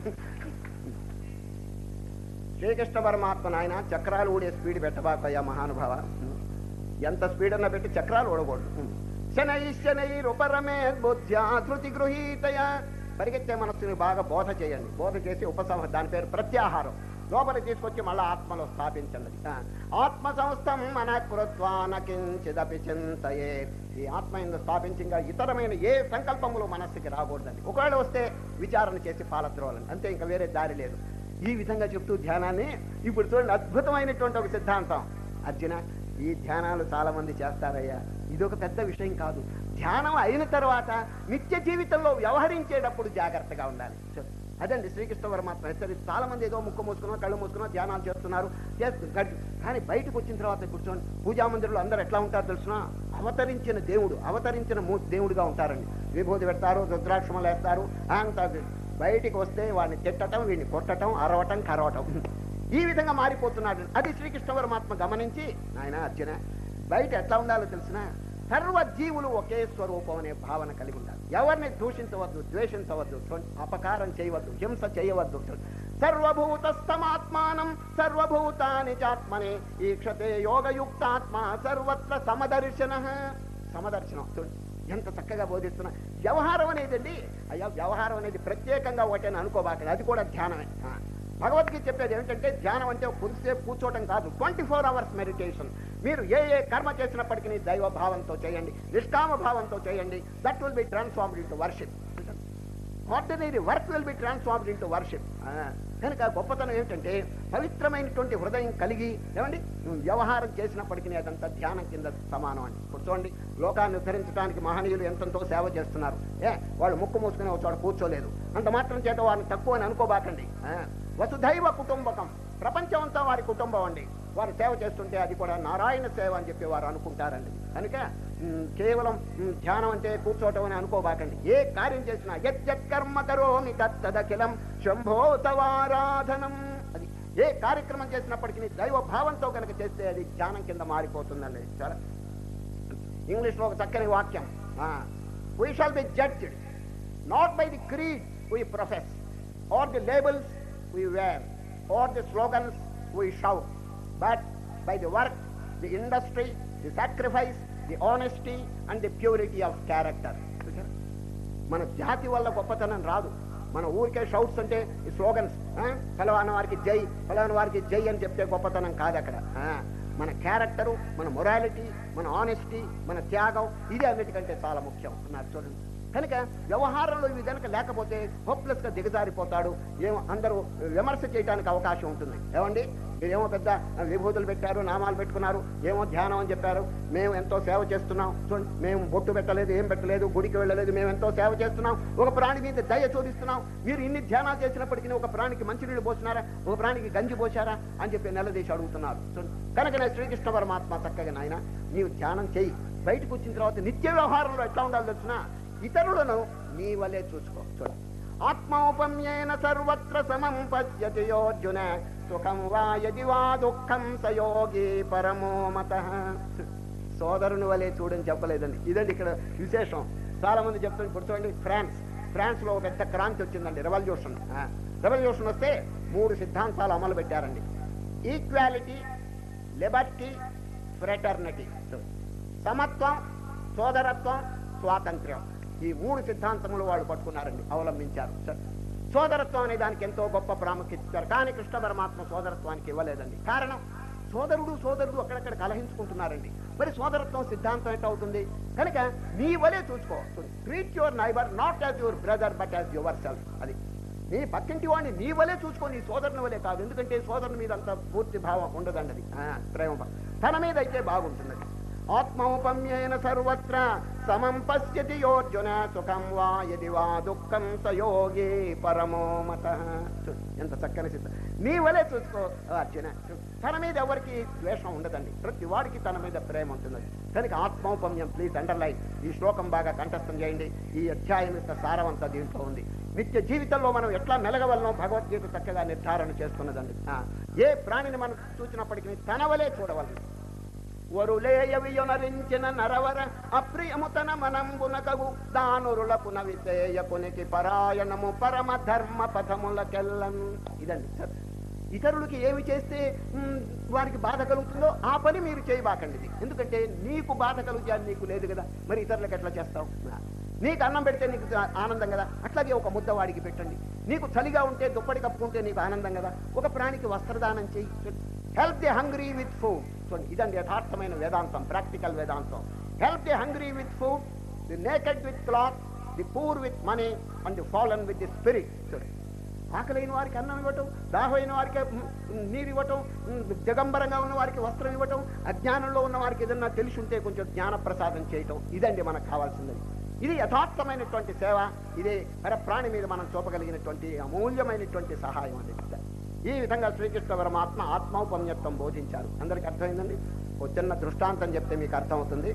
శ్రీకృష్ణ పరమాత్మ నాయన చక్రాలు ఊడే స్పీడ్ పెట్టబాకయ్యా మహానుభావ ఎంత స్పీడ్ అన్నా పెట్టి చక్రాలు ఊడకూడదు శనై శనై ఉపరమే బుద్ధ్యా ధృతి గృహీతయ పరిగెత్తే మనస్సుని బాగా బోధ చేయండి బోధ చేసి ఉపసంహ దాని పేరు ప్రత్యాహారం లోపల తీసుకొచ్చి మళ్ళీ ఆత్మలో స్థాపించండి ఆ, ఆత్మ సంస్థం మన కృత్వాన కించిదపి చింతయే ఈ ఆత్మ ఇందు స్థాపించి ఇంకా ఇతరమైన ఏ సంకల్పములు మనస్సుకి రాకూడదండి ఒకవేళ వస్తే విచారణ చేసి పాలద్రోవాలండి అంతే ఇంకా వేరే దారి లేదు ఈ విధంగా చెప్తూ ధ్యానాన్ని ఇప్పుడు చూడండి అద్భుతమైనటువంటి ఒక సిద్ధాంతం అర్జున ఈ ధ్యానాలు చాలా మంది చేస్తారయ్యా ఇది ఒక పెద్ద విషయం కాదు ధ్యానం అయిన తర్వాత నిత్య జీవితంలో వ్యవహరించేటప్పుడు జాగ్రత్తగా ఉండాలి చూ- అదండి శ్రీకృష్ణ పరమాత్మ హెచ్చరిస్తూ చాలా మంది ఏదో ముక్కు మూసుకున్నా కళ్ళు మూసుకున్నా ధ్యానాలు చేస్తున్నారు చేస్తు గడి- కానీ బయటకు వచ్చిన తర్వాత కూర్చొని పూజా మందిరంలో అందరూ ఎట్లా ఉంటారు తెలుసిన అవతరించిన దేవుడు అవతరించిన మూ- దేవుడుగా ఉంటారండి విభూతి పెడతారు రుద్రాక్షమలు వేస్తారు అంత బయటికి వస్తే వాడిని తిట్టటం వీడిని కొట్టటం అరవటం కరవటం ఈ విధంగా మారిపోతున్నాడు అది శ్రీకృష్ణ పరమాత్మ గమనించి ఆయన అర్జున బయట ఎట్లా ఉండాలో తెలిసిన సర్వ జీవులు ఒకే స్వరూపం అనే భావన కలిగి ఉండాలి ఎవరిని దూషించవద్దు ద్వేషించవద్దు చూడండి, అపకారం చేయవద్దు హింస చేయవద్దు చూడండి. సర్వభూతస్థమాత్మానం సర్వభూతాని చాత్మనే ఈక్షతే యోగయుక్తాత్మ సర్వత్ర సమదర్శన సమదర్శనం చూడండి ఎంత చక్కగా బోధిస్తున్నా వ్యవహారం అనేదండి అయ్యా వ్యవహారం అనేది ప్రత్యేకంగా ఒకటని అనుకోబాకండి అది కూడా ధ్యానమే ఆ. భగవద్గీత చెప్పేది ఏంటంటే ధ్యానం అంటే కొద్దిసేపు కూర్చోవటం కాదు ట్వంటీ ఫోర్ అవర్స్ మెడిటేషన్ మీరు ఏ ఏ కర్మ చేసినప్పటికీ దైవ భావంతో చేయండి నిష్కామ భావంతో చేయండి that will be transformed into worship ordinary work will be transformed into worship కనుక గొప్పతనం ఏంటంటే పవిత్రమైనటువంటి హృదయం కలిగి ఏమండి నువ్వు వ్యవహారం చేసినప్పటికీ అదంతా ధ్యానం కింద సమానం అండి ఇప్పుడు చూడండి లోకాన్ని ఉద్ధరించడానికి మహనీయులు ఎంతెంతో సేవ చేస్తున్నారు ఏ వాళ్ళు ముక్కు మూసుకుని ఒక చోట కూర్చోలేదు అంత మాత్రం చేత వారిని తక్కువ అని అనుకోబాకండి ఆ, వసుధైవ కుటుంబకం ప్రపంచం అంతా వారి కుటుంబం అండి వారు సేవ చేస్తుంటే అది కూడా నారాయణ సేవ అని చెప్పి వారు అనుకుంటారండి కనుక ఉమ్, కేవలం ఉమ్, ధ్యానం అంటే కూర్చోవటం అని అనుకోబాకండి ఏ కార్యం చేసినా యజ్జత్ కర్మ కరోమి తత్తదఖిలం శంభో తవారాధనం అది ఏ కార్యక్రమం చేసినప్పటికీ దైవ భావంతో కనుక చేస్తే అది ధ్యానం కింద మారిపోతుందండి చాలా ఇంగ్లీష్లో ఒక చక్కని వాక్యం we shall be judged not by the creed we profess or the labels we wear or the slogans we shout but by the work the industry the sacrifice the honesty and the purity of character మన జాతి వల్ల గొప్పతనం రాదు మన ఊరికే shouts అంటే ఈ slogans ఫలానా వారికి జై ఫలానా వారికి జై అని చెప్తే గొప్పతనం కాదు అక్కడ ఆ, మన క్యారెక్టరు మన మొరాలిటీ మన ఆనెస్టీ మన త్యాగం ఇది అన్నిటికంటే చాలా ముఖ్యం అన్నారు చూడండి కనుక వ్యవహారంలో ఇవి కనుక లేకపోతే హోప్లెస్ గా దిగజారిపోతాడు ఏమో అందరూ విమర్శ చేయడానికి అవకాశం ఉంటుంది ఏమండి మీరేమో పెద్ద విభూతులు పెట్టారు నామాలు పెట్టుకున్నారు ఏమో ధ్యానం అని చెప్పారు మేము ఎంతో సేవ చేస్తున్నాం చూడండి మేము బొట్టు పెట్టలేదు ఏం పెట్టలేదు గుడికి వెళ్ళలేదు మేము ఎంతో సేవ చేస్తున్నాం ఒక ప్రాణి మీద దయ చూపిస్తున్నాం మీరు ఇన్ని ధ్యానాలు చేసినప్పటికీ ఒక ప్రాణికి మంచినీళ్ళు పోసినారా ఒక ప్రాణికి గంజి పోసారా అని చెప్పి నిలదీసి అడుగుతున్నారు చూడండి కనుక నేను శ్రీకృష్ణ పరమాత్మ చక్కగా నాయన నీవు ధ్యానం చేయి బయటకు వచ్చిన తర్వాత నిత్య వ్యవహారంలో ఎట్లా ఉండాలి తెలిసిన ఇతరులను నీ వలే చూసుకో చూడండి ఆత్మౌపమ్యేన సర్వత్ర సమం పశ్యతి యోర్జున సుఖం వా యది వా దుఃఖం సయోగి పరమో మత సోదరుని వలె చూడని చెప్పలేదండి ఇదండి ఇక్కడ విశేషం చాలా మంది చెప్తుంది ఇప్పుడు చూడండి ఫ్రాన్స్ ఫ్రాన్స్ లో ఒక పెద్ద క్రాంతి వచ్చిందండి రెవల్యూషన్ రెవల్యూషన్ వస్తే మూడు సిద్ధాంతాలు అమలు పెట్టారండి ఈక్వాలిటీ లిబర్టీ ఫ్రెటర్నిటీ సమత్వం సోదరత్వం స్వాతంత్ర్యం ఈ మూడు సిద్ధాంతములు వాళ్ళు పట్టుకున్నారండి అవలంబించారు సరే. సోదరత్వం అనే దానికి ఎంతో గొప్ప ప్రాముఖ్యత ఇచ్చారు కానీ కృష్ణ పరమాత్మ సోదరత్వానికి ఇవ్వలేదండి కారణం సోదరుడు సోదరుడు అక్కడక్కడ కలహించుకుంటున్నారండి మరి సోదరత్వం సిద్ధాంతం ఎట్లా అవుతుంది కనుక నీ వలే చూసుకో treat your neighbour not as your brother but as your self అది నీ పక్కింటి వాడిని నీ వలే చూసుకో నీ సోదరుని వలే కాదు ఎందుకంటే సోదరుని మీద అంత పూర్తి భావం ఉండదండి అది ఆ, ప్రేమ భావం. తన మీద అయితే బాగుంటున్నది ఆత్మౌపమ్యేన సర్వత్ర సమం పశ్యతి యోర్జున సుఖం వా యది వా దుఃఖం సయోగి పరమో మత చూడు, ఎంత చక్కని సిద్ధ నీ వలే చూసుకో అర్జున చూడు, తన మీద ఎవరికి ద్వేషం ఉండదండి ప్రతి వాడికి తన మీద ప్రేమ ఉంటుందండి కనుక ఆత్మౌపమ్యం ప్లీజ్ అండర్లైన్ ఈ శ్లోకం బాగా కంఠస్థం చేయండి ఈ అధ్యాయం యొక్క సారం అంతా దీంట్లో ఉంది నిత్య జీవితంలో మనం ఎట్లా మెలగవలనో భగవద్గీత చక్కగా నిర్ధారణ చేస్తున్నదండి ఆ, ఏ ప్రాణిని మనం చూసినప్పటికీ తన వలే చూడవలను వరులేయవియునరించిన నరవర అప్రియముతన మనంబునకగు దానురుల పునవితేయకునికి పరాయణము పరమ ధర్మ పథములకెల్లం ఇదండి సార్ ఇతరులకి ఏమి చేస్తే మ్, వారికి బాధ కలుగుతుందో ఆ పని మీరు చేయబాకండి ఇది. ఎందుకంటే నీకు బాధ కలుగుతుంది అని నీకు లేదు కదా మరి ఇతరులకు ఎట్లా చేస్తావు నీకు అన్నం పెడితే నీకు ఆనందం కదా అట్లాగే ఒక ముద్ద వాడికి పెట్టండి నీకు చలిగా ఉంటే దుప్పటి కప్పుకుంటే నీకు ఆనందం కదా ఒక ప్రాణికి వస్త్రదానం చేయి help the hungry with food చూడండి ఇదండి యథార్థమైన వేదాంతం ప్రాక్టికల్ వేదాంతం help the hungry with food the naked with cloth the poor with money and the fallen with the spirit చూడండి ఆకలైన వారికి అన్నం ఇవ్వటం దాహమైన వారికి మ్, నీరు ఇవ్వటం మ్, దిగంబరంగా ఉన్న వారికి వస్త్రం ఇవ్వటం అజ్ఞానంలో ఉన్న వారికి ఏదన్నా తెలిసి ఉంటే కొంచెం జ్ఞాన ప్రసాదం చేయటం ఇదండి మనకు కావాల్సింది ఇది యథార్థమైనటువంటి సేవ ఇదే పర ప్రాణి మీద మనం చూపగలిగినటువంటి అమూల్యమైనటువంటి సహాయం అండి ఈ విధంగా శ్రీకృష్ణ పరమాత్మ ఆత్మౌపమ్యత్వం బోధించారు అందరికి అర్థమైందండి ఒక చిన్న దృష్టాంతం చెప్తే మీకు అర్థమవుతుంది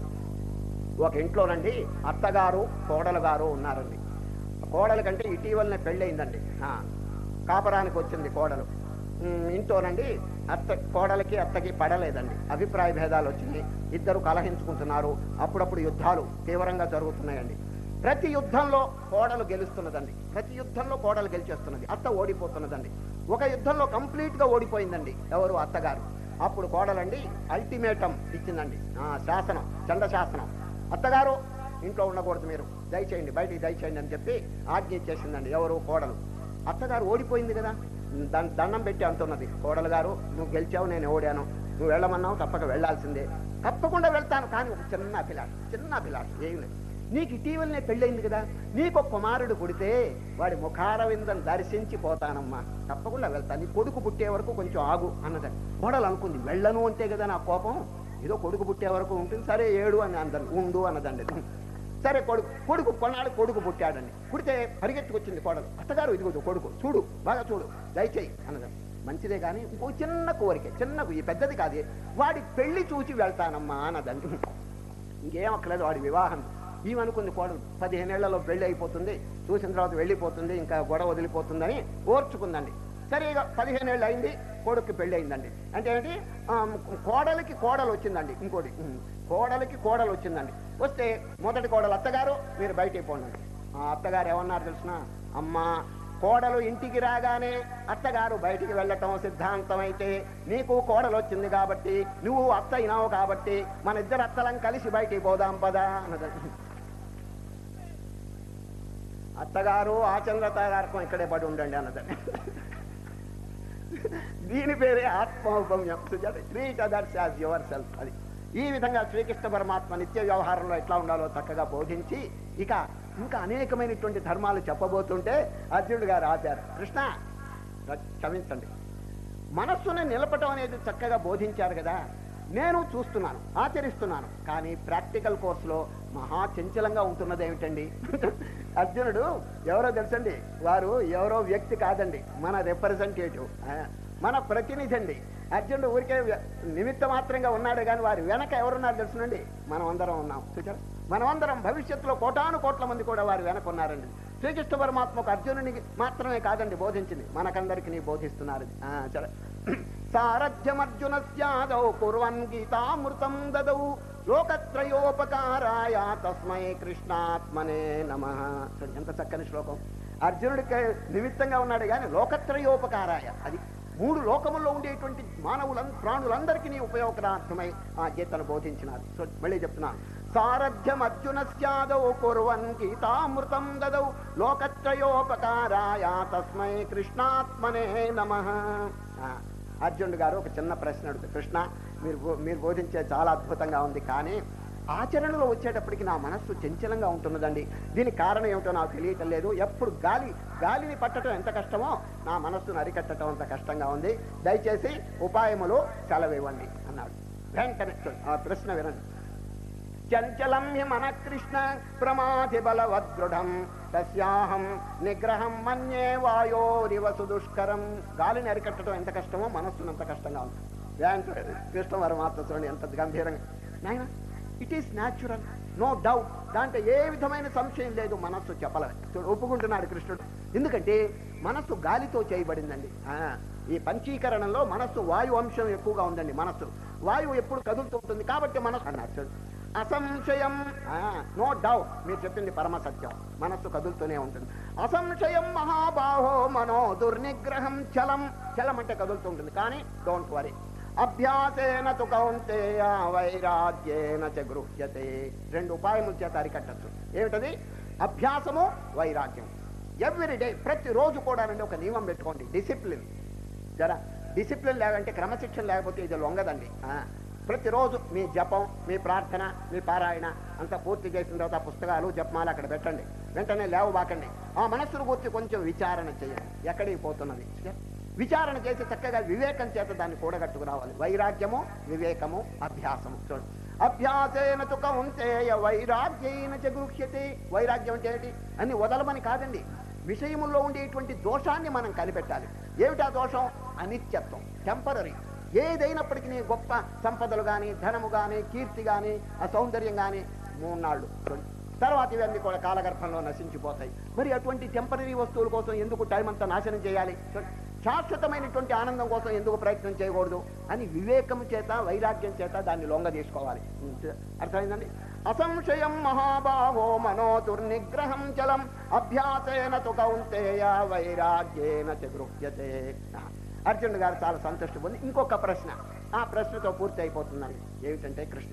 ఒక ఇంట్లోనండి అత్తగారు కోడలు గారు ఉన్నారండి కోడలు కంటే ఇటీవలనే పెళ్ళయిందండి ఆ, కాపరానికి వచ్చింది కోడలు ఉమ్, ఇంట్లోనండి అత్త కోడలకి అత్తకి పడలేదండి అభిప్రాయ భేదాలు వచ్చింది ఇద్దరు కలహించుకుంటున్నారు అప్పుడప్పుడు యుద్ధాలు తీవ్రంగా జరుగుతున్నాయండి ప్రతి యుద్ధంలో కోడలు గెలుస్తున్నదండి ప్రతి యుద్ధంలో కోడలు గెలిచేస్తున్నది అత్త ఓడిపోతున్నదండి ఒక యుద్ధంలో కంప్లీట్ గా ఓడిపోయిందండి ఎవరు అత్తగారు అప్పుడు కోడలండి అల్టిమేటం ఇచ్చిందండి ఆ, శాసనం చండ శాసనం అత్తగారు ఇంట్లో ఉండకూడదు మీరు దయచేయండి బయటికి దయచేయండి అని చెప్పి ఆజ్ఞ ఇచ్చేసిందండి ఎవరు కోడలు అత్తగారు ఓడిపోయింది కదా దండం దండం పెట్టి అంటున్నది కోడలు గారు నువ్వు గెలిచావు నేను ఓడాను నువ్వు వెళ్ళమన్నావు తప్పక వెళ్ళాల్సిందే తప్పకుండా వెళ్తాను కానీ ఒక చిన్న అభిలాష చిన్న అభిలాష ఏమి లేదు నీకు ఇటీవలనే పెళ్ళయింది కదా నీకు ఒక కుమారుడు పుడితే వాడి ముఖారవిందం దర్శించి పోతానమ్మా తప్పకుండా వెళ్తాను నీ కొడుకు పుట్టే వరకు కొంచెం ఆగు అన్నదండి కోడలు అనుకుంది వెళ్ళను అంతే కదా నా కోపం ఏదో కొడుకు పుట్టే వరకు ఉంటుంది సరే ఏడు అని అందరు ఉండు అన్నదండి సరే కొడుకు కొడుకు కొన్నాళ్ళు కొడుకు పుట్టాడండి పుడితే పరిగెత్తుకొచ్చింది కోడలు అత్తగారు ఇదిగో కొడుకు చూడు బాగా చూడు దయచేయి అన్నదండి మంచిదే కానీ ఇంకో చిన్న కోరిక చిన్న ఈ పెద్దది కాదు వాడి పెళ్లి చూసి వెళ్తానమ్మా అన్నదండి ఇంకేం అక్కలేదు వాడి వివాహం ఈమెనుకుంది కోడలు పదిహేనేళ్లలో పెళ్లి అయిపోతుంది చూసిన తర్వాత వెళ్ళిపోతుంది ఇంకా గొడవ వదిలిపోతుందని ఓర్చుకుందండి సరే ఇక పదిహేనేళ్ళు అయింది కొడుక్కి పెళ్లి అయిందండి అంటే ఏంటి ఆ, కోడలికి కోడలు వచ్చిందండి ఇంకోటి ఉమ్, కోడలికి కోడలు వచ్చిందండి వస్తే మొదటి కోడలు అత్తగారు మీరు బయటికి పోండి ఆ అత్తగారు ఏమన్నారు తెలిసిన అమ్మా కోడలు ఇంటికి రాగానే అత్తగారు బయటికి వెళ్ళటం సిద్ధాంతం అయితే నీకు కోడలు వచ్చింది కాబట్టి నువ్వు అత్త అయినావు కాబట్టి మన ఇద్దరు అత్తలం కలిసి బయటికి పోదాం పదా అన్నది అత్తగారు ఆచంద్రతారకం ఇక్కడే పడి ఉండండి అన్నదని దీని పేరే ఆత్మౌపమ్యం treat others as your self అది ఈ విధంగా శ్రీకృష్ణ పరమాత్మ నిత్య వ్యవహారంలో ఎట్లా ఉండాలో చక్కగా బోధించి ఇక ఇంకా అనేకమైనటువంటి ధర్మాలు చెప్పబోతుంటే అర్జునుడు గారు ఆపారు కృష్ణ క్షమించండి మనస్సుని నిలపటం అనేది చక్కగా బోధించారు కదా నేను చూస్తున్నాను ఆచరిస్తున్నాను కానీ ప్రాక్టికల్ కోర్సులో మహా చంచలంగా ఉంటున్నది ఏమిటండి అర్జునుడు ఎవరో తెలుసండి వారు ఎవరో వ్యక్తి కాదండి మన రిప్రజెంటేటివ్ మన ప్రతినిధి అండి అర్జునుడు ఊరికే వ్య- నిమిత్త మాత్రంగా ఉన్నాడు కానీ వారి వెనక ఎవరున్నారు తెలుసునండి మనం అందరం ఉన్నాం చూచారు మనమందరం భవిష్యత్తులో కోటాను కోట్ల మంది కూడా వారి వెనక ఉన్నారండి శ్రీకృష్ణ పరమాత్మకు అర్జునునికి మాత్రమే కాదండి బోధించింది మనకందరికి బోధిస్తున్నారు ఆ, సరే సారథ్యమర్జునస్యాదౌ కుర్వన్ గీతామృతం దదౌ లోకత్రయోపకారాయ తస్మై కృష్ణాత్మనే నమ ఎంత చక్కని శ్లోకం అర్జునుడికి నిమిత్తంగా ఉన్నాడు కానీ లోకత్రయోపకారాయ అది మూడు లోకముల్లో ఉండేటువంటి మానవుల ప్రాణులందరికీ ఉపయోగకరార్థమై ఆ గీతను బోధించినారు సో మళ్ళీ చెప్తున్నాను సారథ్యం అర్జున స్యాదౌ కుర్వన్ గీతామృతం దదౌ లోకత్రయోపకారాయ తస్మై కృష్ణాత్మనే నమ అర్జునుడు గారు ఒక చిన్న ప్రశ్న అడుగుతారు కృష్ణ మీరు బో- మీరు బోధించే చాలా అద్భుతంగా ఉంది కానీ ఆచరణలో వచ్చేటప్పటికి నా మనస్సు చంచలంగా ఉంటున్నదండి దీనికి కారణం ఏమిటో నాకు తెలియటం లేదు ఎప్పుడు గాలి గాలిని పట్టడం ఎంత కష్టమో నా మనస్సును అరికట్టడం అంత కష్టంగా ఉంది దయచేసి ఉపాయములు సెలవివ్వండి అన్నాడు వెంటనే చూడండి, ఆ ప్రశ్న వినండి చంచలం హి మన కృష్ణ ప్రమాధి బలవదృఢం తస్యాహం నిగ్రహం మన్యే వాయోరివ సుదుష్కరం గాలిని అరికట్టడం ఎంత కష్టమో మనస్సును అంత కష్టంగా ఉంది వెంటనే కృష్ణ పరమాత్మ చూడండి ఎంత గంభీరంగా నాయన it is natural no doubt దాంట్లో ఏ విధమైన సంశయం లేదు మనస్సు చెప్పలే చూడు ఒప్పుకుంటున్నాడు కృష్ణుడు ఎందుకంటే మనస్సు గాలితో చేయబడిందండి ఆ, ఈ పంచీకరణంలో మనస్సు వాయు అంశం ఎక్కువగా ఉందండి మనస్సు వాయువు ఎప్పుడు కదులుతూ ఉంటుంది కాబట్టి మనస్సు అన్నాడు చూడు అసంశయం నో డౌట్ మీరు చెప్పింది పరమ సత్యం మనస్సు కదులుతూనే ఉంటుంది అసంశయం మహాబాహో మనో దుర్నిగ్రహం చలం చలం అంటే కదులుతూ ఉంటుంది కానీ డోంట్ వరీ అభ్యాసేన తు కౌంతేయ వైరాగ్యేన చ గృహ్యతే రెండు ఉపాయముల చేత అరికట్టచ్చు ఏమిటది అభ్యాసము వైరాగ్యం ఎవ్రీ డే ప్రతిరోజు కూడా రండి ఒక నియమం పెట్టుకోండి డిసిప్లిన్ జరా డిసిప్లిన్ లేదంటే క్రమశిక్షణ లేకపోతే ఇది లొంగదండి ఆ, ప్రతిరోజు మీ జపం మీ ప్రార్థన మీ పారాయణ అంతా పూర్తి చేసిన తర్వాత ఆ పుస్తకాలు జపమాలు అక్కడ పెట్టండి వెంటనే లేవబాకండి ఆ మనస్సును గురించి కొంచెం విచారణ చేయండి ఎక్కడికి పోతున్నది విచారణ చేసి చక్కగా వివేకం చేత దాన్ని కూడగట్టుకు రావాలి వైరాగ్యము వివేకము అభ్యాసము చూడండి అభ్యాసేన తుక ఉంటేయ వైరాగ్యైన చ గృహ్యతే వైరాగ్యం అంటే ఏంటి అన్ని వదలమని కాదండి విషయముల్లో ఉండేటువంటి దోషాన్ని మనం కనిపెట్టాలి ఏమిటా దోషం అనిత్యత్వం టెంపరీ ఏదైనప్పటికీ నీ గొప్ప సంపదలు కానీ ధనము కానీ కీర్తి కానీ ఆ సౌందర్యం కానీ మూన్నాళ్ళు తర్వాత ఇవన్నీ కూడా కాలగర్భంలో నశించిపోతాయి మరి అటువంటి టెంపరీ వస్తువుల కోసం ఎందుకు టైం అంతా నాశనం చేయాలి శాశ్వతమైనటువంటి ఆనందం కోసం ఎందుకు ప్రయత్నం చేయకూడదు అని వివేకం చేత వైరాగ్యం చేత దాన్ని లొంగ తీసుకోవాలి అర్థమైందండి అసంశయం మహాబాహో మనో దుర్నిగ్రహం చలం అభ్యాసేన తు కౌంతేయ వైరాగ్యేన చ గృహ్యతే అర్జునుడు గారు చాలా సంతృష్టి పొంది ఇంకొక ప్రశ్న ఆ ప్రశ్నతో పూర్తి అయిపోతుందండి ఏమిటంటే కృష్ణ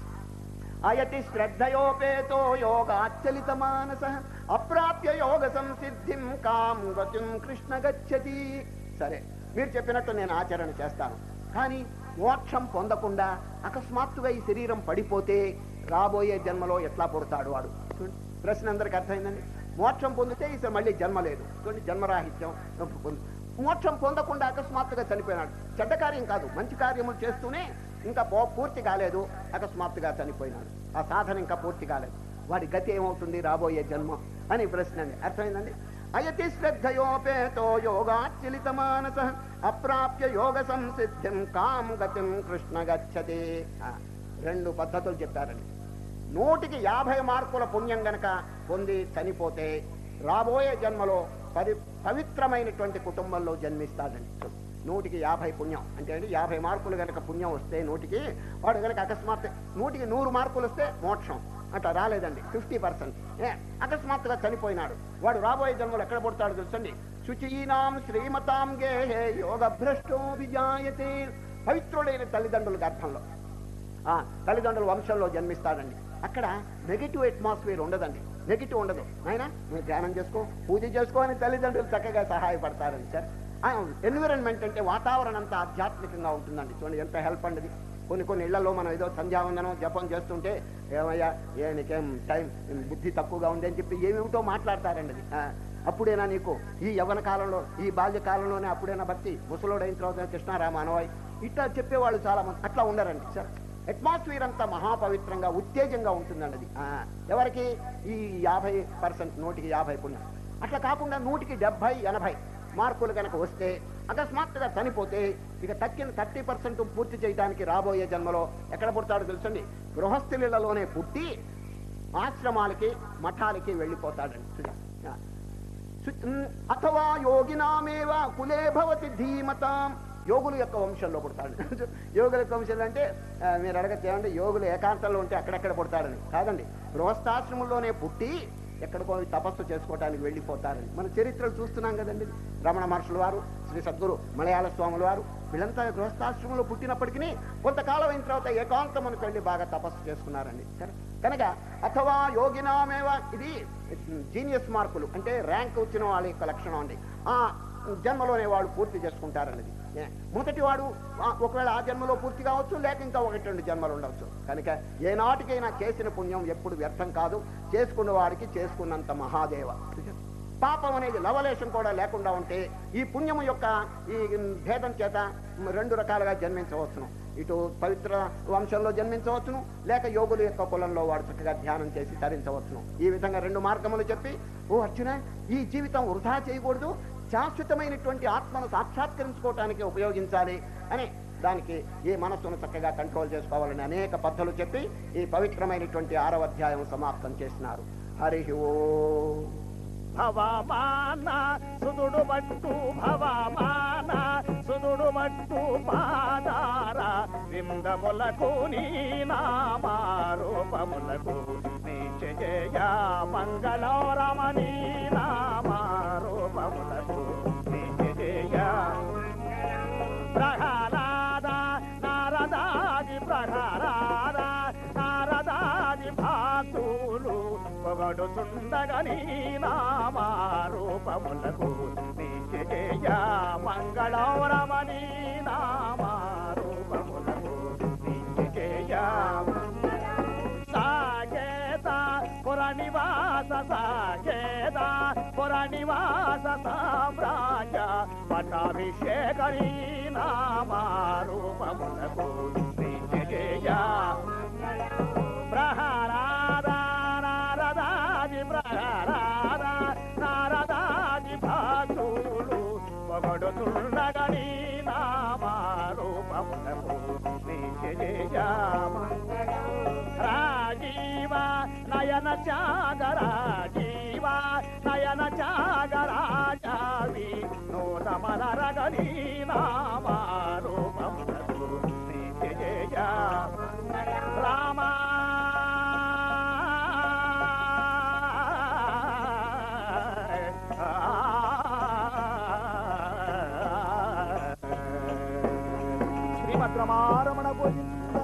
అయతి శ్రద్ధయోపేతో యోగాచలిత మానస అప్రాప్య యోగ సంసిద్ధిం కాం గతిం కృష్ణ గచ్చతి సరే మీరు చెప్పినట్టు నేను ఆచరణ చేస్తాను కానీ మోక్షం పొందకుండా అకస్మాత్తుగా ఈ శరీరం పడిపోతే రాబోయే జన్మలో ఎట్లా పుడతాడు వాడు చూడండి ప్రశ్న అందరికి అర్థమైందండి మోక్షం పొందితే ఇసలు మళ్ళీ జన్మ లేదు చూడండి జన్మరాహిత్యం పొంది మోక్షం పొందకుండా అకస్మాత్తుగా చనిపోయినాడు చెడ్డ కార్యం కాదు మంచి కార్యములు చేస్తూనే ఇంకా పో- పూర్తి కాలేదు అకస్మాత్తుగా చనిపోయినాడు ఆ సాధన ఇంకా పూర్తి కాలేదు వాడి గతి ఏమవుతుంది రాబోయే జన్మ అని ప్రశ్న అండి అర్థమైందండి అయతి శ్రద్ధయోపేతో యోగాచలిత మానస అప్రాప్య యోగ సంసిద్ధిం కాం గతిం కృష్ణ గచ్చతి ఆ, రెండు పద్ధతులు చెప్పారండి నూటికి యాభై మార్కుల పుణ్యం గనక పొంది చనిపోతే రాబోయే జన్మలో పరి పవిత్రమైనటువంటి కుటుంబంలో జన్మిస్తాడండి నూటికి యాభై పుణ్యం అంటే అండి యాభై మార్కులు గనక పుణ్యం వస్తే నూటికి వాడు గనక అకస్మాత్ నూటికి నూరు మార్కులు వస్తే మోక్షం అట్లా రాలేదండి ఫిఫ్టీ పర్సెంట్ అకస్మాత్తుగా చనిపోయినాడు వాడు రాబోయే జన్మలో ఎక్కడ పుడతాడు తెలుసండి శుచీనాం శ్రీమతాం గేహే యోగ భ్రష్టో విజాయతే పవిత్రుడైన తల్లిదండ్రుల గర్భంలో ఆ, తల్లిదండ్రుల వంశంలో జన్మిస్తాడండి అక్కడ నెగిటివ్ అట్మాస్ఫియర్ ఉండదండి నెగిటివ్ ఉండదు ఆయన నువ్వు ధ్యానం చేసుకో పూజ చేసుకో అని తల్లిదండ్రులు చక్కగా సహాయపడతారండి సార్ ఎన్విరాన్మెంట్ అంటే వాతావరణం అంతా ఆధ్యాత్మికంగా ఉంటుందండి చూడండి ఎంత హెల్ప్ అండి కొన్ని కొన్ని ఇళ్లలో మనం ఏదో సంధ్యావందనం జపం చేస్తుంటే ఏమయ్యా ఏ నీకేం టైం బుద్ధి తక్కువగా ఉంది అని చెప్పి ఏమిటో మాట్లాడతారండి అది ఆ, అప్పుడేనా నీకు ఈ యవ్వన కాలంలో ఈ బాల్య కాలంలోనే అప్పుడైనా భక్తి ముసలోడైన తర్వాత కృష్ణారామ అనవాయి ఇట్లా చెప్పేవాళ్ళు చాలా మంది అట్లా ఉండరండి సార్ అట్మాస్ఫియర్ అంతా మహాపవిత్రంగా ఉత్తేజంగా ఉంటుందండి అది ఆ, ఎవరికి ఈ యాభై పర్సెంట్ నూటికి యాభై పుణ్యం అట్లా కాకుండా నూటికి డెబ్బై ఎనభై మార్కులు కనుక వస్తే అకస్మాత్తుగా చనిపోతే ఇక తక్కిన థర్టీ పర్సెంట్ పూర్తి చేయడానికి రాబోయే జన్మలో ఎక్కడ పుడతాడో తెలుసండి గృహస్థులలోనే పుట్టి ఆశ్రమాలకి మఠాలకి వెళ్ళిపోతాడండి చూడండి. ఆ. సు- ఉమ్, అథవా యోగినామేవ కులే భవతి ధీమతాం యోగుల యొక్క వంశంలో పుడతాడు యోగుల యొక్క వంశంలో అంటే ఆ, మీరు అడగచ్చు ఏమంటే యోగులు ఏకాంతంలో ఉంటే అక్కడెక్కడ పుడతాడని కాదండి గృహస్థాశ్రమంలోనే పుట్టి ఎక్కడికో తపస్సు చేసుకోవడానికి వెళ్ళిపోతారని మన చరిత్రలు చూస్తున్నాం కదండి రమణ మహర్షుల వారు శ్రీ సద్గురు మలయాళ స్వాముల వారు వీళ్ళంతా గృహస్థాశ్రమంలో పుట్టినప్పటికీ కొంతకాలం అయిన తర్వాత ఏకాంతమునికి వెళ్ళి బాగా తపస్సు చేసుకున్నారండి కనుక- కనుక అథవా యోగినామేవ ఇది జీనియస్ మార్కులు అంటే ర్యాంక్ వచ్చిన వాళ్ళ యొక్క లక్షణం అండి ఆ జన్మలోనే వాడు పూర్తి చేసుకుంటారన్నది ఏ, మొదటి వాడు ఆ, ఒకవేళ ఆ జన్మలో పూర్తి కావచ్చు లేక ఇంకా ఒకటి రెండు జన్మలు ఉండవచ్చు కనుక ఏనాటికైనా చేసిన పుణ్యం ఎప్పుడు వ్యర్థం కాదు చేసుకున్న వాడికి చేసుకున్నంత మహాదేవ పాపం అనేది లవలేశం కూడా లేకుండా ఉంటే ఈ పుణ్యము యొక్క ఈ భేదం చేత రెండు రకాలుగా జన్మించవచ్చును ఇటు పవిత్ర వంశంలో జన్మించవచ్చును లేక యోగుల యొక్క కులంలో వాడు చక్కగా ధ్యానం చేసి తరించవచ్చును ఈ విధంగా రెండు మార్గములు చెప్పి ఓ అర్జున ఈ జీవితం వృధా చేయకూడదు శాశ్వతమైనటువంటి ఆత్మను సాక్షాత్కరించుకోవటానికి ఉపయోగించాలి అని దానికి ఈ మనస్సును చక్కగా కంట్రోల్ చేసుకోవాలని అనేక పద్ధతులు చెప్పి ఈ పవిత్రమైనటువంటి ఆరవ అధ్యాయం సమాప్తం చేసినారు హరి ఓ భవమాన సుదుడు మట్టు భవమాన సుదుడు మట్టు పాదార విందములకు నీ నామారూపములకు నీచయ మంగళరమణీ నామారూపములకు నీచయ ప్రహ్లాద నారదాది ప్రహ్లాద నారదాది భాతులు పొగడుచుండగని నామారూపములకు నిత్యజయ మంగళవరమణి నామారూపములకు నిత్యజయ సాకేత పురనివాస సాకేత పురనివాస సామ్రాజ్య పట్టాభిషేకరీ నామారూపములకు నిత్యజయ ప్రహరాద నారదాది ప్రహరాద నారదాది భాతులు పొగడుతుండగని నామారూపములకు నిత్యజయ రాజీవ నయన చాగరాజీవ నయన చాగరాజావి నూతమలరగని నామారూపములకు నిత్యజయ రామా శ్రీమద్రమారమణ గోవింద